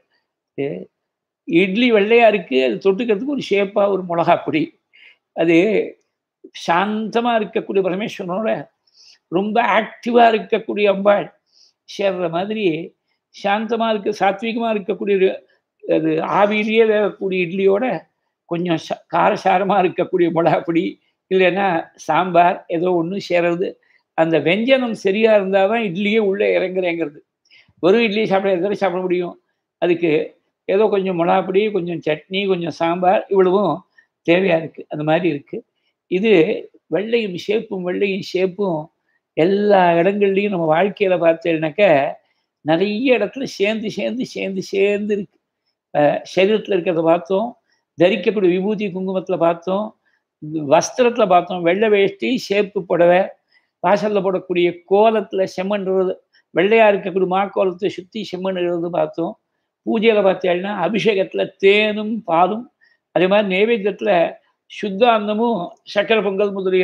இட்லி வெள்ளையா இருக்கு அது தொட்டுக்கிறதுக்கு ஒரு ஷேப்பா ஒரு மிளகா பொடி அது சாந்தமா இருக்கக்கூடிய பரமேஸ்வரனோட ரொம்ப ஆக்டிவா இருக்கக்கூடிய அம்பாள் சேர்ற மாதிரி சாந்தமா இருக்க சாத்விகமா இருக்கக்கூடிய அது ஆவியிலேயே வேகக்கூடிய இட்லியோட கொஞ்சம் காரசாரமா இருக்கக்கூடிய மிளகா பொடி இல்லைன்னா சாம்பார் ஏதோ ஒன்று சேர்றது அந்த வெஞ்சனம் சரியா இருந்தால் தான் இட்லியே உள்ளே இறங்குறேங்கிறது வெறும் இட்லி சாப்பிட எதாவது சாப்பிட முடியும் அதுக்கு ஏதோ கொஞ்சம் மிளகாப்பொடி கொஞ்சம் சட்னி கொஞ்சம் சாம்பார் இவ்வளவும் தேவையாக இருக்குது அந்த மாதிரி இருக்குது இது வெள்ளையும் ஷேப்பும் வெள்ளையும் ஷேப்பும் எல்லா இடங்கள்லையும் நம்ம வாழ்க்கையில் பார்த்தேன்னாக்க நிறைய இடத்துல சேர்ந்து சேர்ந்து சேர்ந்து சேர்ந்து இருக்கு சரீரத்தில் இருக்கிறத பார்த்தோம் தரிக்கக்கூடிய விபூதி குங்குமத்தில் பார்த்தோம் வஸ்திரத்தில் பார்த்தோம் வெள்ளை வேஷ்டி ஷேப்பு புடவை வாசலில் போடக்கூடிய கோலத்தில் செம்மண்றது வெள்ளையா இருக்கக்கூடிய மாக்கோலத்தை சுற்றி செம்மண்ணுறது பார்த்தோம் பூஜையில் பார்த்தீங்கன்னா அபிஷேகத்தில் தேனும் பாலும் அதே மாதிரி நைவேத்தியத்தில் சுத்த அன்னமும் சக்கரை பொங்கல் முதலிய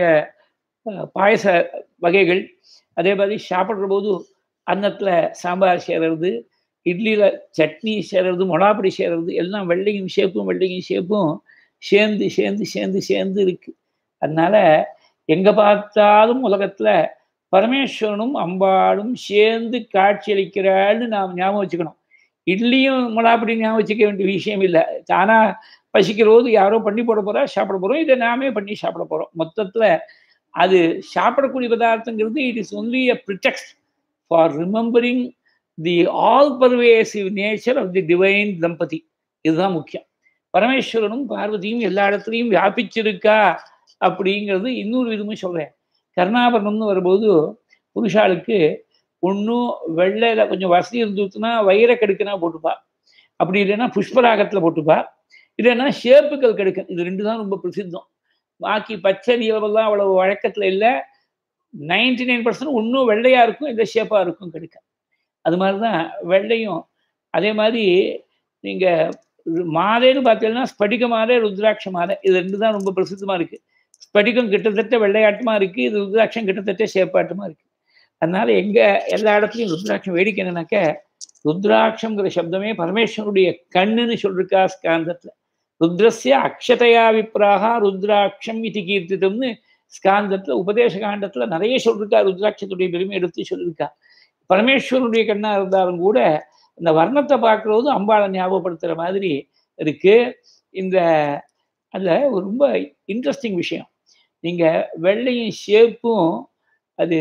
பாயச வகைகள் அதே மாதிரி சாப்பிட்ற போது அன்னத்தில் சாம்பார் சேர்றது இட்லியில் சட்னி சேர்றது மொளாப்பொடி சேர்றது எல்லாம் வெள்ளையும் ஷேப்பும் வெள்ளையும் ஷேப்பும் சேர்ந்து சேர்ந்து சேர்ந்து சேர்ந்து இருக்கு அதனால எங்கே பார்த்தாலும் உலகத்தில் பரமேஸ்வரனும் அம்பாளும் சேர்ந்து காட்சியளிக்கிறாள்னு நாம் ஞாபகம் வச்சுக்கணும் இட்லியும் மிளகாப்பொடி ஞாபகம் வச்சுக்க வேண்டிய விஷயம் இல்லை தானா பசிக்கிற போது யாரோ பண்ணி போட போறா சாப்பிட போறோம் இதை நாமே பண்ணி சாப்பிட போறோம் மொத்தத்துல அது சாப்பிடக்கூடிய பதார்த்தங்கிறது it is only a pretext for remembering the all pervasive nature of the divine தம்பதி இதுதான் முக்கியம் பரமேஸ்வரனும் பார்வதியும் எல்லா இடத்துலையும் வியாபிச்சிருக்கா அப்படிங்கிறது இன்னொரு விதமும் சொல்றேன் கருணாபரணம்னு வரும்போது புருஷாளுக்கு ஒன்றும் வெள்ளையில கொஞ்சம் வசதி இருந்துச்சுன்னா வைர கடுக்குனா போட்டுப்பா அப்படி இல்லைன்னா புஷ்பராகத்தில் போட்டுப்பா இல்லைன்னா ஷேப்புகள் கெடுக்கன் இது ரெண்டு தான் ரொம்ப பிரசித்தம் பாக்கி பச்சை நீளமெல்லாம் அவ்வளவு வழக்கத்தில் இல்லை நைன்டி நைன் பர்சன்ட் ஒன்றும் வெள்ளையா இருக்கும் இல்லை ஷேப்பாக இருக்கும் கெடுக்க அது மாதிரி தான் வெள்ளையும் அதே மாதிரி நீங்கள் மாலைன்னு பார்த்தீங்கன்னா ஸ்படிக மாலை ருத்ராட்ச மாலை இது ரெண்டு தான் ரொம்ப பிரசித்தமா இருக்கு ஸ்படிகம் கிட்டத்தட்ட வெள்ளையாட்டமா இருக்கு இது ருத்ராட்சம் கிட்டத்தட்ட சேப்பாட்டமா இருக்கு அதனால எங்க எல்லா இடத்துலையும் ருத்ராட்சம் வேடிக்கை என்னன்னாக்க ருத்ராட்சம்ங்கிற சப்தமே பரமேஸ்வருடைய கண்ணுன்னு சொல்லிருக்கா ஸ்காந்தத்துல ருத்ரஸ்ய அக்ஷதையா விப்ராகா ருத்ராட்சம் இது கீர்த்திதம்னு ஸ்காந்தத்துல உபதேச காண்டத்துல நிறைய சொல்லிருக்கா ருத்ராட்சத்துடைய பெருமை எடுத்து சொல்லியிருக்கா பரமேஸ்வரனுடைய கண்ணா இருந்தாலும் கூட இந்த வர்ணத்தை பார்க்கறது அம்பாளை ஞாபகப்படுத்துற மாதிரி இருக்கு இந்த அதுல ஒரு ரொம்ப இன்ட்ரெஸ்டிங் விஷயம் நீங்க வெள்ளையும் ஷேப்பும் அது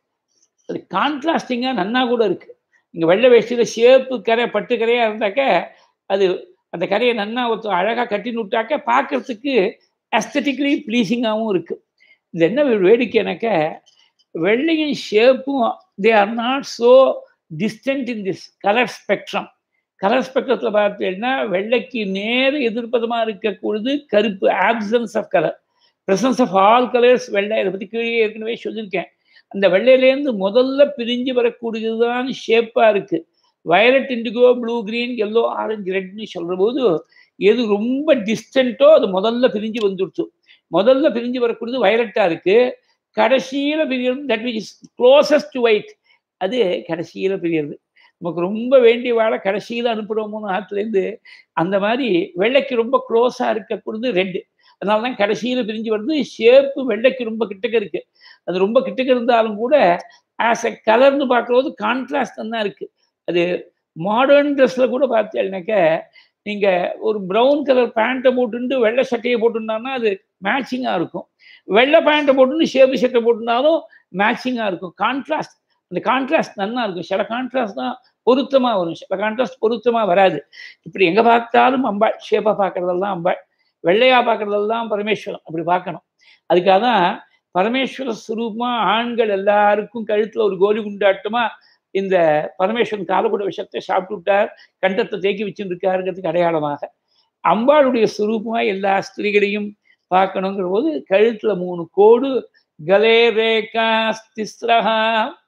அது கான்ட்ராஸ்டிங்கா நன்னா கூட இருக்கு இங்க வெள்ளை வேஷ்டியில ஷேப்பு கரை பட்டு கரையா இருந்தாக்க அது அந்த கரையை நன்னா ஒருத்தர் அழகா கட்டி விட்டாக்க பார்க்கறதுக்கு அஸ்தட்டிக்கலி ப்ளீஸிங்காகவும் இருக்கு இது என்ன வேடிக்கைனாக்க வெள்ளையும் ஷேப்பும் they are not so distant in this colour spectrum colour ஸ்பெக்ட்ரத்தில் பார்த்தீங்கன்னா வெள்ளைக்கு நேர எதிர்ப்பதமாக இருக்கக்கூடியது கருப்பு absence of colour presence of all colours வெள்ளை இதை பற்றி கீழே ஏற்கனவே சொல்லியிருக்கேன் அந்த வெள்ளையிலேருந்து முதல்ல பிரிஞ்சு வரக்கூடியது தான் ஷேப்பாக இருக்குது violet indigo blue green yellow orange ரெட்னு சொல்கிற போது எது ரொம்ப டிஸ்டன்ட்டோ அது முதல்ல பிரிஞ்சு வந்துடுச்சு முதல்ல பிரிஞ்சு வரக்கூடியது வயலட்டாக இருக்குது கடைசியில் பிரிகிறது that which is closest to white அது கடைசியில் பிரிகிறது நமக்கு ரொம்ப வேண்டிய வாழை கடைசியில் அனுப்புகிறோமோன்னு ஆற்றுலேருந்து அந்த மாதிரி வெள்ளைக்கு ரொம்ப க்ளோஸாக இருக்கக்கூடியது ரெட்டு அதனால தான் கடைசியில் பிரிஞ்சு வருது ஷேப்பு வெள்ளைக்கு ரொம்ப கிட்டக்க இருக்கு அது ரொம்ப கிட்டக்க இருந்தாலும் கூட ஆஸ் எ கலர்னு பார்க்கும்போது கான்ட்ராஸ்ட் தான் இருக்கு அது மாடர்ன் ட்ரெஸ்ஸில் கூட பார்த்தீங்கன்னாக்க நீங்கள் ஒரு ப்ரௌன் கலர் பேண்ட்டை போட்டுட்டு வெள்ளை சட்டையை போட்டுருந்தாங்கன்னா அது மேட்சிங்காக இருக்கும் வெள்ளை பேண்ட்டை போட்டுன்னு ஷேப்பு சட்டை போட்டுருந்தாலும் மேட்சிங்காக இருக்கும் கான்ட்ராஸ்ட் அந்த கான்ட்ராஸ்ட் நல்லா இருக்கும் சில கான்ட்ராஸ்ட் தான் பொருத்தமாக வரும் சில கான்ட்ராஸ்ட் பொருத்தமாக வராது இப்படி எங்கே பார்த்தாலும் அம்பாள் ஷேப்பாக பார்க்குறதெல்லாம் அம்பாள் வெள்ளையாக பார்க்குறதெல்லாம் பரமேஸ்வரம் அப்படி பார்க்கணும் அதுக்காக தான் பரமேஸ்வர சுரூபமாக ஆண்கள் எல்லாருக்கும் கழுத்தில் ஒரு கோலி குண்டாட்டமாக இந்த பரமேஸ்வரன் காலக்கூட விஷத்தை சாப்பிட்டு விட்டார் கண்டத்தை தேக்கி வச்சுருக்காருங்கிறதுக்கு அடையாளமாக அம்பாளுடைய சுரூபமாக எல்லா ஸ்திரீகளையும் பார்க்கணுங்கிற போது கழுத்தில் மூணு கோடு கலே ரேகா திஸ்ரஹா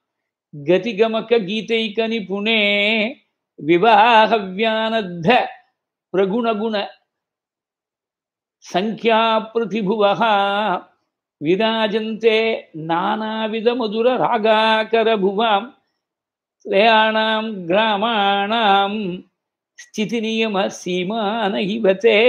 கதிகமக கீதைக நிபுணே விவாகவியானத்த பிரகுணகுண சங்கியா பிரதிபுவः விராஜந்தே நானாவித மதுர ராகாகர புவாம் ஸ்ரேயாணாம் கிராமாணாம் ஸ்திதி நியம சீமான இவத்தே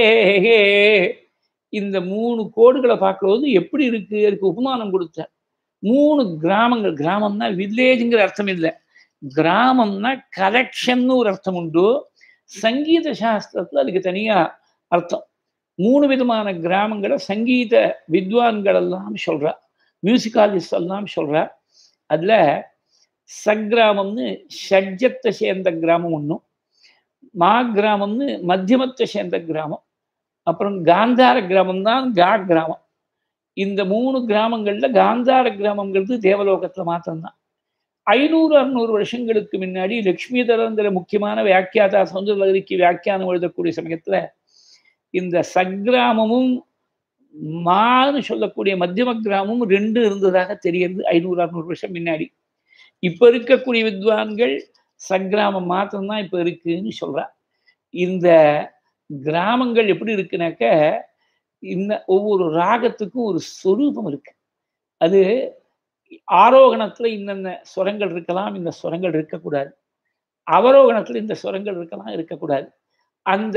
இந்த மூணு கோடுகளை பார்க்கும்போது எப்படி இருக்கு அதுக்கு உபமானம் கொடுத்தார் மூணு கிராமங்கள் கிராமம்னா வில்லேஜுங்கிற அர்த்தம் இல்லை கிராமம்னா கலெக்ஷன்னு ஒரு அர்த்தம் உண்டு சங்கீத சாஸ்திரத்தில் அதுக்கு தனியாக அர்த்தம் மூணு விதமான கிராமங்களை சங்கீத வித்வான்கள் எல்லாம் சொல்றா மியூசிக்காலிஸ்ட் எல்லாம் சொல்றா அதுல சக்கிராமம்னு ஷட்ஜத்தை சேர்ந்த கிராமம் ஒன்றும் மா கிராமம்னு மத்தியமத்தை சேர்ந்த கிராமம் அப்புறம் காந்தார கிராமம் தான் கா கிராமம் இந்த மூணு கிராமங்கள்ல காந்தார கிராமங்கிறது தேவலோகத்துல மாத்திரம்தான் ஐநூறு அறுநூறு வருஷங்களுக்கு முன்னாடி லக்ஷ்மிதரங்கிற முக்கியமான வியாக்கியாதா சௌந்தரலகரிக்கு வியாக்கியானம் எழுதக்கூடிய சமயத்துல இந்த சக்கிராமமும் மான்னு சொல்லக்கூடிய மத்தியம கிராமமும் ரெண்டு இருந்ததாக தெரியுது ஐநூறு அறுநூறு வருஷம் முன்னாடி இப்ப இருக்கக்கூடிய வித்வான்கள் சக்கிராமம் மாத்திரம்தான் இப்ப இருக்குன்னு சொல்றா இந்த கிராமங்கள் எப்படி இருக்குனாக்க இந்த ஒவ்வொரு ராகத்துக்கும் ஒரு சொரூபம் இருக்கு அது ஆரோகணத்துல இன்னென்ன ஸ்வரங்கள் இருக்கலாம் இந்த ஸ்வரங்கள் இருக்கக்கூடாது அவரோகணத்துல இந்த ஸ்வரங்கள் இருக்கலாம் இருக்கக்கூடாது அந்த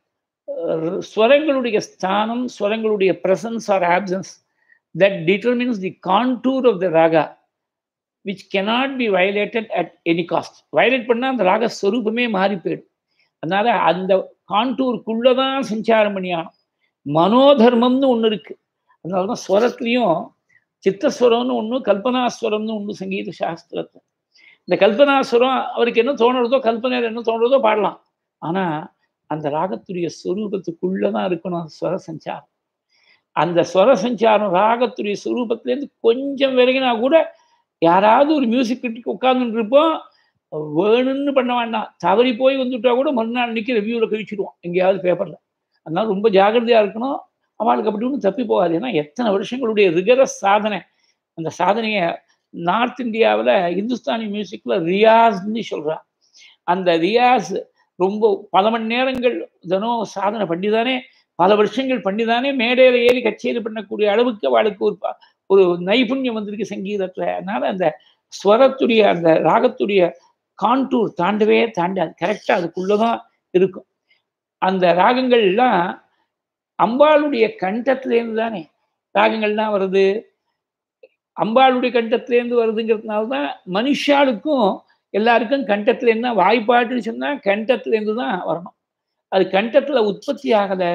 ஸ்வரங்களுடைய ஸ்தானம் ஸ்வரங்களுடைய presence or absence that determines the contour of the raga which cannot be violated at any cost violate பண்ணால் அந்த ராக ஸ்வரூபமே மாறி போயிடும் அதனால அந்த கான்டூருக்குள்ளே தான் சஞ்சாரம் பண்ணியானோம் மனோதர்மம்னு ஒன்று இருக்கு அதனால தான் ஸ்வரத்துலேயும் சித்தஸ்வரம்னு ஒன்று கல்பனாஸ்வரம்னு ஒன்று சங்கீத சாஸ்திரத்தை இந்த கல்பனாஸ்வரம் அவருக்கு என்ன தோணுறதோ கல்பனையில் என்ன தோணுறதோ பாடலாம் ஆனால் அந்த ராகத்துடைய ஸ்வரூபத்துக்குள்ளே தான் இருக்கணும் ஸ்வர சஞ்சாரம் அந்த ஸ்வர சஞ்சாரம் ராகத்துடைய ஸ்வரூபத்திலேருந்து கொஞ்சம் விலகினா கூட யாராவது ஒரு மியூசிக் கிரிட்டிக் உட்கார்ந்துட்டு இருப்போம் வேணும்னு பண்ண வேண்டாம் தவறி போய் வந்துட்டா கூட மறுநாள் அன்னைக்கு ரிவ்யூவில் கழிச்சிடுவோம் எங்கேயாவது பேப்பரில் அதனால ரொம்ப ஜாகிரதையாக இருக்கணும் அவளுக்கு அப்படி ஒன்றும் தப்பி போகாது ஏன்னா எத்தனை வருஷங்களுடைய ரிகரஸ் சாதனை அந்த சாதனையை நார்த் இந்தியாவில் இந்துஸ்தானி மியூசிக்கில் ரியாஸ்ன்னு சொல்கிறா அந்த ரியாஸ் ரொம்ப பல மணி நேரங்கள் தினம் சாதனை பண்ணிதானே பல வருஷங்கள் பண்ணிதானே மேடையில ஏறி கச்சேரி பண்ணக்கூடிய அளவுக்கு அவளுக்கு ஒரு ஒரு நைபுண்யம் வந்திருக்கு சங்கீதத்துல அதனால அந்த ஸ்வரத்துடைய அந்த ராகத்துடைய கான்டூர் தாண்டவே தாண்டாது கரெக்டா அதுக்குள்ளதான் இருக்கும் அந்த ராகங்கள்லாம் அம்பாளுடைய கண்டத்திலேருந்து தானே ராகங்கள்லாம் வருது அம்பாளுடைய கண்டத்திலேருந்து வருதுங்கிறதுனால தான் மனுஷாளுக்கும் எல்லாருக்கும் கண்டத்துல என்ன வாய்ப்பாட்டுன்னு சொன்னா கண்டத்திலேருந்து தான் வரணும் அது கண்டத்துல உற்பத்தி ஆகல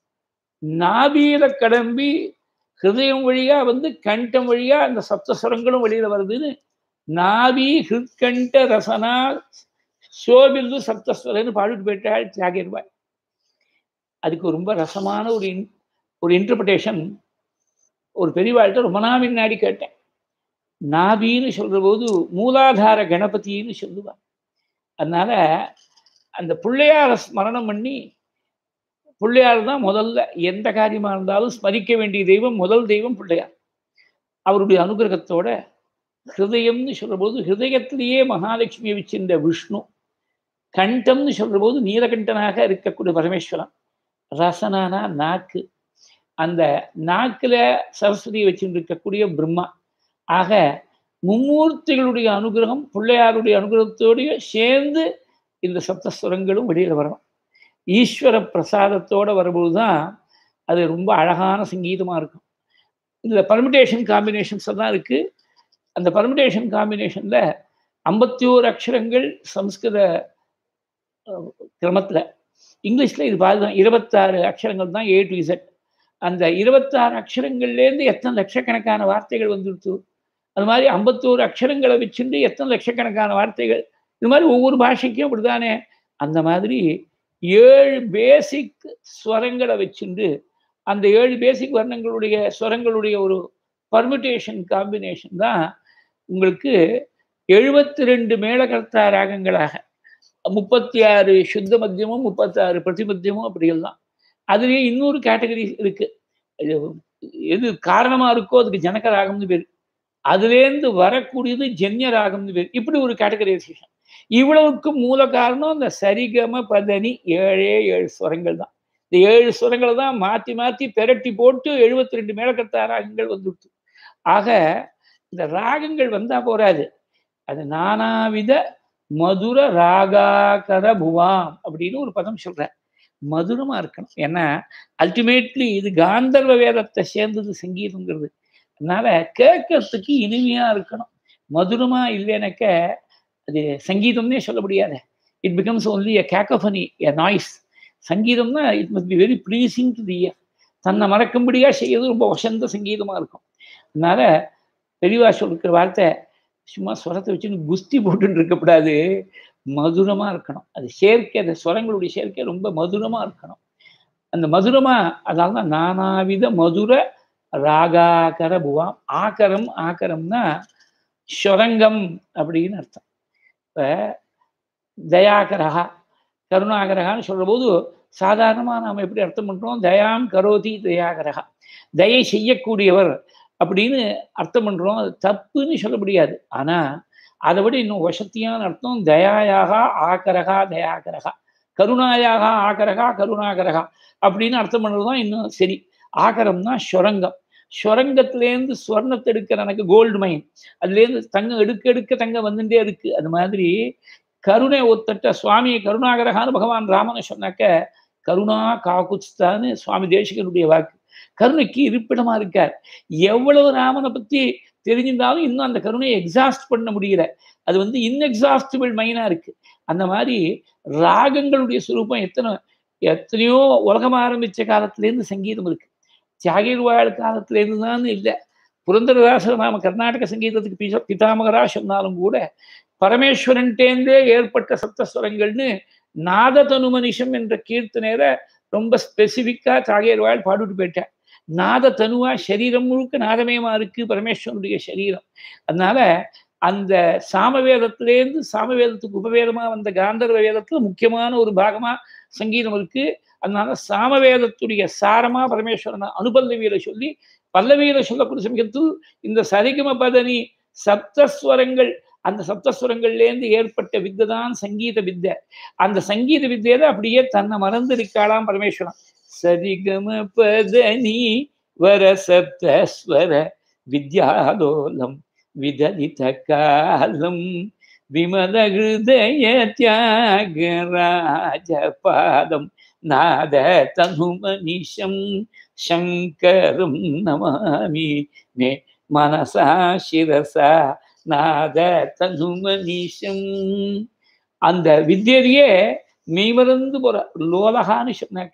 நாபீர கடம்பி ஹிருதயம் வழியா வந்து கண்டம் வழியா அந்த சப்தஸ்வரங்களும் வெளியில வருதுன்னு நாபி ஹிருத்கண்ட ரசனா சோபிந்து சப்தஸ்வரன்னு பாடிட்டு போயிட்டாள் தியாகிர்வாய் அதுக்கு ரொம்ப ரசமான ஒரு இன் ஒரு இன்டர்பிரிட்டேஷன் ஒரு பெரியவாழ்கிட்ட ரொம்ப நாள் முன்னாடி கேட்டேன் நாபின்னு சொல்ற போது மூலாதார கணபதினு சொல்லுவார் அதனால அந்த பிள்ளையார ஸ்மரணம் பண்ணி பிள்ளையார் தான் முதல்ல எந்த காரியமா இருந்தாலும் ஸ்மரிக்க வேண்டிய தெய்வம் முதல் தெய்வம் பிள்ளையார் அவருடைய அனுகிரகத்தோட ஹிருதயம்னு சொல்ற போது ஹிருதயத்திலேயே மகாலட்சுமியை வச்சிருந்த விஷ்ணு கண்டம்னு சொல்ற போது நீலகண்டனாக இருக்கக்கூடிய பரமேஸ்வரன் ரசனானா நாக்கு அந்த நாக்குல சரஸ்வதியை வச்சுட்டு இருக்கக்கூடிய பிரம்மா ஆக மும்மூர்த்திகளுடைய அனுகிரகம் பிள்ளையாருடைய அனுகிரகத்தோடய சேர்ந்து இந்த சப்தஸ்வரங்களும் வெளியில் வரணும் ஈஸ்வர பிரசாதத்தோட வரும்போது தான் அது ரொம்ப அழகான சங்கீதமாக இருக்கும் இதில் பர்மிடேஷன் காம்பினேஷன்ஸ் தான் இருக்குது அந்த பர்மிடேஷன் காம்பினேஷனில் ஐம்பத்தி ஓரு அக்ஷரங்கள் சம்ஸ்கிருத கிரமத்தில் இங்கிலீஷில் இது பாதி தான் இருபத்தாறு அக்ஷரங்கள் தான் ஏ டு இசட் அந்த இருபத்தாறு அக்ஷரங்கள்லேருந்து எத்தனை லட்சக்கணக்கான வார்த்தைகள் வந்துடுத்து அது மாதிரி ஐம்பத்தோரு அக்ஷரங்களை வச்சுட்டு எத்தனை லட்சக்கணக்கான வார்த்தைகள் இது மாதிரி ஒவ்வொரு பாஷைக்கும் அப்படிதானே அந்த மாதிரி ஏழு பேசிக் ஸ்வரங்களை வச்சுண்டு அந்த ஏழு பேசிக் வர்ணங்களுடைய ஸ்வரங்களுடைய ஒரு பர்மிட்டேஷன் காம்பினேஷன் தான் உங்களுக்கு எழுபத்தி ரெண்டு மேலகர்த்தா ராகங்களாக முப்பத்தி ஆறு சுத்த மத்தியமும் முப்பத்தாறு பிரதிமத்தியமும் அப்படியெல்லாம் அதுலேயே இன்னொரு கேட்டகரி இருக்கு எது காரணமா இருக்கோ அதுக்கு ஜனக ராகம்னு பேர் அதுலேருந்து வரக்கூடியது ஜென்ய ராகம்னு பேர் இப்படி ஒரு கேட்டகரைசேஷன் இவ்வளவுக்கு மூல காரணம் இந்த சரிகம பதனி ஏழே ஏழு ஸ்வரங்கள் தான் இந்த ஏழு ஸ்வரங்களை தான் மாற்றி மாற்றி பெரட்டி போட்டு எழுபத்தி ரெண்டு மேலக்கத்தா ராகங்கள் வந்துடுச்சு ஆக இந்த ராகங்கள் வந்தா போராது அது நானாவித மதுர ராகாகர புவாம் அப்படின்னு ஒரு பதம் சொல்றேன் மதுரமா இருக்கணும் ஏன்னா அல்டிமேட்லி இது காந்தர்வ வேதத்தை சேர்ந்தது சங்கீதங்கிறது அதனால கேட்கறதுக்கு இனிமையா இருக்கணும் மதுரமா இல்லைனாக்க அது சங்கீதம்னே சொல்ல முடியாது it becomes only a cacophony a noise சங்கீதம்னா it must be very pleasing to the ear தன்னை மறக்கும்படியா செய்யறது ரொம்ப வசந்த சங்கீதமா இருக்கும் அதனால பெரியவா சொல்லிருக்கிற வார்த்தை சும்மா ஸ்வரத்தை வச்சுன்னு குஸ்தி போட்டுன்னு இருக்கக்கூடாது மதுரமா இருக்கணும் அது சேர்க்கை அந்த ஸ்வரங்களுடைய சேர்க்கை ரொம்ப மதுரமா இருக்கணும் அந்த மதுரமா அதனால தான் நானாவித மதுர ராகாகர புவாம் ஆக்கரம் ஆக்கரம்னா ஸ்வரங்கம் அப்படின்னு அர்த்தம் இப்போ தயாகரகா கருணாகரகான்னு சொல்ற போது சாதாரணமாக நாம் எப்படி அர்த்தம் பண்ணுறோம் தயாம் கரோதி தயாகரகா தயை செய்யக்கூடியவர் அப்படின்னு அர்த்தம் பண்ணுறோம் அது தப்புன்னு சொல்ல முடியாது ஆனால் அதை விட இன்னும் வசத்தியான அர்த்தம் தயாயாக ஆகரகா தயாகரகா கருணாயாக ஆகரகா கருணாகரகா அப்படின்னு அர்த்தம் பண்ணுறது தான் இன்னும் சரி ஆகரம்னா ஸ்வரங்கம் ஸ்வரங்கத்திலேருந்து ஸ்வர்ணத்தை எடுக்கிற எனக்கு கோல்டு மைன் அதுலேருந்து தங்கம் எடுக்க எடுக்க தங்கம் வந்துட்டே இருக்கு அது மாதிரி கருணை ஒத்தட்ட சுவாமி கருணாகரகான்னு பகவான் ராமனை சொன்னாக்க கருணா காக்குச்தான்னு சுவாமி தேசிகனுடைய வாக்கு கருணைக்கு இருப்பிடமா இருக்கார் எவ்வளவு ராமனை பத்தி தெரிஞ்சிருந்தாலும் இன்னும் அந்த கருணையை எக்ஸாஸ்ட் பண்ண முடியல அது வந்து இன்எக்ஸாஸ்டிபிள் மைனா இருக்கு அந்த மாதிரி ராகங்களுடைய சுரூபம் எத்தனை எத்தனையோ உலகம் ஆரம்பிச்ச காலத்திலேருந்து சங்கீதம் இருக்கு தியாகிர்வாழ் காலத்திலேருந்து தான் இல்லை புரந்தரதாசர் நாம கர்நாடக சங்கீதத்துக்கு பிச பிதாமகரா சொன்னாலும் கூட பரமேஸ்வரன்டேந்தே ஏற்பட்ட சப்தஸ்வரங்கள்னு நாததனு மனிஷம் என்ற கீர்த்தனையில ரொம்ப ஸ்பெசிஃபிக்கா தியாகிர்வாழ் பாடிட்டு போயிட்டார் நாத தனுவா சரீரம் முழுக்க நாதமயமா இருக்கு பரமேஸ்வரனுடைய சரீரம் அதனால அந்த சாமவேதத்திலேருந்து சாமவேதத்துக்கு உபவேதமா வந்த காந்தர்வ வேதத்துல முக்கியமான ஒரு பாகமா சங்கீதம் இருக்கு அதனால சாமவேதத்துடைய சாரமா பரமேஸ்வரன் அனுபல்லவியில சொல்லி பல்லவியில சொல்லக்கூடிய சமயத்தில் இந்த சரிகம பதனி சப்தஸ்வரங்கள் அந்த சப்தஸ்வரங்கள்லேருந்து ஏற்பட்ட வித்தை தான் சங்கீத வித்தை அந்த சங்கீத வித்தையில அப்படியே தன்னை மறந்து இருக்காளாம் பரமேஸ்வரன் சரிகம பதனி வர சப்தஸ்வர வித்யாலோலம் விதலித காலம் விமல ஹிருதய தியாகராஜபாதம் நாத தனுமனிஷம் சங்கரம் நமாமி மே மனசா சிரசா நாத தனுமனிஷம் அந்த வித்தியதையே மெய்மறந்து போற லோலகான்னு சொன்னாக்க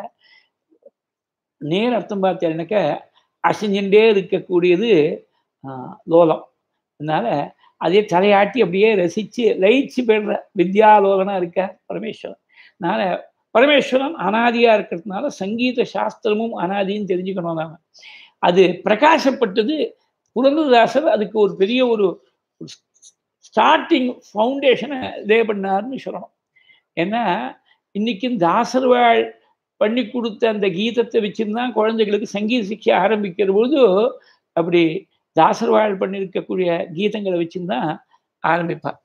நேர் அர்த்தம் பார்த்தேன்னாக்க அசைஞ்சுட்டே இருக்கக்கூடியது லோலம் அதனால அதே தலையாட்டி அப்படியே ரசிச்சு லயிச்சு போயிடுற வித்யாலோகனா இருக்க பரமேஸ்வரன் அதனால பரமேஸ்வரன் அனாதியா இருக்கிறதுனால சங்கீத சாஸ்திரமும் அனாதின்னு தெரிஞ்சுக்கணும் நாம அது பிரகாசப்பட்டது புரந்ததாசர் அதுக்கு ஒரு பெரிய ஒரு ஸ்டார்டிங் ஃபவுண்டேஷனை லே பண்ணார்னு சொல்லணும் ஏன்னா இன்னைக்கும் தாசர்வாள் பண்ணி கொடுத்த அந்த கீதத்தை வச்சுருந்தான் குழந்தைகளுக்கு சங்கீத சிக்ஷை ஆரம்பிக்கிற பொழுது அப்படி தாசர்வாள் பண்ணியிருக்கக்கூடிய கீதங்களை வச்சுருந்தான் ஆரம்பிப்பார்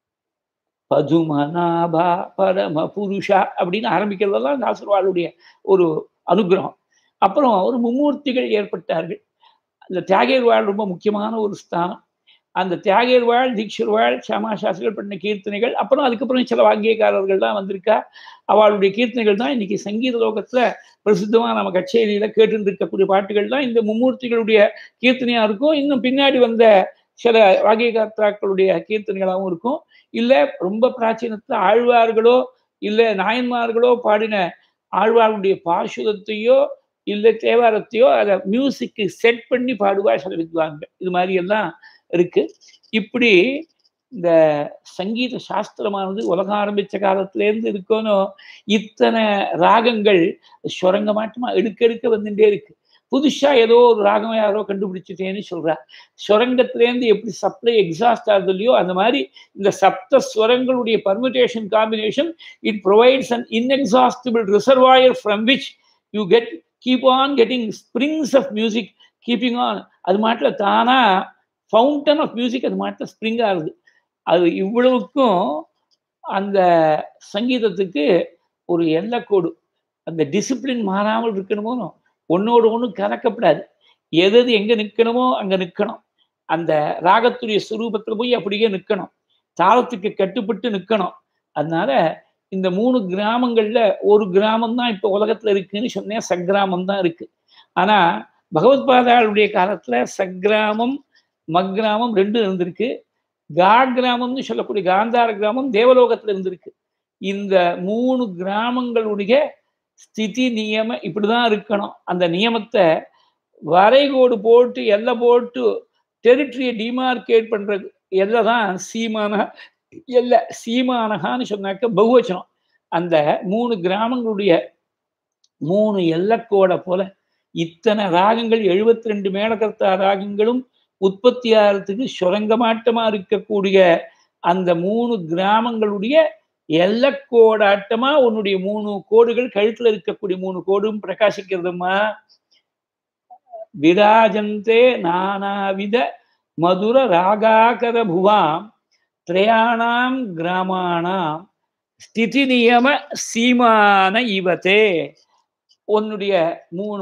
பதுமநாபா பரம புருஷா அப்படின்னு ஆரம்பிக்கிறதெல்லாம் தாசர்வாளுடைய ஒரு அனுகிரகம் அப்புறம் ஒரு மும்மூர்த்திகள் ஏற்பட்டார்கள் அந்த தியாகேர்வாள் ரொம்ப முக்கியமான ஒரு ஸ்தானம் அந்த தியாகேர்வாள் தீக்ஷர்வாள் சாமா சாஸ்திரிகள் பண்ண கீர்த்தனைகள் அப்புறம் அதுக்கப்புறம் சில வாங்கியக்காரர்கள் தான் வந்திருக்கா அவளுடைய கீர்த்தனைகள் தான் இன்னைக்கு சங்கீத லோகத்துல பிரசித்தமாக நம்ம கச்சேரியில கேட்டு இருக்கக்கூடிய பாட்டுகள் தான் இந்த மும்மூர்த்திகளுடைய கீர்த்தனையா இருக்கும் இன்னும் பின்னாடி வந்த சில வாகியகார்த்தாக்களுடைய கீர்த்தனைகளாகவும் இருக்கும் இல்லை ரொம்ப பிராச்சீனத்துல ஆழ்வார்களோ இல்லை நாயன்மார்களோ பாடின ஆழ்வார்களுடைய பாசுரத்தையோ இல்லை தேவாரத்தையோ அதை மியூசிக்கு செட் பண்ணி பாடுவா சில வித்வான்கள் இது மாதிரி எல்லாம் இருக்கு இப்படி இந்த சங்கீத சாஸ்திரமானது உலகம் ஆரம்பிச்ச காலத்திலேருந்து இருக்கணும் இத்தனை ராகங்கள் சுரங்க மாட்டமா எடுக்க எடுக்க வந்துட்டே இருக்கு புதுசா ஏதோ ஒரு ராகம் யாரோ கண்டுபிடிச்சிட்டேன்னு சொல்றா சுரங்கத்திலேருந்து எப்படி சப்ளை எக்ஸாஸ்ட் ஆகுது இல்லையோ அந்த மாதிரி இந்த சப்த ஸ்வரங்களுடைய permutation combination it provides an inexhaustible reservoir from which you get keep on getting springs of music keeping on அது மாட்டில் தானா ஃபவுண்டன் ஆஃப் மியூசிக் அது மாட்டில் ஸ்ப்ரிங் ஆகுது அது இவ்வளவுக்கும் அந்த சங்கீதத்துக்கு ஒரு எல்லைக்கோடு அந்த டிசிப்ளின் மாறாமல் இருக்கணுமோ ஒன்னோடு ஒன்று கலக்கப்படாது எது எது எங்கே நிற்கணுமோ அங்கே நிற்கணும் அந்த ராகத்துடைய சுரூபத்தில் போய் அப்படியே நிற்கணும் தாளத்துக்கு கட்டுப்பட்டு நிற்கணும் அதனால இந்த மூணு கிராமங்கள்ல ஒரு கிராமம் தான் இப்போ உலகத்துல இருக்குன்னு சொன்னேன் சக்கிராமம் தான் இருக்கு ஆனா பகவத் பாதாளுடைய காலத்துல சக்கிராமம் மக்ராமம் ரெண்டும் இருந்திருக்கு காட் கிராமம்னு சொல்லக்கூடிய காந்தார கிராமம் தேவலோகத்துல இருந்திருக்கு இந்த மூணு கிராமங்களுடைய ஸ்திதி நியம இப்படிதான் இருக்கணும் அந்த நியமத்தை வரைகோடு போட்டு எல்லை போட்டு டெரிட்டரியை டிமார்கேட் பண்றது எல்லை தான் சீமான எல்லை சீமானகான்னு சொன்னாக்க பகுவச்சனம் அந்த மூணு கிராமங்களுடைய மூணு எல்லக்கோட போல இத்தனை ராகங்கள் எழுபத்தி ரெண்டு மேலகர்த்தா ராகங்களும் உற்பத்தி ஆகிறதுக்கு சுரங்கமாட்டமா இருக்கக்கூடிய அந்த மூணு கிராமங்களுடைய எல்லக்கோடாட்டமா உன்னுடைய மூணு கோடுகள் கழுத்துல இருக்கக்கூடிய மூணு கோடும் பிரகாசிக்கிறதுமா விராஜந்தே நானாவித மதுர ராகாகர புவாம் திரையாணாம் கிராமாணாம் ஸ்திதி நியம சீமான இவத்தே உன்னுடைய மூணு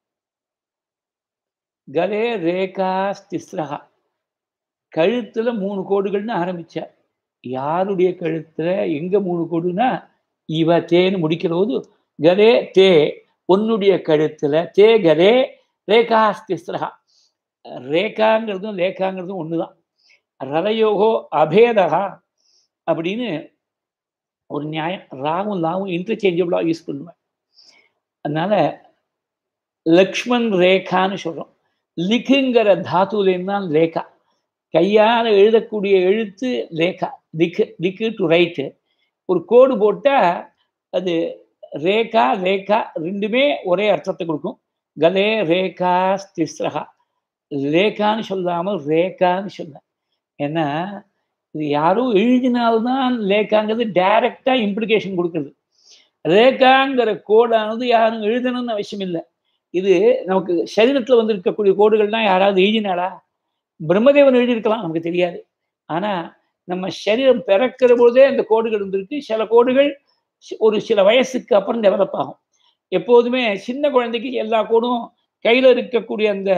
கலே ரேகா ஸ்திஸ்ரகா கழுத்துல மூணு கோடுகள்னு ஆரம்பிச்சார் யாருடைய கழுத்துல எங்க மூணு கோடுனா இவ தேன்னு முடிக்கிற போது கலே தே உன்னுடைய கழுத்துல தே கலே ரேகா ஸ்திஸ்ரகா ரேகாங்கிறதும் லேகாங்கிறதும் ஒண்ணுதான் ரலயோகோ அபேதகா அப்படின்னு ஒரு நியாயம் ராகும் லாவும் இன்டர்சேஞ்சபிளாக யூஸ் பண்ணுவேன் அதனால லக்ஷ்மண் ரேகான்னு சொல்றோம் லிக்குங்கிற தாத்துலேருந்து தான் லேகா கையால் எழுதக்கூடிய எழுத்து லேகா திக்கு திக்கு டு ரைட்டு ஒரு கோடு போட்டால் அது ரேகா ரேகா ரெண்டுமே ஒரே அர்த்தத்தை கொடுக்கும் கலே ரேகா ஸ்திஸ்ரகா ரேகான்னு சொல்லாமல் ரேகான்னு சொன்னேன் ஏன்னா இது யாரும் எழுதினால்தான் லேக்காங்கிறது டைரக்டா இம்ப்ளிகேஷன் கொடுக்குறது ரேகாங்கிற கோடானது யாரும் எழுதணும்னு அவசியம் இல்லை இது நமக்கு சரீரத்தில் வந்து இருக்கக்கூடிய கோடுகள்லாம் யாராவது எழுதினாளா பிரம்மதேவன் எழுதியிருக்கலாம் நமக்கு தெரியாது ஆனா நம்ம சரீரம் பிறக்கிற பொழுதே அந்த கோடுகள் இருந்திருக்கு சில கோடுகள் ஒரு சில வயசுக்கு அப்புறம் டெவலப் ஆகும் எப்போதுமே சின்ன குழந்தைக்கு எல்லா கோடும் கையில இருக்கக்கூடிய அந்த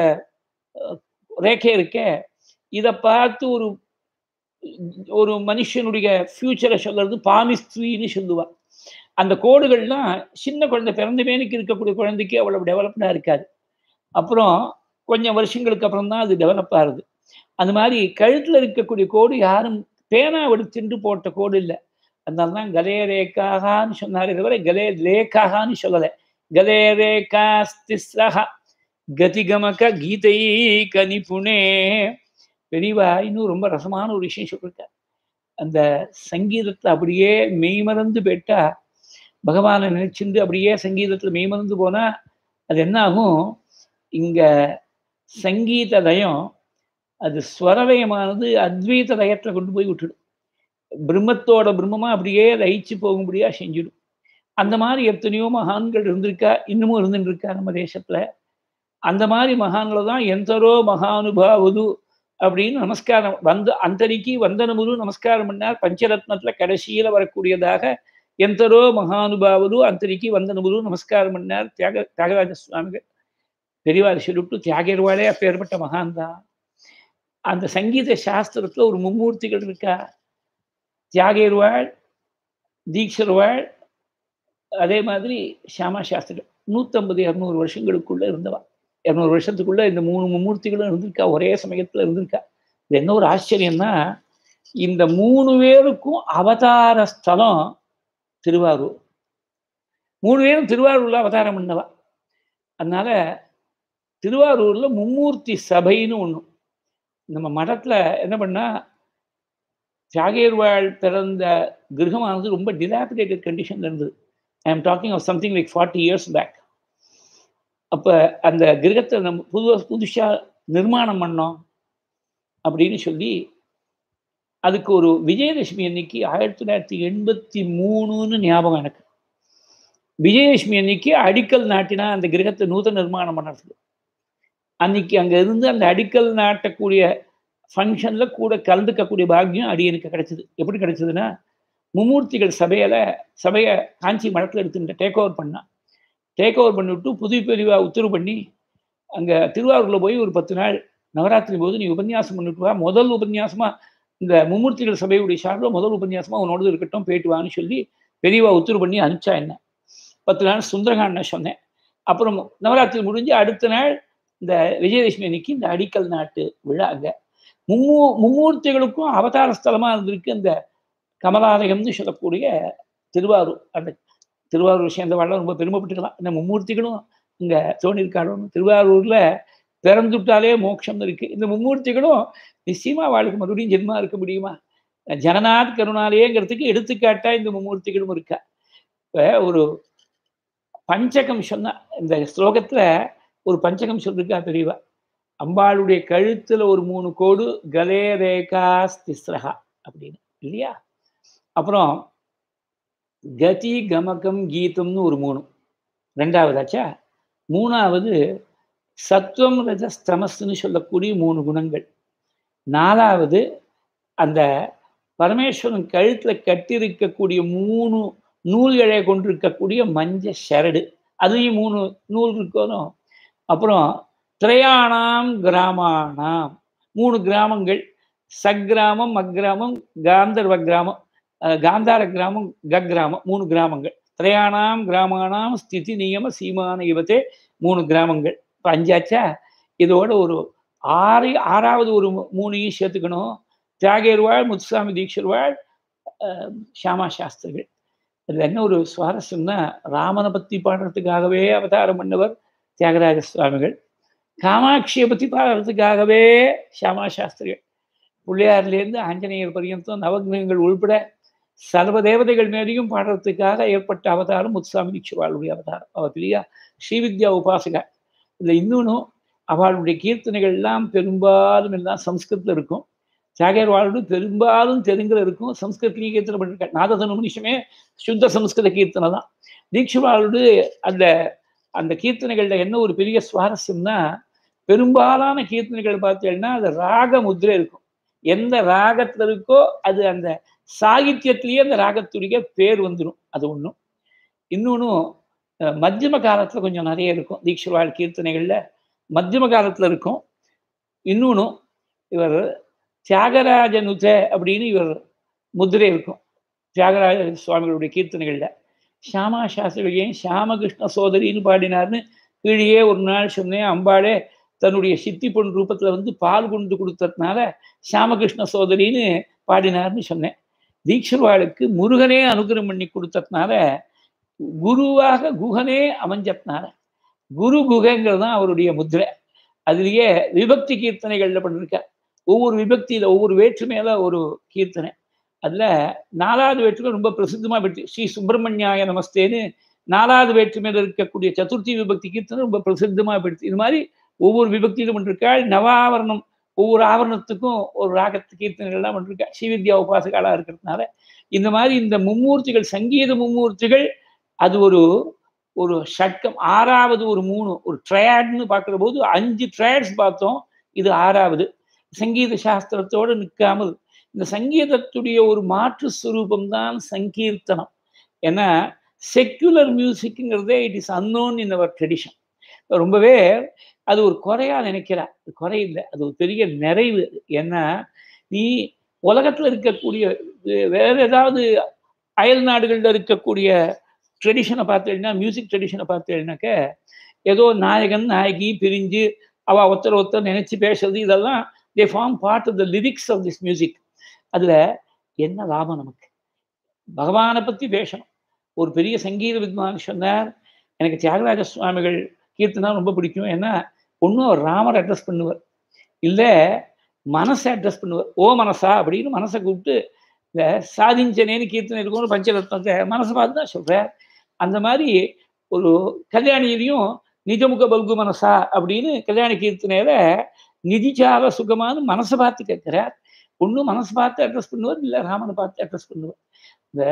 ரேகை இருக்க இதை பார்த்து ஒரு ஒரு மனுஷனுடைய ஃபியூச்சரை சொல்றது பாமிஸ்திரின்னு சொல்லுவா அந்த கோடுகள்லாம் சின்ன குழந்தை பிறந்த மேனுக்கு இருக்கக்கூடிய குழந்தைக்கு அவ்வளவு டெவலப்டா இருக்காது அப்புறம் கொஞ்சம் வருஷங்களுக்கு அப்புறம் தான் அது டெவலப் ஆகுது அந்த மாதிரி கழுத்துல இருக்கக்கூடிய கோடு யாரும் பேனா எடுத்துட்டு போட்ட கோடு இல்லை அதனால தான் கலே ரேக்காகான்னு சொன்னாரே தவிர கலே லேக்காகான்னு சொல்லலை கலே ரேகா ஸ்திஸ்ரஹா கதிகமக கீதை கனிப்புனே பெரியவா இன்னும் ரொம்ப ரசமான ஒரு விஷயம் சொல்லிருக்கார் அந்த சங்கீதத்துல அப்படியே மெய்மறந்து போயிட்டா பகவானை நினைச்சிருந்து அப்படியே சங்கீதத்துல மெய்மறந்து போனா அது என்ன ஆகும் இங்க சங்கீத லயம் அது ஸ்வரலயமானது அத்வைத லயத்துல கொண்டு போய் விட்டுடும் பிரம்மத்தோட பிரம்மமா அப்படியே லயிச்சு போகும்படியா செஞ்சிடும் அந்த மாதிரி எத்தனையோ மகான்கள் இருந்திருக்கா இன்னமும் இருந்துட்டு இருக்கா நம்ம தேசத்துல அந்த மாதிரி மகான்களை தான் எந்தரோ மகானுபாவது அப்படின்னு நமஸ்காரம் வந்து அந்தரிக்கு வந்தனமுரு நமஸ்காரம் பண்ணார் பஞ்சரத்னத்துல கடைசியில வரக்கூடியதாக எந்தரோ மகானுபாவது அந்தரிக்கு வந்தனமுரு நமஸ்காரம் பண்ணார் தியாக தியாகராஜ சுவாமிகள் பெரியவார் சொல்லிட்டு தியாகர்வாளே அப்பேற்பட்ட மகான் தான் அந்த சங்கீத சாஸ்திரத்துல ஒரு மும்மூர்த்திகள் இருக்கா தியாகர்வாள் தீக்ஷர்வாள் அதே மாதிரி ஷியாமா சாஸ்திரி நூற்றம்பது இரநூறு வருஷங்களுக்குள்ள இருந்தவா இரநூறு வருஷத்துக்குள்ள இந்த மூணு மும்மூர்த்திகளும் இருந்திருக்கா ஒரே சமயத்துல இருந்திருக்கா இது என்ன ஒரு ஆச்சரியம்னா இந்த மூணு பேருக்கும் அவதார ஸ்தலம் திருவாரூர் மூணு பேரும் திருவாரூர்ல அவதாரம் பண்ணவா அதனால திருவாரூர்ல மும்மூர்த்தி சபைன்னு ஒண்ணு நம்ம மடத்துல என்ன பண்ணா தியாகேர்வாள் பிறந்த கிரகமானது ரொம்ப டிலாபிடேட்டட் கண்டிஷன்ல இருந்தது I am talking of something like forty years back அப்போ அந்த கிரகத்தை நம்ம புது புதுசாக நிர்மாணம் பண்ணோம் அப்படின்னு சொல்லி அதுக்கு ஒரு விஜயதசமி அன்னைக்கு ஆயிரத்தி தொள்ளாயிரத்தி எண்பத்தி மூணுன்னு ஞாபகம் எனக்கு விஜயதசமி அன்னைக்கு அடிக்கல் நாட்டினா அந்த கிரகத்தை நூதன நிர்மாணம் பண்ணுறதுக்கு அன்னைக்கு அங்கே இருந்து அந்த அடிக்கல் நாட்டக்கூடிய ஃபங்க்ஷனில் கூட கலந்துக்கக்கூடிய பாக்கியம் அடியனுக்கு கிடைச்சது எப்படி கிடைச்சதுன்னா மும்மூர்த்திகள் சபையில் சபையை காஞ்சி மடத்தில் எடுத்துட்டு டேக் ஓவர் பண்ணான் டேக் ஓவர் பண்ணிவிட்டு புது பிரிவா உத்தரவு பண்ணி அங்கே திருவாரூரில் போய் ஒரு பத்து நாள் நவராத்திரி போது நீ உபன்யாசம் பண்ணிட்டு வா முதல் உபன்யாசமா இந்த மும்மூர்த்திகள் சபையுடைய சார்பில் முதல் உபன்யாசமா உன்னோடது இருக்கட்டும் போயிட்டு வான்னு சொல்லி பெரியவா உத்தரவு பண்ணி அனுப்பிச்சா என்ன பத்து நாள் சுந்தரகாண்ட சொன்னேன் அப்புறம் நவராத்திரி முடிஞ்சு அடுத்த நாள் இந்த விஜயதசமி அன்னைக்கு இந்த அடிக்கல் நாட்டு விழா அங்கே மும்மூ மும்மூர்த்திகளுக்கும் அவதார ஸ்தலமா இருந்திருக்கு அந்த கமலாலயம்னு சொல்லக்கூடிய திருவாரூர் அந்த திருவாரூர் சேர்ந்தவாழ்லாம் ரொம்ப பெருமைப்பட்டுக்கலாம் இந்த மும்மூர்த்திகளும் இங்கே தோணியிருக்காடும் திருவாரூர்ல பிறந்துட்டாலே மோட்சம் இருக்கு இந்த மும்மூர்த்திகளும் நிச்சயமா வாழ்க்கை மறுபடியும் ஜென்மா இருக்க முடியுமா ஜனநாத் கருணாலயங்கிறதுக்கு எடுத்துக்காட்டா இந்த மும்மூர்த்திகளும் இருக்கா இப்போ ஒரு பஞ்சகம் சொன்ன இந்த ஸ்லோகத்துல ஒரு பஞ்சகம் சொல்லிருக்கா பெரியவா அம்பாளுடைய கழுத்துல ஒரு மூணு கோடு கலே ரேகா ஸ்திஸ்ரஹா அப்படின்னு இல்லையா அப்புறம் கதி கமகம் கீதம்னு ஒரு மூணு ரெண்டாவதாச்சா மூணாவது சத்துவம் ரஜஸ் தமஸ்ன்னு சொல்லக்கூடிய மூணு குணங்கள் நாலாவது அந்த பரமேஸ்வரன் கழுத்துல கட்டியிருக்கக்கூடிய மூணு நூல்களை கொண்டிருக்கக்கூடிய மஞ்ச ஷரடு அதுலேயும் மூணு நூல் இருக்கணும் அப்புறம் திரையாணாம் கிராமானாம் மூணு கிராமங்கள் சக்கிராமம் அக்கிராமம் காந்தர்வ கிராமம் காந்தார கிராமம் கக்கிராமம் மூணு கிராமங்கள் திரையாணாம் கிராமானாம் ஸ்திதி நியம சீமான இவத்தே மூணு கிராமங்கள் இப்போ அஞ்சாச்சா இதோட ஒரு ஆறு ஆறாவது ஒரு மூணையும் சேர்த்துக்கணும் தியாகேர்வாள் முத்துசாமி தீட்சர்வாள் ஷியாமா சாஸ்திரிகள் இதில் என்ன ஒரு சுவாரஸ்யம்னா ராமனை பற்றி பாடுறதுக்காகவே அவதாரம் பண்ணவர் தியாகராஜ சுவாமிகள் காமாட்சியை பற்றி பாடுறதுக்காகவே ஷியாமா சாஸ்திரிகள் பிள்ளையார்லேருந்து ஆஞ்சநேயர் பரியந்தம் நவகிரகங்கள் உள்பட சர்வ தேவதைகள் மேலேயும் பாடுறதுக்காக ஏற்பட்ட அவதாரம் முத்துசாமி தீட்சிவாளுடைய அவதாரம் அவள் பிரியா ஸ்ரீவித்யா உபாசகா இதில் இன்னொன்றும் அவளுடைய கீர்த்தனைகள் எல்லாம் பெரும்பாலும் எல்லாம் சம்ஸ்கிருத்தில் இருக்கும் தியாகர்வாளோடு பெரும்பாலும் தெலுங்குல இருக்கும் சம்ஸ்கிருத்திலையும் கீர்த்தனை பண்ணிருக்காங்க நாததனு மனுஷமே சுத்த சம்ஸ்கிருத கீர்த்தனை தான் தீட்சிவாளோடு அந்த அந்த கீர்த்தனைகள்ல என்ன ஒரு பெரிய சுவாரஸ்யம்னா பெரும்பாலான கீர்த்தனைகள் பார்த்தீங்கன்னா அது ராக முத்திரை இருக்கும் எந்த ராகத்துல இருக்கோ அது அந்த சாகித்யத்திலேயே அந்த ராகத்துடைய பேர் வந்துடும் அது ஒன்றும் இன்னொன்றும் மத்தியம காலத்துல கொஞ்சம் நிறைய இருக்கும் தீக்ஷவாள் கீர்த்தனைகள்ல மத்தியம காலத்துல இருக்கும் இன்னொன்றும் இவர் தியாகராஜனுத அப்படின்னு இவர் முதிரை இருக்கும் தியாகராஜ சுவாமிகளுடைய கீர்த்தனைகள்ல ஷியாமா சாஸ்திரியும் ஷியாமகிருஷ்ண சோதரின்னு பாடினார்னு கீழே ஒரு நாள் சொன்னேன் அம்பாளே தன்னுடைய சித்தி பொன் ரூபத்துல வந்து பால் கொண்டு கொடுத்ததுனால ஷியாமகிருஷ்ண சோதரின்னு பாடினார்னு சொன்னேன் தீக்ஷர்வாளுக்கு முருகனே அனுகிரகம் பண்ணி கொடுத்ததுனால குருவாக குகனே அமைஞ்சதுனால குரு குகைங்கிறது தான் அவருடைய முத்திரை அதுலேயே விபக்தி கீர்த்தனைகள்ல பண்ணிருக்கார் ஒவ்வொரு விபக்தியில ஒவ்வொரு வேற்றுமையில ஒரு கீர்த்தனை அதுல நாலாவது வேற்றுமை ரொம்ப பிரசித்தமா போயிடுச்சு ஸ்ரீ சுப்பிரமணியாய நமஸ்தேன்னு நாலாவது வேற்றுமையில இருக்கக்கூடிய சதுர்த்தி விபக்தி கீர்த்தனை ரொம்ப பிரசித்தமா போயிடுச்சு இது மாதிரி ஒவ்வொரு விபக்தியிலும் பண்ணிருக்காள் நவாவரணம் ஒவ்வொரு ஆவரணத்துக்கும் ஒரு ராகத்து கீர்த்தனைகள்லாம் பண்ணிருக்கா ஸ்ரீவித்யா உபாசகாலா இருக்கிறதுனால இந்த மாதிரி இந்த மும்மூர்த்திகள் சங்கீத மும்மூர்த்திகள் அது ஒரு ஒரு ஷட்கம் ஆறாவது ஒரு மூணு ஒரு ட்ரையாட்னு பார்க்குற போது அஞ்சு ட்ரையாட்ஸ் பார்த்தோம் இது ஆறாவது சங்கீத சாஸ்திரத்தோடு நிற்காமல் இந்த சங்கீதத்துடைய ஒரு மாற்று ஸ்வரூபம் தான் சங்கீர்த்தனம் ஏன்னா செக்குலர் மியூசிக்குங்கிறதே it is unknown in our tradition ரொம்பவே அது ஒரு குறையா நினைக்கிறா அது குறை இல்லை அது ஒரு பெரிய நிறைவு ஏன்னா நீ உலகத்துல இருக்கக்கூடிய வேற ஏதாவது அயல் நாடுகளில் இருக்கக்கூடிய ட்ரெடிஷனை பார்த்தீங்கன்னா மியூசிக் ட்ரெடிஷனை பார்த்தீங்கன்னாக்க ஏதோ நாயகன் நாயகி பிரிஞ்சு அவ ஒருத்தர் ஒருத்தர் நினைச்சு பேசுறது இதெல்லாம் they form part of the lyrics of this music அதுல என்ன லாபம் நமக்கு பகவானை பத்தி பேசணும் ஒரு பெரிய சங்கீத வித்வான் சொன்னார் எனக்கு தியாகராஜ சுவாமிகள் கீர்த்தனா ரொம்ப பிடிக்கும் ஏன்னா ஒன்றும் அவர் ராமர் அட்ரஸ் பண்ணுவார் இல்லை மனசை அட்ரஸ் பண்ணுவார் ஓ மனசா அப்படின்னு மனசை கூப்பிட்டு இந்த சாதிஞ்சனேன்னு கீர்த்தனை இருக்கும்னு பஞ்சரத்னத்தை மனசை பார்த்து தான் சொல்கிறார் அந்த மாதிரி ஒரு கல்யாணியிலையும் நிஜமுக பல்கு மனசா அப்படின்னு கல்யாண கீர்த்தனையில நிதிச்சார சுகமான மனசை பார்த்து கேட்கிறார் ஒன்று மனசு பார்த்து அட்ரஸ் பண்ணுவார் இல்லை ராமனை பார்த்து அட்ரஸ் பண்ணுவார் இந்த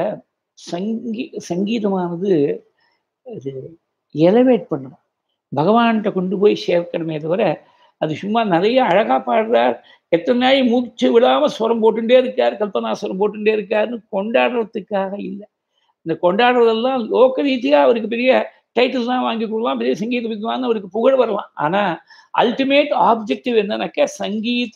சங்கீ சங்கீதமானது அது எலவேட் பண்ணணும் பகவான்கிட்ட கொண்டு போய் சேர்க்கணுமே தவிர அது சும்மா நிறைய அழகா பாடுறார் எத்தனை நாய் மூச்சு விடாம சுரம் போட்டுட்டே இருக்கார் கல்பனா சுரம் போட்டுட்டே இருக்காருன்னு கொண்டாடுறதுக்காக இல்லை இந்த கொண்டாடுறதெல்லாம் லோக்க ரீதியா அவருக்கு பெரிய டைட்டில்லாம் வாங்கி கொடுக்கலாம் பெரிய சங்கீத வித்வான் அவருக்கு புகழ் வரலாம் ஆனா அல்டிமேட் ஆப்ஜெக்டிவ் என்னன்னாக்க சங்கீத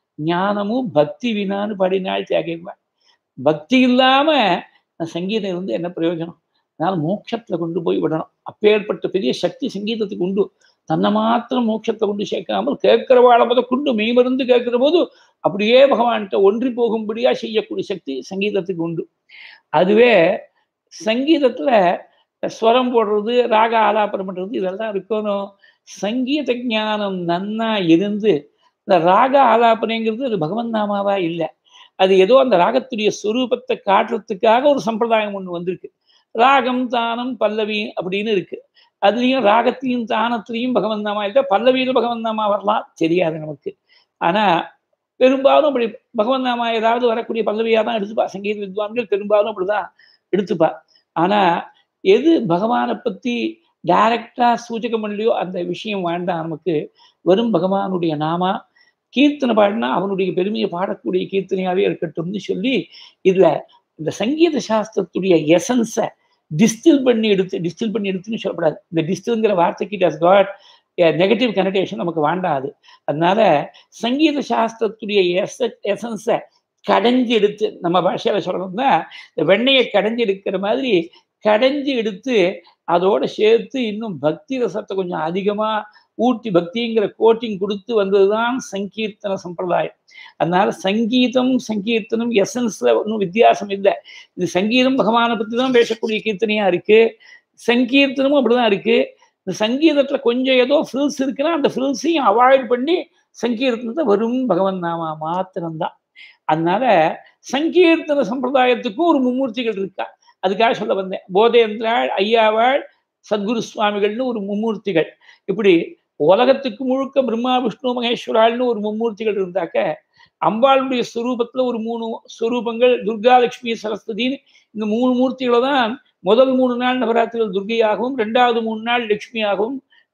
ஞானமும் பக்தி வினான்னு பாடினாள் தியாகிடுவார் பக்தி இல்லாம சங்கீதம் இருந்து என்ன பிரயோஜனம் அதனால மோட்சத்துல கொண்டு போய் விடணும் அப்பேற்பட்ட பெரிய சக்தி சங்கீதத்துக்கு உண்டு தன்னை மாத்திரம் மோட்சத்தை கொண்டு சேர்க்காமல் கேட்கிறவாழ முத கொண்டு மெய்மருந்து கேட்கிற போது அப்படியே பகவான்கிட்ட ஒன்றி போகும்படியா செய்யக்கூடிய சக்தி சங்கீதத்துக்கு உண்டு அதுவே சங்கீதத்துல ஸ்வரம் போடுறது ராக ஆலாபனம் பண்றது இதெல்லாம் இருக்கணும் சங்கீத ஞானம் நன்னா இருந்து இந்த ராக ஆலாபனைங்கிறது அது பகவன் நாமாவா இல்லை அது ஏதோ அந்த ராகத்துடைய சுரூபத்தை காட்டுறதுக்காக ஒரு சம்பிரதாயம் ஒன்று வந்திருக்கு ராகம் தானம் பல்லவி அப்படின்னு இருக்கு அதுலேயும் ராகத்தையும் தானத்திலையும் பகவன் நாமா இல்லை பல்லவியில் பகவன் நாமா வரலாம் தெரியாது நமக்கு ஆனா பெரும்பாலும் அப்படி பகவன் நாமா ஏதாவது வரக்கூடிய பல்லவியாக தான் எடுத்துப்பா சங்கீத வித்வான்கள் பெரும்பாலும் அப்படிதான் எடுத்துப்பா ஆனா எது பகவானை பத்தி டைரக்டா சூச்சகம் பண்ணலையோ அந்த விஷயம் வேண்டாம் நமக்கு வெறும் பகவானுடைய நாமா கீர்த்தனை பாடினா அவனுடைய பெருமையை பாடக்கூடிய கீர்த்தனையாவே இருக்கட்டும்னு சொல்லி இதுல இந்த சங்கீத சாஸ்திரத்துடைய எசன்ஸை டிஸ்டில் பண்ணி எடுத்து டிஸ்டில் பண்ணி எடுத்துன்னு சொல்லக்கூடாது இந்த டிஸ்டில்ங்கிற வார்த்தைக்கு it has got negative connotation நமக்கு வேண்டாது அதனால சங்கீத சாஸ்திரத்துடைய எச எசன்ஸை கடைஞ்சி எடுத்து நம்ம பாஷையில சொல்லணும்னா இந்த வெண்ணையை கடைஞ்சி எடுக்கிற மாதிரி கடைஞ்சி எடுத்து அதோட சேர்த்து இன்னும் பக்தி ரசத்தை கொஞ்சம் அதிகமா ஊட்டி பக்திங்கிற கோட்டிங் கொடுத்து வந்ததுதான் சங்கீர்த்தன சம்பிரதாயம் அதனால சங்கீதம் சங்கீர்த்தனம் எசன்ஸ்ல ஒன்றும் வித்தியாசம் இல்லை இது சங்கீதம் பகவானை பத்தி தான் பேசக்கூடிய கீர்த்தனையா இருக்கு சங்கீர்த்தனமும் அப்படிதான் இருக்கு இந்த சங்கீதத்துல கொஞ்சம் ஏதோ ஃபில்ஸ் இருக்குன்னா அந்த ஃபில்ஸையும் அவாய்ட் பண்ணி சங்கீர்த்தனத்தை வரும் பகவன் நாமா மாத்திரம்தான் அதனால சங்கீர்த்தன சம்பிரதாயத்துக்கும் ஒரு மும்மூர்த்திகள் இருக்கா அதுக்காக சொல்ல வந்தேன் போதேந்திராள் ஐயாவாள் சத்குரு சுவாமிகள்னு ஒரு மும்மூர்த்திகள் இப்படி உலகத்துக்கு முழுக்க பிரம்மா விஷ்ணு மகேஸ்வராள்னு ஒரு மும்மூர்த்திகள் இருந்தாக்க அம்பாளுடைய ஸ்வரூபத்துல ஒரு மூணு ஸ்வரூபங்கள் துர்கா லட்சுமி சரஸ்வதின்னு இந்த மூணு மூர்த்திகளை தான் முதல் மூணு நாள் நவராத்திரிகள் துர்கையாகவும் ரெண்டாவது மூணு நாள் லட்சுமியாகவும்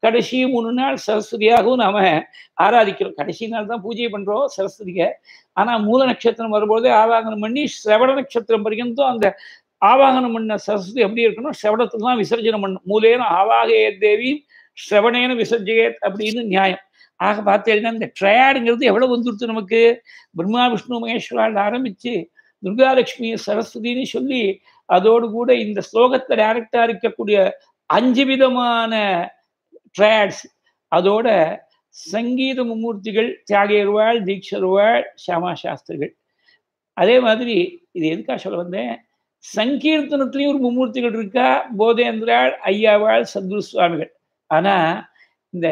கடைசி மூணு நாள் சரஸ்வதியாகவும் நாம ஆராதிக்கிறோம் கடைசி நாள் தான் பூஜை பண்றோம் சரஸ்வதியை ஆனா மூல நட்சத்திரம் வரும்போதே ஆவாகனம் பண்ணி சிரவண நட்சத்திரம் வரைக்கும் அந்த ஆவாகனம் பண்ண சரஸ்வதி எப்படி இருக்கணும் சிரவணத்துல தான் விசர்ஜனம் பண்ணணும் மூலேன ஆவாகே தேவி சிரவணேன விசர்ஜயத் அப்படின்னு நியாயம் ஆக பார்த்தீங்கன்னா இந்த ட்ரையாடுங்கிறது எவ்வளவு வந்துருச்சு நமக்கு பிரம்மா விஷ்ணு மகேஸ்வரால் ஆரம்பிச்சு துர்காலட்சுமி சரஸ்வதினு சொல்லி அதோடு கூட இந்த ஸ்லோகத்தை டைரக்டா இருக்கக்கூடிய அஞ்சு விதமான ட்ரையாட்ஸ் அதோட சங்கீத மும்மூர்த்திகள் தியாகியர்வாள் தீட்சர்வாள் சியாமா சாஸ்திரிகள் அதே மாதிரி இது எதுக்காக சொல்ல வந்தேன் சங்கீர்த்தனத்திலையும் ஒரு மும்மூர்த்திகள் இருக்கா போதேந்திராள் ஐயாவாள் சத்குரு சுவாமிகள் ஆனா இந்த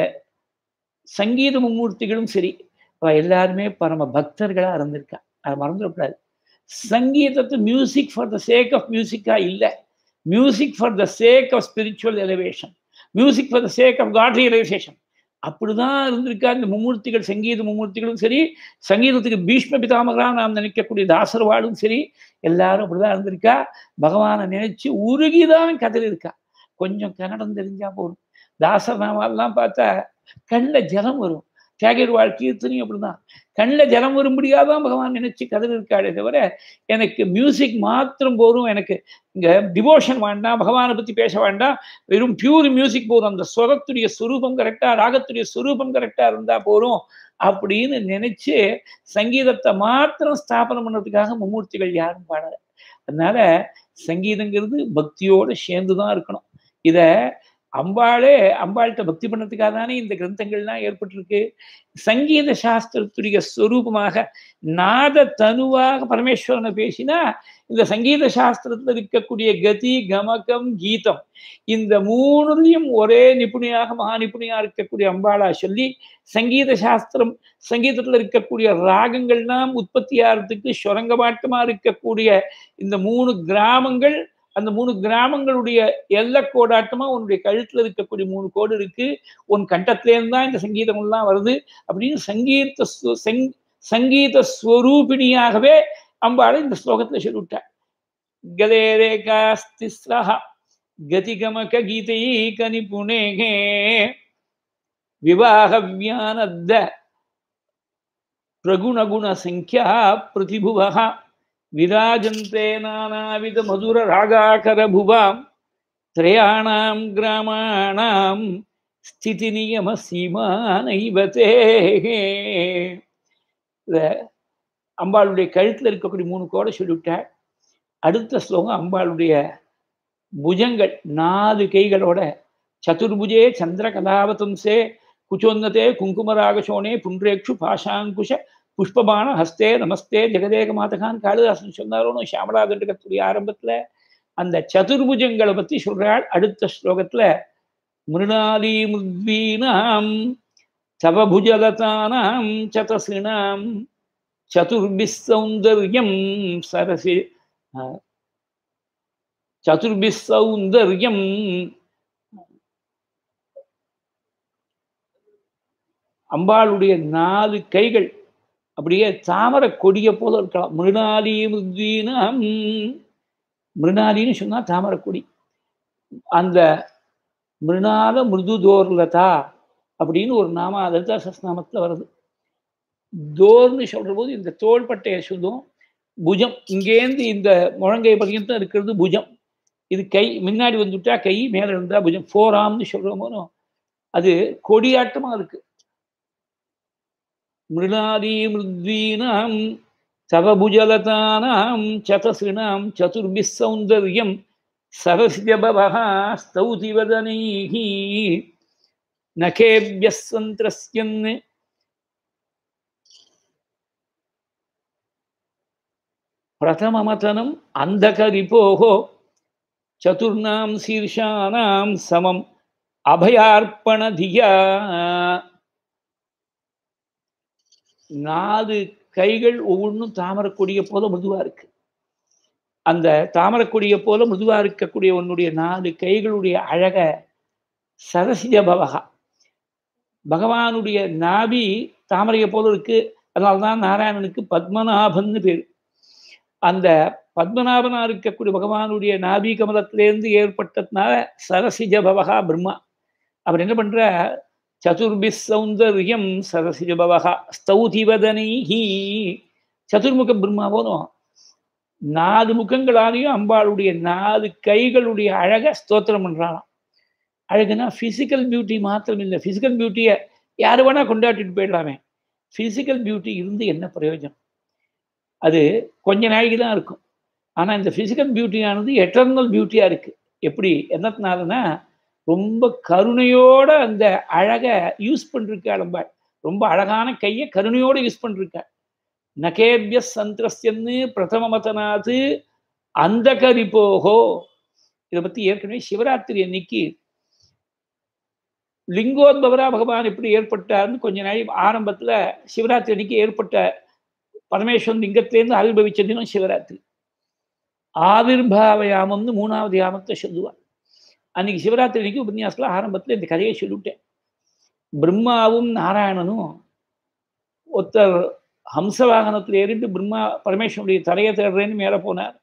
சங்கீத மும்மூர்த்திகளும் சரி அவ எல்லாருமே பரம பக்தர்களா இருந்திருக்கா அதை மறந்துடக்கூடாது சங்கீதத்தை music for the sake of மியூசிக்கா இல்லை music for the sake of spiritual elevation music for the sake of God realization அப்படிதான் இருந்திருக்கா இந்த மும்மூர்த்திகள் சங்கீத மும்மூர்த்திகளும் சரி சங்கீதத்துக்கு பீஷ்ம பிதாமகரா நாம் நினைக்கக்கூடிய தாசர்வாடும் சரி எல்லாரும் அப்படிதான் இருந்திருக்கா பகவானை நினைச்சு உருகிதான் கதறி இருக்கா கொஞ்சம் கன்னடம் தெரிஞ்சா போதும் தாசர் நாமெல்லாம் பார்த்தா கண்ணில் ஜலம் வரும் தியாகிர்வாழ் கீர்த்தனையும் அப்படிதான் கண்ணில் ஜலம் வரும்படியாதான் பகவான் நினைச்சு கதறி இருக்காளே தவிர எனக்கு மியூசிக் மாத்திரம் போதும் எனக்கு இங்க டிவோஷன் வேண்டாம் பகவானை பத்தி பேச வேண்டாம் வெறும் பியூர் மியூசிக் போதும் அந்த ஸ்வரத்துடைய சுரூபம் கரெக்டா ராகத்துடைய சுரூபம் கரெக்டா இருந்தா போதும் அப்படின்னு நினைச்சு சங்கீதத்தை மாத்திரம் ஸ்தாபனம் பண்ணதுக்காக மும்மூர்த்திகள் யாரும் பாடல அதனால சங்கீதங்கிறது பக்தியோட சேர்ந்துதான் இருக்கணும் இத அம்பாளே அம்பாள்கிட்ட பக்தி பண்ணதுக்காக தானே இந்த கிரந்தங்கள்லாம் ஏற்பட்டிருக்கு சங்கீத சாஸ்திரத்துடைய ஸ்வரூபமாக நாத தனுவாக பரமேஸ்வரனை பேசினா இந்த சங்கீத சாஸ்திரத்தில் இருக்கக்கூடிய கதி கமகம் கீதம் இந்த மூணுலையும் ஒரே நிபுணியாக மகா நிபுணியா இருக்கக்கூடிய அம்பாளா சொல்லி சங்கீத சாஸ்திரம் சங்கீதத்தில் இருக்கக்கூடிய ராகங்கள்லாம் உற்பத்தி ஆகிறதுக்கு சுரங்கமாட்டமா இருக்கக்கூடிய இந்த மூணு கிராமங்கள் அந்த மூணு கிராமங்களுடைய எல்லை கோடாட்டமா உன்னுடைய கழுத்துல இருக்கக்கூடிய மூணு கோடு இருக்கு உன் கண்டத்திலேருந்து தான் இந்த சங்கீதம் எல்லாம் வருது அப்படின்னு சங்கீத சங்கீத ஸ்வரூபிணியாகவே அம்பாளை இந்த ஸ்லோகத்துல சொல்லிவிட்டார் கதே ரேகாஸ்திஸ்ரஹ கதிகமக கீதைக நிபுணேகே விவாகவியானத்த பிரகுணகுண சங்கியா பிரதிபுவः विराजन्ते नानाविधमधुररागाकरभुवां त्रयाणां ग्रामाणां ஸ்திதிநியமசீமானைவ தேகே அம்பாளுடைய கழுத்தில் இருக்கக்கூடிய மூணு கோடை சொல்லிவிட்டாள் அடுத்த ஸ்லோகம் அம்பாளுடைய புஜங்கள் நாலு கைகளோட சதுர்புஜே சந்திர கதாவதம்சே குச்சோன்னதே குங்குமராகசோனே புன்றேக்ஷு பாஷாங்குஷ புஷ்பபான ஹஸ்தே நமஸ்தே ஜெகதேக மாதகான் காளிதாசன் சொன்னாரோன்னு சியாமலா தண்டகத்துடைய ஆரம்பத்துல அந்த சதுர்புஜங்களை பத்தி சொல்றாள் அடுத்த ஸ்லோகத்துல மிருணாலி முத்வீனாம் சவபுஜலதானாம் சதசிணாம் சதுர்பிஸ் சௌந்தர்யம் சரசி சதுர்பிஸ் சௌந்தர்யம் அம்பாளுடைய நாலு கைகள் அப்படியே தாமரை கொடியை போல இருக்கலாம் மிருணாலி மிருத்வீனம் மிருணாலின்னு சொன்னா தாமரை கொடி அந்த மிருணால மிருதுதோர்லதா அப்படின்னு ஒரு நாம லலிதா சஸ்நாமத்தில் வருது தோர்னு சொல்ற போது இந்த தோள்பட்டையை சொல்லும் புஜம் இங்கேருந்து இந்த முழங்கை பர்யந்தம் இருக்கிறது புஜம் இது கை முன்னாடி வந்துட்டா கை மேலே இருந்தா புஜம் ஃபோர் ஆம்னு சொல்ற போதும் அது கொடியாட்டமா இருக்கு மிருணாதி மிருத்வீனாம் தவபுஜலதானாம் சதசிணாம் சதுர்பிஸ் சௌந்தர்யம் சரஸ்யபவः ஸ்தௌதி வதனைः நகேபியः சந்திரஸ்யன் பிரதமமதனம் அந்தகரிபோகோ சதுர்ணாம் சீர்ஷானாம் சமம் அபயார்ப்பணதியா நாலு கைகள் ஒவ்வொன்றும் தாமரக்கொடியை போல மிருதுவா இருக்கு அந்த தாமரக்கொடியை போல மிருதுவா இருக்கக்கூடிய உன்னுடைய நாலு கைகளுடைய அழக சரசிஜ பவகா பகவானுடைய நாபி தாமரையை போல இருக்கு அதனால்தான் நாராயணனுக்கு பத்மநாபன்னு பேர் அந்த பத்மநாபனா இருக்கக்கூடிய பகவானுடைய நாபி கமலத்திலேருந்து ஏற்பட்டதுனால சரசிஜ பவகா பிரம்மா அவர் என்ன பண்ற சதுர்பி சௌந்தர்யம் சரசிஜபவகா ஸ்தௌதிவதனைஹி சதுர்முக பிரம்மா போதும் நாலு முகங்களாலையும் அம்பாளுடைய நாலு கைகளுடைய அழகை ஸ்தோத்திரம் பண்றாளாம் அழகுனா ஃபிசிக்கல் பியூட்டி மாத்திரம் இல்லை ஃபிசிக்கல் பியூட்டியை யார் வேணா கொண்டாட்டிட்டு போயிடலாமே ஃபிசிக்கல் பியூட்டி இருந்து என்ன பிரயோஜனம் அது கொஞ்ச நாளைக்கு தான் இருக்கும் ஆனால் இந்த ஃபிசிக்கல் பியூட்டியானது எட்டர்னல் பியூட்டியாக இருக்குது எப்படி என்னத்தினாலனா ரொம்ப கருணையோட அந்த அழகை யூஸ் பண்ணிருக்கா அம்பாள் ரொம்ப அழகான கையை கருணையோட யூஸ் பண்ணிருக்கா நகேபிய சந்திரஸ்யன்னு பிரதம மதனாது அந்த கரிப்போகோ இதை பற்றி ஏற்கனவே சிவராத்திரி அன்னைக்கு லிங்கோத்பவரா பகவான் எப்படி ஏற்பட்டார்னு கொஞ்ச நாள் ஆரம்பத்தில் சிவராத்திரி அன்னைக்கு ஏற்பட்ட பரமேஸ்வரன் லிங்கத்திலேருந்து ஆவிர்வவிச்ச தினம் சிவராத்திரி ஆவிர்பாவ யாமம்னு மூணாவது யாமத்தை சொல்லுவார் அன்னைக்கு சிவராத்திரி அன்னைக்கு உபன்யாசத்தில் ஆரம்பத்தில் இந்த கதையை சொல்லிவிட்டேன் பிரம்மாவும் நாராயணனும் ஒருத்தர் ஹம்ச வாகனத்தில் ஏறிட்டு பிரம்மா பரமேஸ்வருடைய தலையை தேடுறேன்னு மேலே போனார்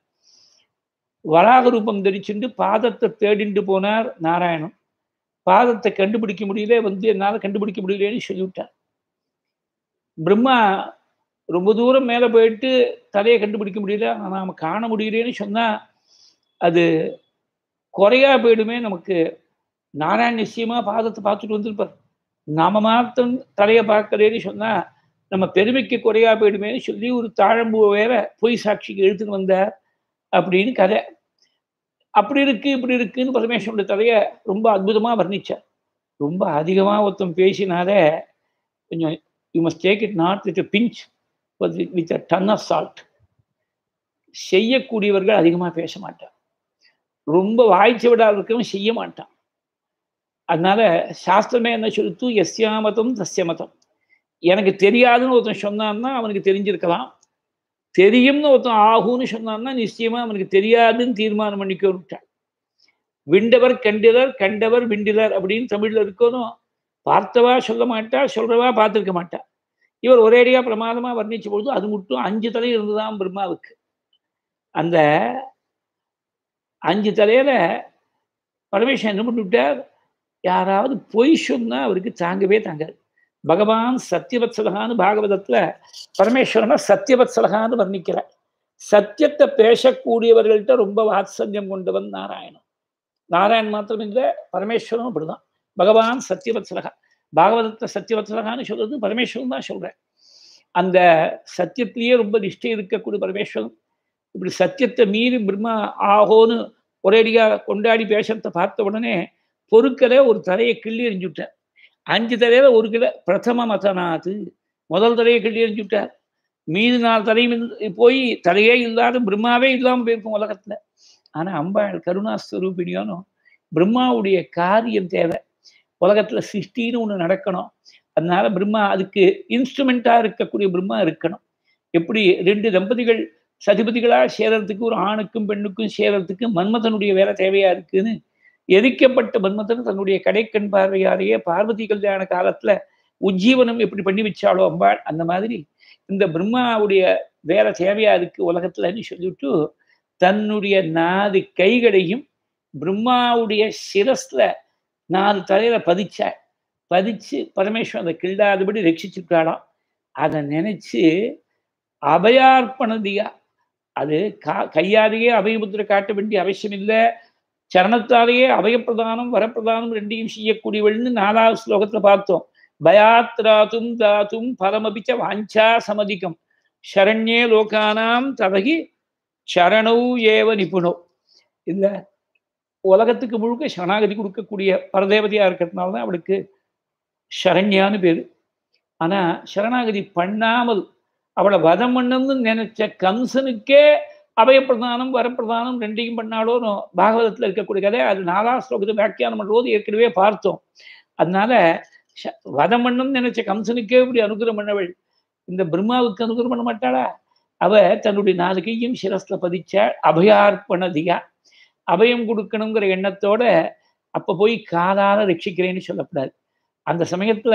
வராக ரூபம் தரிச்சுட்டு பாதத்தை தேடிண்டு போனார் நாராயணன் பாதத்தை கண்டுபிடிக்க முடியல வந்து என்னால் கண்டுபிடிக்க முடியலன்னு சொல்லிவிட்டார் பிரம்மா ரொம்ப தூரம் மேலே போயிட்டு தலையை கண்டுபிடிக்க முடியல நாம் காண முடியலன்னு சொன்னால் அது குறையா போயிடுமே நமக்கு நாராயண நிச்சயமாக பாதத்தை பார்த்துட்டு வந்திருப்பார் நாம மாத்தம் தலையை பார்க்கறேன்னு சொன்னால் நம்ம பெருமைக்கு குறையா போயிடுமேன்னு சொல்லி ஒரு தாழம்பூ வேற பொய் சாட்சிக்கு எழுத்துன்னு வந்தார் அப்படின்னு கதை அப்படி இருக்கு இப்படி இருக்குன்னு பரமேஸ்வரனுடைய தலையை ரொம்ப அற்புதமாக வர்ணிச்சார் ரொம்ப அதிகமாக ஒருத்தன் பேசினாலே கொஞ்சம் you must take it not with pinch with a ton of salt செய்யக்கூடியவர்கள் அதிகமாக பேச மாட்டார் ரொம்ப வாய்ச்சி விடாத இருக்கவன் செய்ய மாட்டான் அதனால சாஸ்திரமே என்ன சொல்லுத்து எஸ்யா மதம் தஸ்ய மதம் எனக்கு தெரியாதுன்னு ஒருத்தன் சொன்னான்னா அவனுக்கு தெரிஞ்சிருக்கலாம் தெரியும்னு ஒருத்தன் ஆகும்னு சொன்னான்னா நிச்சயமா அவனுக்கு தெரியாதுன்னு தீர்மானம் பண்ணிக்கோட்டான் விண்டவர் கண்டிலர் கண்டவர் விண்டிலர் அப்படின்னு தமிழ்ல இருக்கணும் பார்த்தவா சொல்ல மாட்டா சொல்றவா பார்த்துருக்க மாட்டா இவர் ஒரேடியா பிரமாதமா வர்ணிச்ச பொழுது அது மட்டும் அஞ்சு தலை இருந்துதான் பிரம்மாவுக்கு அந்த அஞ்சு தலையில பரமேஸ்வரன் என்ன பண்ணிவிட்டார் யாராவது பொய் சொன்னா அவருக்கு தாங்கவே தாங்காது பகவான் சத்தியவத்சலகான்னு பாகவதத்துல பரமேஸ்வரனை சத்தியவத்சலகான்னு வர்ணிக்கிறார் சத்தியத்தை பேசக்கூடியவர்கள்ட்ட ரொம்ப வாத்சல்யம் கொண்டவன் நாராயணன் நாராயண் மாத்திரம் இல்லை பரமேஸ்வரனும் அப்படிதான் பகவான் சத்தியவத்சலகா பாகவதத்தை சத்தியவத்சலகான்னு சொல்றது பரமேஸ்வரன் தான் சொல்றேன் அந்த சத்தியத்திலேயே ரொம்ப நிஷ்டை இருக்கக்கூடிய பரமேஸ்வரன் இப்படி சத்தியத்தை மீறி பிரம்மா ஆகோன்னு ஒரேடியா கொண்டாடி பேசுறத பார்த்த உடனே பொருட்களை ஒரு தலையை கிள்ளி எறிஞ்சுட்டார் அஞ்சு தலையில ஒரு கிலோ பிரதம மதனாது முதல் தலையை கிள்ளி எறிஞ்சுட்டார் மீது நாலு தலையும் போய் தலையே இல்லாத பிரம்மாவே இல்லாமல் போயிருக்கும் உலகத்துல ஆனா அம்பாள் கருணாஸ்வரூபிணியானும் பிரம்மாவுடைய காரியம் தேவை உலகத்துல சிருஷ்டின்னு ஒண்ணு நடக்கணும் அதனால பிரம்மா அதுக்கு இன்ஸ்ட்ருமெண்டா இருக்கக்கூடிய பிரம்மா இருக்கணும் எப்படி ரெண்டு தம்பதிகள் சதிபதிகளா சேரறதுக்கு ஒரு ஆணுக்கும் பெண்ணுக்கும் சேரறதுக்கு மன்மதனுடைய வேலை தேவையா இருக்குன்னு எரிக்கப்பட்ட மன்மதன் தன்னுடைய கடைக்கண் பார்வையாலேயே பார்வதி கல்யாண காலத்துல உஜ்ஜீவனம் எப்படி பண்ணி வச்சாலோ அம்பாள் அந்த மாதிரி இந்த பிரம்மாவுடைய வேலை தேவையா இருக்கு உலகத்துலன்னு சொல்லிவிட்டு தன்னுடைய நாலு கைகளையும் பிரம்மாவுடைய சிரஸ்ல நாலு தலையில பதிச்சா பதிச்சு பரமேஸ்வரன் அதை கிள்ளாதபடி ரட்சிச்சிருக்காளாம் அதை நினைச்சு அபயார்ப்பணதியா அது கா கையாலேயே அபயமுத்திரை காட்ட வேண்டிய அவசியம் இல்லை சரணத்தாலேயே அபயப்பிரதானம் வரப்பிரதானம் ரெண்டையும் செய்யக்கூடியவள்னு நாலாவது ஸ்லோகத்துல பார்த்தோம் பயாத்ராத்தும் தாத்தும் பரமபிச்ச வாஞ்சா சமதிகம் சரண்யே லோகானாம் தவகி சரணௌ ஏவ நிபுணோ இல்ல உலகத்துக்கு முழுக்க சரணாகதி கொடுக்கக்கூடிய பரதேவதையா இருக்கிறதுனால தான் அவளுக்கு சரண்யான்னு பேரு ஆனா சரணாகதி பண்ணாமல் அவளை வதம் பண்ணணும்னு நினைச்ச கம்சனுக்கே அபயப்பிரதானம் வரப்பிரதானம் ரெண்டையும் பண்ணாலோன்னு பாகவதத்தில் இருக்கக்கூடிய கதை அது நாலாம் ஸ்லோகத்தை வியாக்கியானம் பண்ணும்போது ஏற்கனவே பார்த்தோம் அதனால வதம் பண்ணணும்னு நினைச்ச கம்சனுக்கே இப்படி அனுகிரம் பண்ணவள் இந்த பிரம்மாவுக்கு அனுகிரம் பண்ண மாட்டாளா அவ தன்னுடைய நாலு கையும் சிரஸ்ல பதிச்ச அபயார்ப்பணதியா அபயம் கொடுக்கணுங்கிற எண்ணத்தோட அப்ப போய் காலால ரட்சிக்கிறேன்னு சொல்லக்கூடாது அந்த சமயத்துல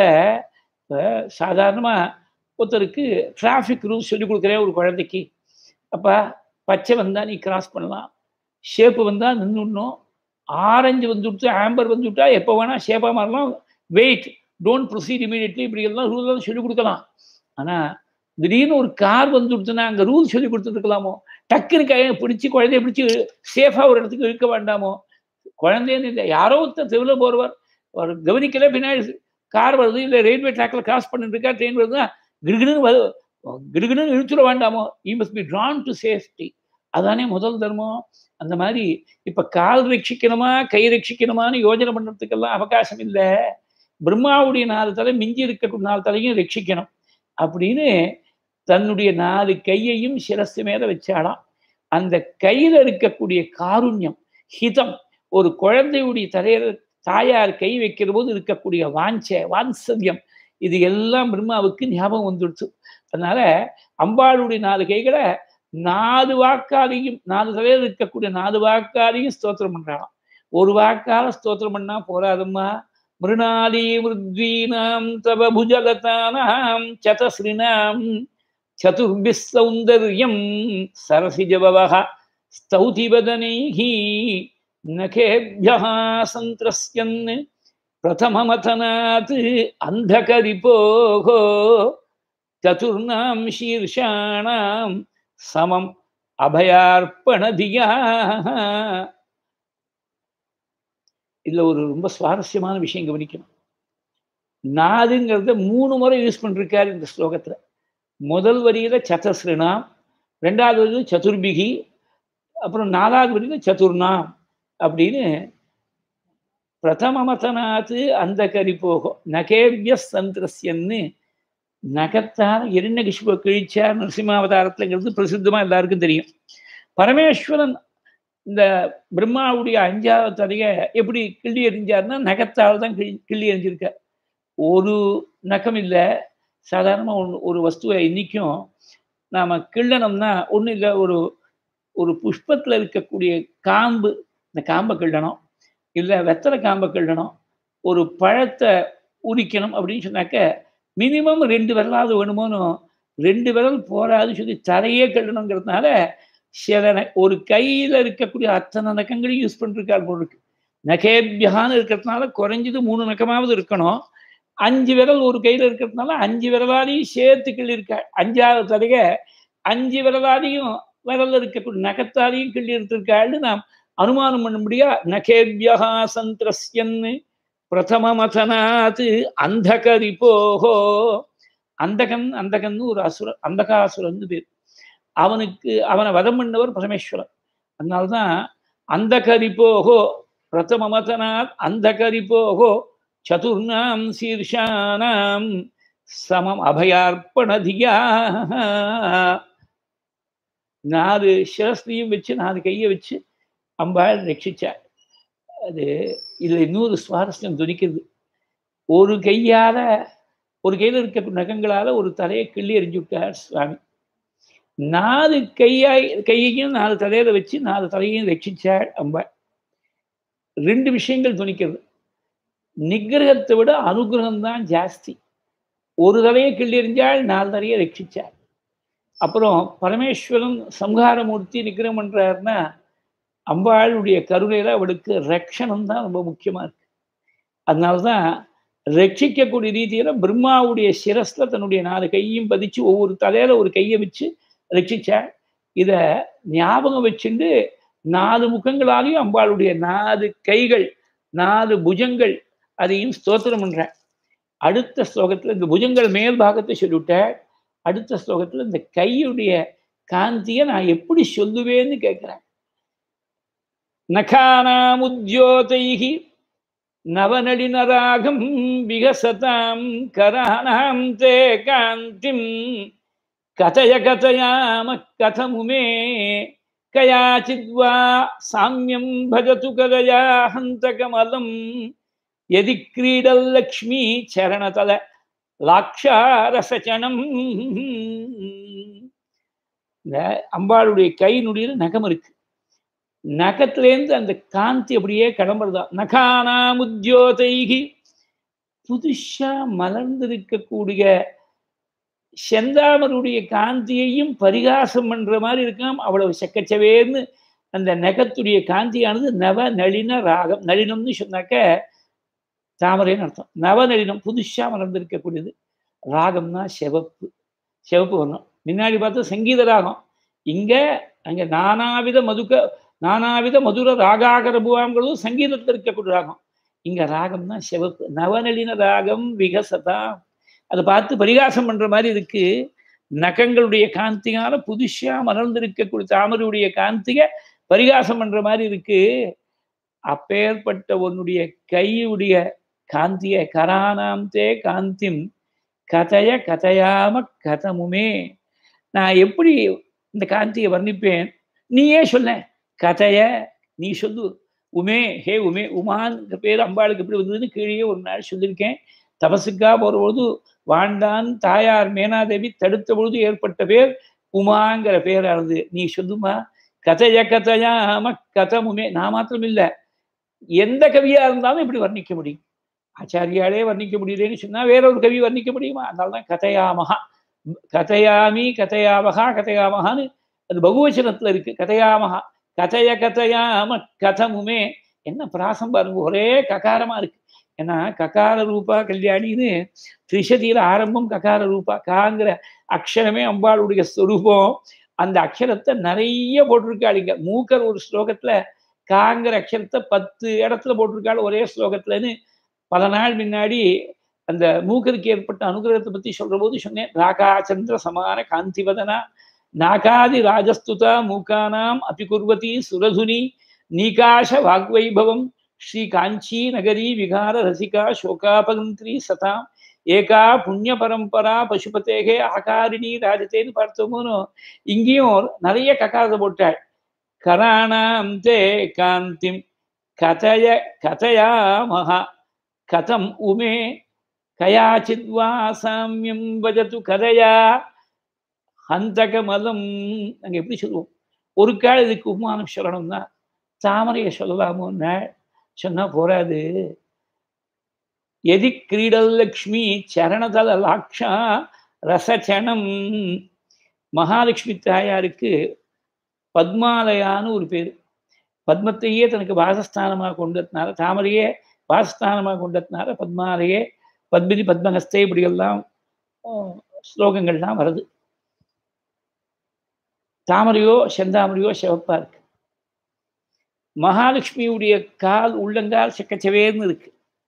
சாதாரணமா ஒருத்தருக்கு டிராஃபிக் ரூல்ஸ் சொல்லி கொடுக்குறேன் ஒரு குழந்தைக்கு அப்பா பச்சை வந்தால் நீ கிராஸ் பண்ணலாம் ஷேப்பு வந்தால் நின்றுடணும் ஆரஞ்சு வந்துவிட்டு ஆம்பர் வந்துவிட்டா எப்போ வேணால் ஷேப்பாக மாறலாம் வெயிட் டோன்ட் ப்ரொசீட் இமீடியட்லி இப்படி எல்லாம் ரூல் எல்லாம் சொல்லிக் கொடுக்கலாம் ஆனால் திடீர்னு ஒரு கார் வந்துவிட்டுனா அங்கே ரூல் சொல்லி கொடுத்துருக்கலாமோ டக்குன்னு கையை பிடிச்சி குழந்தைய பிடிச்சி சேஃபாக ஒரு இடத்துக்கு இழுக்க வேண்டாமோ குழந்தைன்னு இல்லை யாரோ ஒருத்தர் தெருவில் போகிறவர் அவர் கவனிக்கல பின்னாடி கார் வருது இல்லை ரயில்வே ட்ராக்கில் கிராஸ் பண்ணிட்டு இருக்கா ட்ரெயின் வருதுன்னா கிடுகிடுன்னு வரு கிடுகிடுன்னு இழுத்துட வேண்டாமோ he must be drawn to safety அதானே முதல் தர்மம் அந்த மாதிரி இப்ப கால் ரட்சிக்கணுமா கை ரட்சிக்கணுமான்னு யோஜனை பண்றதுக்கெல்லாம் அவகாசம் இல்லை பிரம்மாவுடைய நாலு தலை மிஞ்சி இருக்க நாலு தலையும் ரட்சிக்கணும் அப்படின்னு தன்னுடைய நாலு கையையும் சிரஸ்து மேல வச்சாலாம் அந்த கையில இருக்கக்கூடிய காருண்யம் ஹிதம் ஒரு குழந்தையுடைய தலையில தாயார் கை வைக்கிற போது இருக்கக்கூடிய வாஞ்ச வான்சல்யம் இது எல்லாம் பிரம்மாவுக்கு ஞாபகம் வந்துடுச்சு அதனால அம்பாளுடைய நாலு கைகளை நாலு வாக்காலையும் நாலு தலையில் இருக்கக்கூடிய நாலு வாக்காலையும் ஸ்தோத்திரம் பண்றாங்க ஒரு வாக்கால ஸ்தோத்திரம் பண்ணா போராதம்மா மிருணாலி மிருத்வீனாம் தவ புஜலதானாம் சதஸ்ரினாம் சதுர்பி சௌந்தர்யம் சரசிஜபவக ஸ்தௌதி வதனைஹி நகேபியா சந்திரஸ்யன் பிரதமமதனாத் அந்தகரிபோகோ சதுர்ணாம் சீர்ஷாணாம் சமம் அபயார்ப்பணதியா இதுல ஒரு ரொம்ப சுவாரஸ்யமான விஷயம் கவனிக்கணும் நாதுங்கிறத மூணு முறை யூஸ் பண்ணிருக்காரு இந்த ஸ்லோகத்துல முதல் வரியில சதஸ்ருணாம் ரெண்டாவது வரியில சதுர்பிகி அப்புறம் நாலாவது வரியில சதுர்ணாம் அப்படின்னு பிரதமமதனாத்து அந்த கரி போகும் நகேபிய சந்திரஸ்யன்னு நகத்தால் இரண்யகிஷ்ப கிழிச்சார் நரசிம்மாவதாரத்துலங்கிறது பிரசித்தமா எல்லாருக்கும் தெரியும் பரமேஸ்வரன் இந்த பிரம்மாவுடைய அஞ்சாவது தலைய எப்படி கிள்ளி எறிஞ்சார்னா நகத்தால் தான் கிள்ளி கிள்ளி எறிஞ்சிருக்கார் ஒரு நகம் இல்லை சாதாரணமாக ஒன்று ஒரு வஸ்துவை இன்னைக்கும் நாம் கிள்ளனம்னா ஒன்றும் இல்லை ஒரு ஒரு புஷ்பத்தில் இருக்கக்கூடிய காம்பு இந்த காம்பை கிள்ளணும் இல்லை வெத்தலை காம்பை கிள்ளணும் ஒரு பழத்தை உரிக்கணும் அப்படின்னு சொன்னாக்க மினிமம் ரெண்டு விரலாவது வேணுமோன்னு ரெண்டு விரல் போராதுன்னு சொல்லி தலையே கட்டணுங்கிறதுனால சில ஒரு கையில் இருக்கக்கூடிய அத்தனை நக்கங்களையும் யூஸ் பண்ணிருக்கார் போல் இருக்கு நகேபியான்னு இருக்கிறதுனால குறைஞ்சது மூணு நக்கமாவது இருக்கணும் அஞ்சு விரல் ஒரு கையில் இருக்கிறதுனால அஞ்சு விரலாலையும் சேர்த்து கிள்ளியிருக்கா அஞ்சாவது தலைக அஞ்சு விரலாலையும் விரல் இருக்கக்கூடிய நகத்தாலையும் கிள்ளி எடுத்திருக்காள்னு நாம் அனுமானம் பண்ண முடியா நகேபியா சந்திரஸ்யன்னு பிரதமமதனாத் அந்தகரிப்போகோ அந்தகன் அந்தகன்னு ஒரு அசுர அந்தகாசுரன் பேர் அவனுக்கு அவனை வதம் பண்ணவர் பரமேஸ்வரன் அதனால்தான் அந்தகரிப்போகோ பிரதமமதனாத் அந்தகரிப்போகோ சதுர்ணாம் சீர்ஷானாம் சமம் அபயார்ப்பணதியா நாலு சிரஸ்தியும் வச்சு நாலு கையை வச்சு அம்பாள் ரட்சிச்சார் அது இதுல இன்னொரு சுவாரஸ்யம் துணிக்கிறது ஒரு கையால ஒரு கையில இருக்க நகங்களால ஒரு தலையை கிள்ளி எறிஞ்சு விட்டார் சுவாமி நாலு கையாய் கையையும் நாலு தலையில வச்சு நாலு தலையையும் ரட்சிச்சாள் அம்பாள் ரெண்டு விஷயங்கள் துணிக்கிறது நிகிரகத்தை விட அனுகிரகம் தான் ஜாஸ்தி ஒரு தலையை கிள்ளி எறிஞ்சால் நாலு தலையை ரட்சிச்சாள் அப்புறம் பரமேஸ்வரன் சம்ஹாரமூர்த்தி நிகிரகம் பண்றாருன்னா அம்பாளுடைய கருணையில அவளுக்கு ரக்ஷணம் தான் ரொம்ப முக்கியமா இருக்கு அதனால்தான் ரட்சிக்கக்கூடிய ரீதியில பிரம்மாவுடைய சிரஸ்ல தன்னுடைய நாலு கையும் பதிச்சு ஒவ்வொரு தலையில ஒரு கையை வச்சு ரட்சிச்சாள் இத ஞாபகம் வச்சுட்டு நாலு முகங்களாலையும் அம்பாளுடைய நாலு கைகள் நாலு புஜங்கள் அதையும் ஸ்தோத்திரம் பண்றேன் அடுத்த ஸ்லோகத்துல இந்த புஜங்கள் மேல் பாகத்தை சொல்லிவிட்டேன் அடுத்த ஸ்லோகத்துல இந்த கையுடைய காந்தியை நான் எப்படி சொல்லுவேன்னு கேட்கிறேன் நகானாமுத்யோதைஹி நவநளினராகம் விகசதாம் கராணாம் தே காந்திம் கதய கதயாம கதமுமே கயாச்சித்வா சாமியம் பஜது கதயா ஹந்தகமலம் எதி கிரீடல்லக்ஷ்மி சரணதல லாக்ஷாரசச்சனம் இந்த அம்பாளுடைய கை நுடியில் நகம் இருக்கு நகத்திலேருந்து அந்த காந்தி அப்படியே கிளம்புறதா நகானாம் உத்தியோதைகி புதுசா மலர்ந்திருக்கக்கூடிய செந்தாமருடைய காந்தியையும் பரிகாசம் பண்ற மாதிரி இருக்காம் அவ்வளவு செக்கச்சவேர்னு அந்த நகத்துடைய காந்தியானது நவ நளின ராகம் நளினம்னு சொன்னாக்க தாமரைன்னு அர்த்தம் நவநளினம் புதுசாக மலர்ந்திருக்கக்கூடியது ராகம்னா சிவப்பு சிவப்பு வரணும் முன்னாடி பார்த்தா சங்கீத ராகம் இங்கே அங்கே நானாவித மதுக்க நானாவித மதுர ராகாகர புவாங்கிறதும் சங்கீதத்தில் இருக்கக்கூடிய ராகம் இங்கே ராகம்னா சிவப்பு நவநளின ராகம் விகசதா அதை பார்த்து பரிகாசம் பண்ணுற மாதிரி இருக்கு நகங்களுடைய காந்தியால புதுசா மலர்ந்திருக்கக்கூடிய தாமரையுடைய காந்திக பரிகாசம் பண்ற மாதிரி இருக்கு அப்பேற்பட்ட உன்னுடைய கையுடைய காந்திய கரானாம் தே காந்திம் கதைய கதையாம கதமுமே நான் எப்படி இந்த காந்தியை வர்ணிப்பேன் நீயே சொல்ல கதைய நீ சொல்லு உமே ஹே உமே உமான் பேர் அம்பாளுக்கு எப்படி வந்ததுன்னு கீழே ஒரு நாள் சொல்லியிருக்கேன் தபசுக்காக போகிறபோது வாண்டான் தாயார் மேனாதேவி தடுத்த பொழுது ஏற்பட்ட பேர் உமாங்கிற பேரானது நீ சொல்லுமா கதைய கதையாம கதமுமே நான் மாத்திரம் இல்லை எந்த கவியா இருந்தாலும் இப்படி வர்ணிக்க முடியும் ஆச்சாரியாலே வர்ணிக்க முடியலன்னு சொன்னா வேற ஒரு கவி வர்ணிக்க முடியுமா அதனால தான் கதையாமகா கதையாமி கதையாமகா கதையாமகான்னு அது பகுவச்சனத்துல இருக்கு கதையாமகா கதைய கதையாம கதமுமே என்ன பிராசம் பாருங்க ஒரே ககாரமா இருக்கு ஏன்னா ககார ரூபா கல்யாணின்னு திரிசதியில ஆரம்பம் ககார ரூபா காங்கிற அக்ஷரமே அம்பாளுடைய ஸ்வரூபம் அந்த அக்ஷரத்தை நிறைய போட்டிருக்காள் இங்க மூக்கர் ஒரு ஸ்லோகத்துல காங்கிற அக்ஷரத்தை பத்து இடத்துல போட்டிருக்காள் ஒரே ஸ்லோகத்துலன்னு பல நாள் முன்னாடி அந்த மூக்கருக்கு ஏற்பட்ட அனுகிரகத்தை பத்தி சொல்ற போது சொன்னேன் ராகாச்சந்திர சமான காந்திவதனா நாகாதி ராஜஸ்துதா மூக்கானாம் அபிகுர்வதி சுரதுனி நீகாஷ வாக்வைபவம் ஸ்ரீ காஞ்சி நகரி விகார ரசிகா சோகாபகந்திரி சதாம் ஏகா புண்ணிய பரம்பரா பசுபதேகே ஆகாரிணி ராஜத்தேன்னு பார்த்தோமோனோ இங்கேயும் நிறைய கக்காரத்தை போட்டாள் கராணாம் தே காந்திம் கதய கதையா மகா கதம் உமே கயாச்சித்வா சாமியம் பஜது கதையா ஹந்தகமலம் நாங்கள் எப்படி சொல்லுவோம் ஒரு கால் இதுக்கு உமானம் சொல்லணும்னா தாமரையை சொல்லலாமோன்னா சொன்னா போராது எதி கிரீடல் லக்ஷ்மி சரணதல லாக்ஷா ரசச்சனம் மகாலட்சுமி தாயாருக்கு பத்மாலயான்னு ஒரு பேர் பத்மத்தையே தனக்கு வாசஸ்தானமாக கொண்டதுனால தாமரையே வாசஸ்தானமாக கொண்டதுனால பத்மாலயே பத்மினி பத்மஹஸ்தே இப்படியெல்லாம் ஸ்லோகங்கள்லாம் வருது தாமரையோ செந்தாமரையோ சிவப்பா இருக்கு மகாலட்சுமியுடைய கால் உள்ளங்கால் செக்கச்சவேர்னு இருக்கு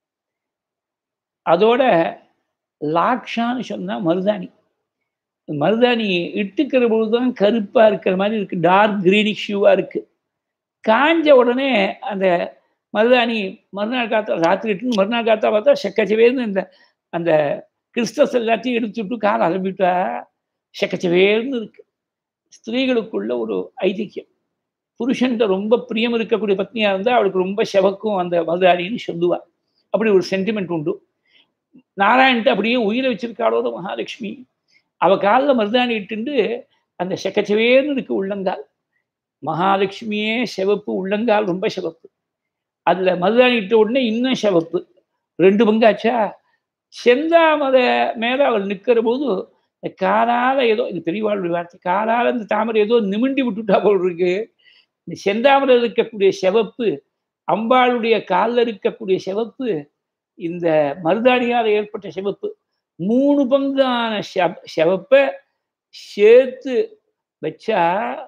அதோட லாக்ஷான்னு சொன்னா மருதாணி மருதாணி இட்டுக்கிற பொழுதுதான் கருப்பா இருக்கிற மாதிரி இருக்கு டார்க் கிரீனிஷ் ஷூவா இருக்கு காஞ்ச உடனே அந்த மருதாணி மறுநாள் காத்தா ராத்திரி இட்டுன்னு மறுநாள் காத்தா பார்த்தா செக்கச்சவேர்னு இந்த அந்த கிறிஸ்டஸ் எல்லாத்தையும் எடுத்துட்டு கால் அலம்பிட்டா செக்கச்சவேர்னு இருக்கு ஸ்திரீகளுக்குள்ள ஒரு ஐதிக்கியம் புருஷன்கிட்ட ரொம்ப பிரியம் இருக்கக்கூடிய பத்னியா இருந்தால் அவளுக்கு ரொம்ப செவக்கும் அந்த மருதாணின்னு சொல்லுவா அப்படி ஒரு சென்டிமெண்ட் உண்டு நாராயண்ட்டு அப்படியே உயிரை வச்சிருக்காளோட மகாலட்சுமி அவ காலில் மருதாணி இட்டுண்டு அந்த செக்கச்சவேர்னு இருக்கு உள்ளங்கால் மகாலட்சுமியே சிவப்பு உள்ளங்கால் ரொம்ப சிவப்பு அதுல மருதாணி இட்ட உடனே இன்னும் சிவப்பு ரெண்டு பங்காச்சா செந்தாமரை மேல அவள் நிற்கிற போது காலால ஏதோ இது பெரியவாளுடைய வார்த்தை காலால இந்த தாமரை ஏதோ நிமிண்டி விட்டுட்டா போல் இருக்கு இந்த செந்தாமரை இருக்கக்கூடிய சிவப்பு அம்பாளுடைய காலில் இருக்கக்கூடிய சிவப்பு இந்த மருதாணியால் ஏற்பட்ட சிவப்பு மூணு பங்கான சிவப்பை சேர்த்து வச்சா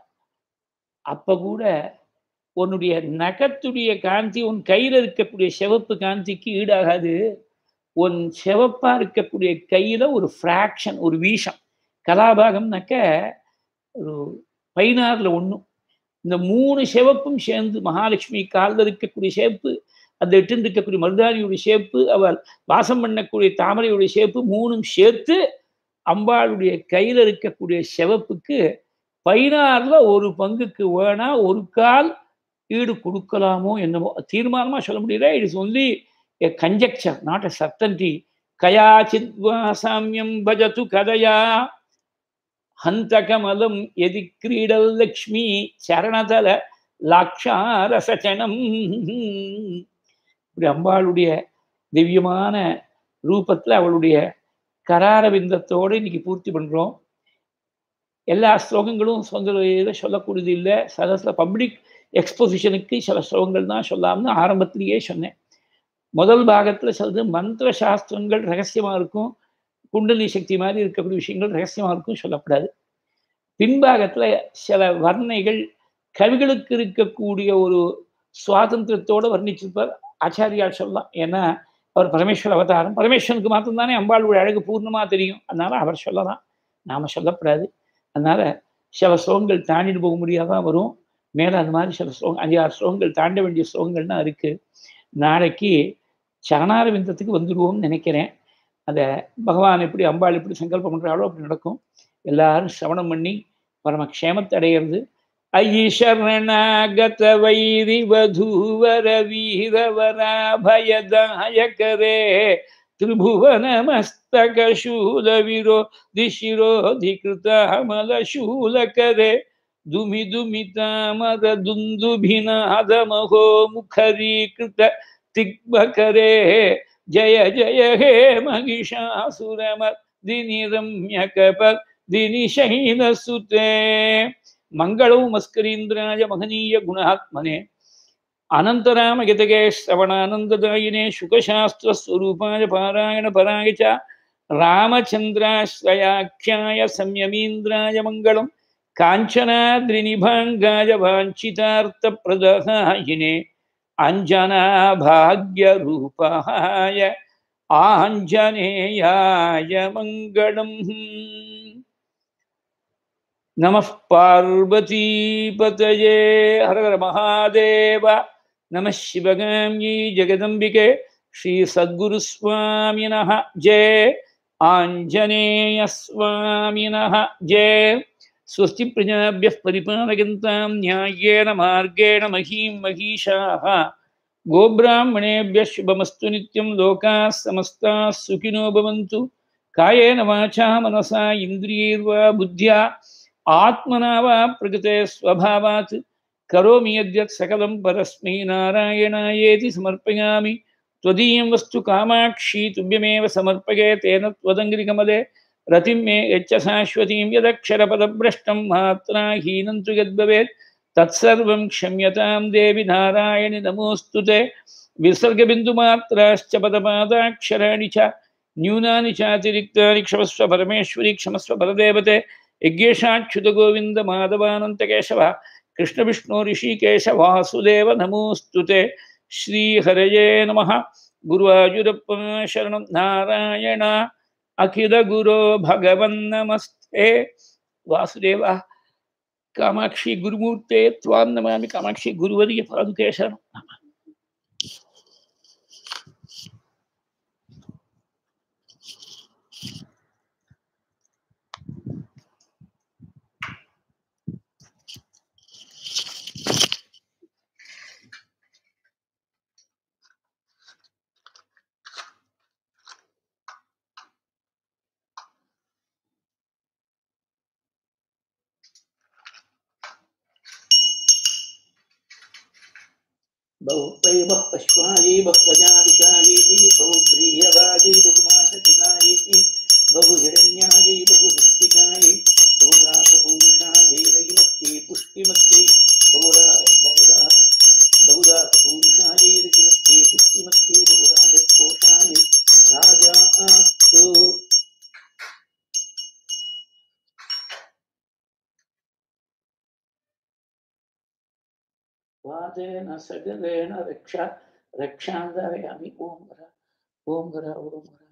அப்ப கூட உன்னுடைய நகத்துடைய காந்தி உன் கையில் இருக்கக்கூடிய சிவப்பு காந்திக்கு ஈடாகாது உன் சிவப்பா இருக்கக்கூடிய கையில ஒரு ஃப்ராக்ஷன் ஒரு வீஷம் கலாபாகம்னாக்க ஒரு பதினாறுல ஒன்றும் இந்த மூணு சிவப்பும் சேர்ந்து மகாலட்சுமி காலில் இருக்கக்கூடிய சிவப்பு அந்த எட்டு இருக்கக்கூடிய மருதாணியுடைய சேப்பு அவள் வாசம் பண்ணக்கூடிய தாமரையுடைய சேப்பு மூணும் சேர்த்து அம்பாளுடைய கையில் இருக்கக்கூடிய சிவப்புக்கு பதினாறுல ஒரு பங்குக்கு வேணா ஒரு கால் ஈடு கொடுக்கலாமோ என்னமோ தீர்மானமா சொல்ல முடியல it is only a conjecture not a certainty கயாச்சித் சாமியம் பஜது கதையா ஹந்தகமலம் எதி கிரீடல் லக்ஷ்மி சரணதல லாக்ஷாரசச்சனம் இப்படி அம்பாளுடைய திவ்யமான ரூபத்தில் அவளுடைய கரார விந்தத்தோடு இன்னைக்கு பூர்த்தி பண்ணுறோம் எல்லா ஸ்லோகங்களும் சொந்த இதில் சொல்லக்கூடியது இல்லை சதஸில் பப்ளிக் எக்ஸ்பொசிஷனுக்கு சில ஸ்லோகங்கள் தான் சொல்லாம்னு ஆரம்பத்திலேயே சொன்னேன் முதல் பாகத்தில் சிலது மந்திர சாஸ்திரங்கள் ரகசியமாக இருக்கும் குண்டலி சக்தி மாதிரி இருக்கக்கூடிய விஷயங்கள் ரகசியமாக இருக்கும் சொல்லப்படாது பின்பாகத்தில் சில வர்ணைகள் கவிகளுக்கு இருக்கக்கூடிய ஒரு சுவாதந்திரத்தோடு வர்ணிச்சிருப்பார் ஆச்சாரியால் சொல்லலாம் ஏன்னா அவர் பரமேஸ்வர அவதாரம் பரமேஸ்வரனுக்கு மாத்திரம்தானே அம்பாளுடைய அழகு பூர்ணமாக தெரியும் அதனால அவர் சொல்லலாம் நாம் சொல்லப்படாது அதனால சில ஸ்லோகங்கள் தாண்டிட்டு போக முடியாதான் வரும் மேலே அந்த மாதிரி சில ஸ்லோகம் அஞ்சு ஆறு ஸ்லோகங்கள் தாண்ட வேண்டிய ஸ்லோகங்கள்லாம் இருக்குது நாளைக்கு சரணாரவிந்தத்துக்கு வந்துடுவோம்னு நினைக்கிறேன் அந்த பகவான் எப்படி அம்பாள் எப்படி சங்கல்பம் பண்ணுறாளோ அப்படி நடக்கும் எல்லாரும் சிரவணம் பண்ணி பரம க்ஷேமத்தை அடையிறது ஐ சரணாகத வைரி வதூவர வீரவராபயதாயகரே திரிபுவன மஸ்தக சூல விரோ திசிரோதிகிருதமலசூலகரே துமி துமி தாமர துந்துபிநாத மகோ முகரீகிருத திக்பகரே ஜய ஜய ஹே மகிஷாசுரமர்தினி ரம்யகபர் தினி சைனசுதே மங்களௌ மஸ்கரீந்திராய மகனீய குணாத்மனே அனந்தராமகிதகே ஸ்ரவணானந்ததாயினே சுகசாஸ்திரஸ்வரூபாய பாராயண பராய ச ராமச்சந்திராஸ்ரயாख्याय संयमीन्द्राय मङ्गलम् काञ्चनाद्रिनिभाङ्गाय वाञ्छितार्थप्रदहायिने अञ्जनाभाग्यरूपाय आञ्जनेयाय मङ्गलम् नमः पार्वतीपतये हर हर महादेव नमः शिवगाम्यै जगदम्बिके श्रीसद्गुरुस्वामिनः जय आञ्जनेयस्वामिनः जय स्वस्ति प्रजाभ्यः परिपालयन्तां न्याय्येन मार्गेण महीं महीषाः गोब्राह्मणेभ्यः शुभमस्तु नित्यं लोकाः समस्ताः सुखिनो भवन्तु कायेन वाचा मनसा इन्द्रियैर्वा बुद्ध्या आत्मना वा प्रकृते स्वभावात् करोमि यद्यत् सकलं परस्मै नारायणायेति समर्पयामि त्वदीयं वस्तु कामाक्षी तुभ्यमेव समर्पये तेन त्वदङ्गिरिकमले रतिं मे यच्च शाश्वतीं यदक्षरपदभ्रष्टं मात्रा हीनं तु यद्भवेत् तत्सर्वं क्षम्यतां देवि नारायणि नमोऽस्तु ते विसर्गबिन्दुमात्राश्च पदपादाक्षराणि च न्यूनानि चातिरिक्तानि क्षमस्व परमेश्वरि क्षमस्व परदेवते यज्ञेशाच्युतगोविन्द माधवानन्तकेशव कृष्णविष्णु ऋषिकेश वासुदेव नमोऽस्तु ते श्रीहरये नमः गुरुवायुरप्प शरणं नारायण अखिलगुरो भगवन्नमस्ते वासुदेव कामाक्षी गुरुमूर्ते त्वां नमामि कामाक्षी गुरुवर्य पादुके शरणं नमः बहुपै बह पश्वायै बह्वजाविकायै बहुप्रियवायै बहुमासचिनायै बहुहिरण्यायै बहुभक्तिकायै बहुदासपूरुषायै रगिमत्यै पुष्टिमत्यै बहुरा बहुदा बहुदासपूरुषायै रगिमत्यै पुष्टिमत्यै बहुराजकोषायै राजा अस्तु वादेन सगलेन रक्षा रक्षान्दरयामि ओम ॐ ॐ ॐ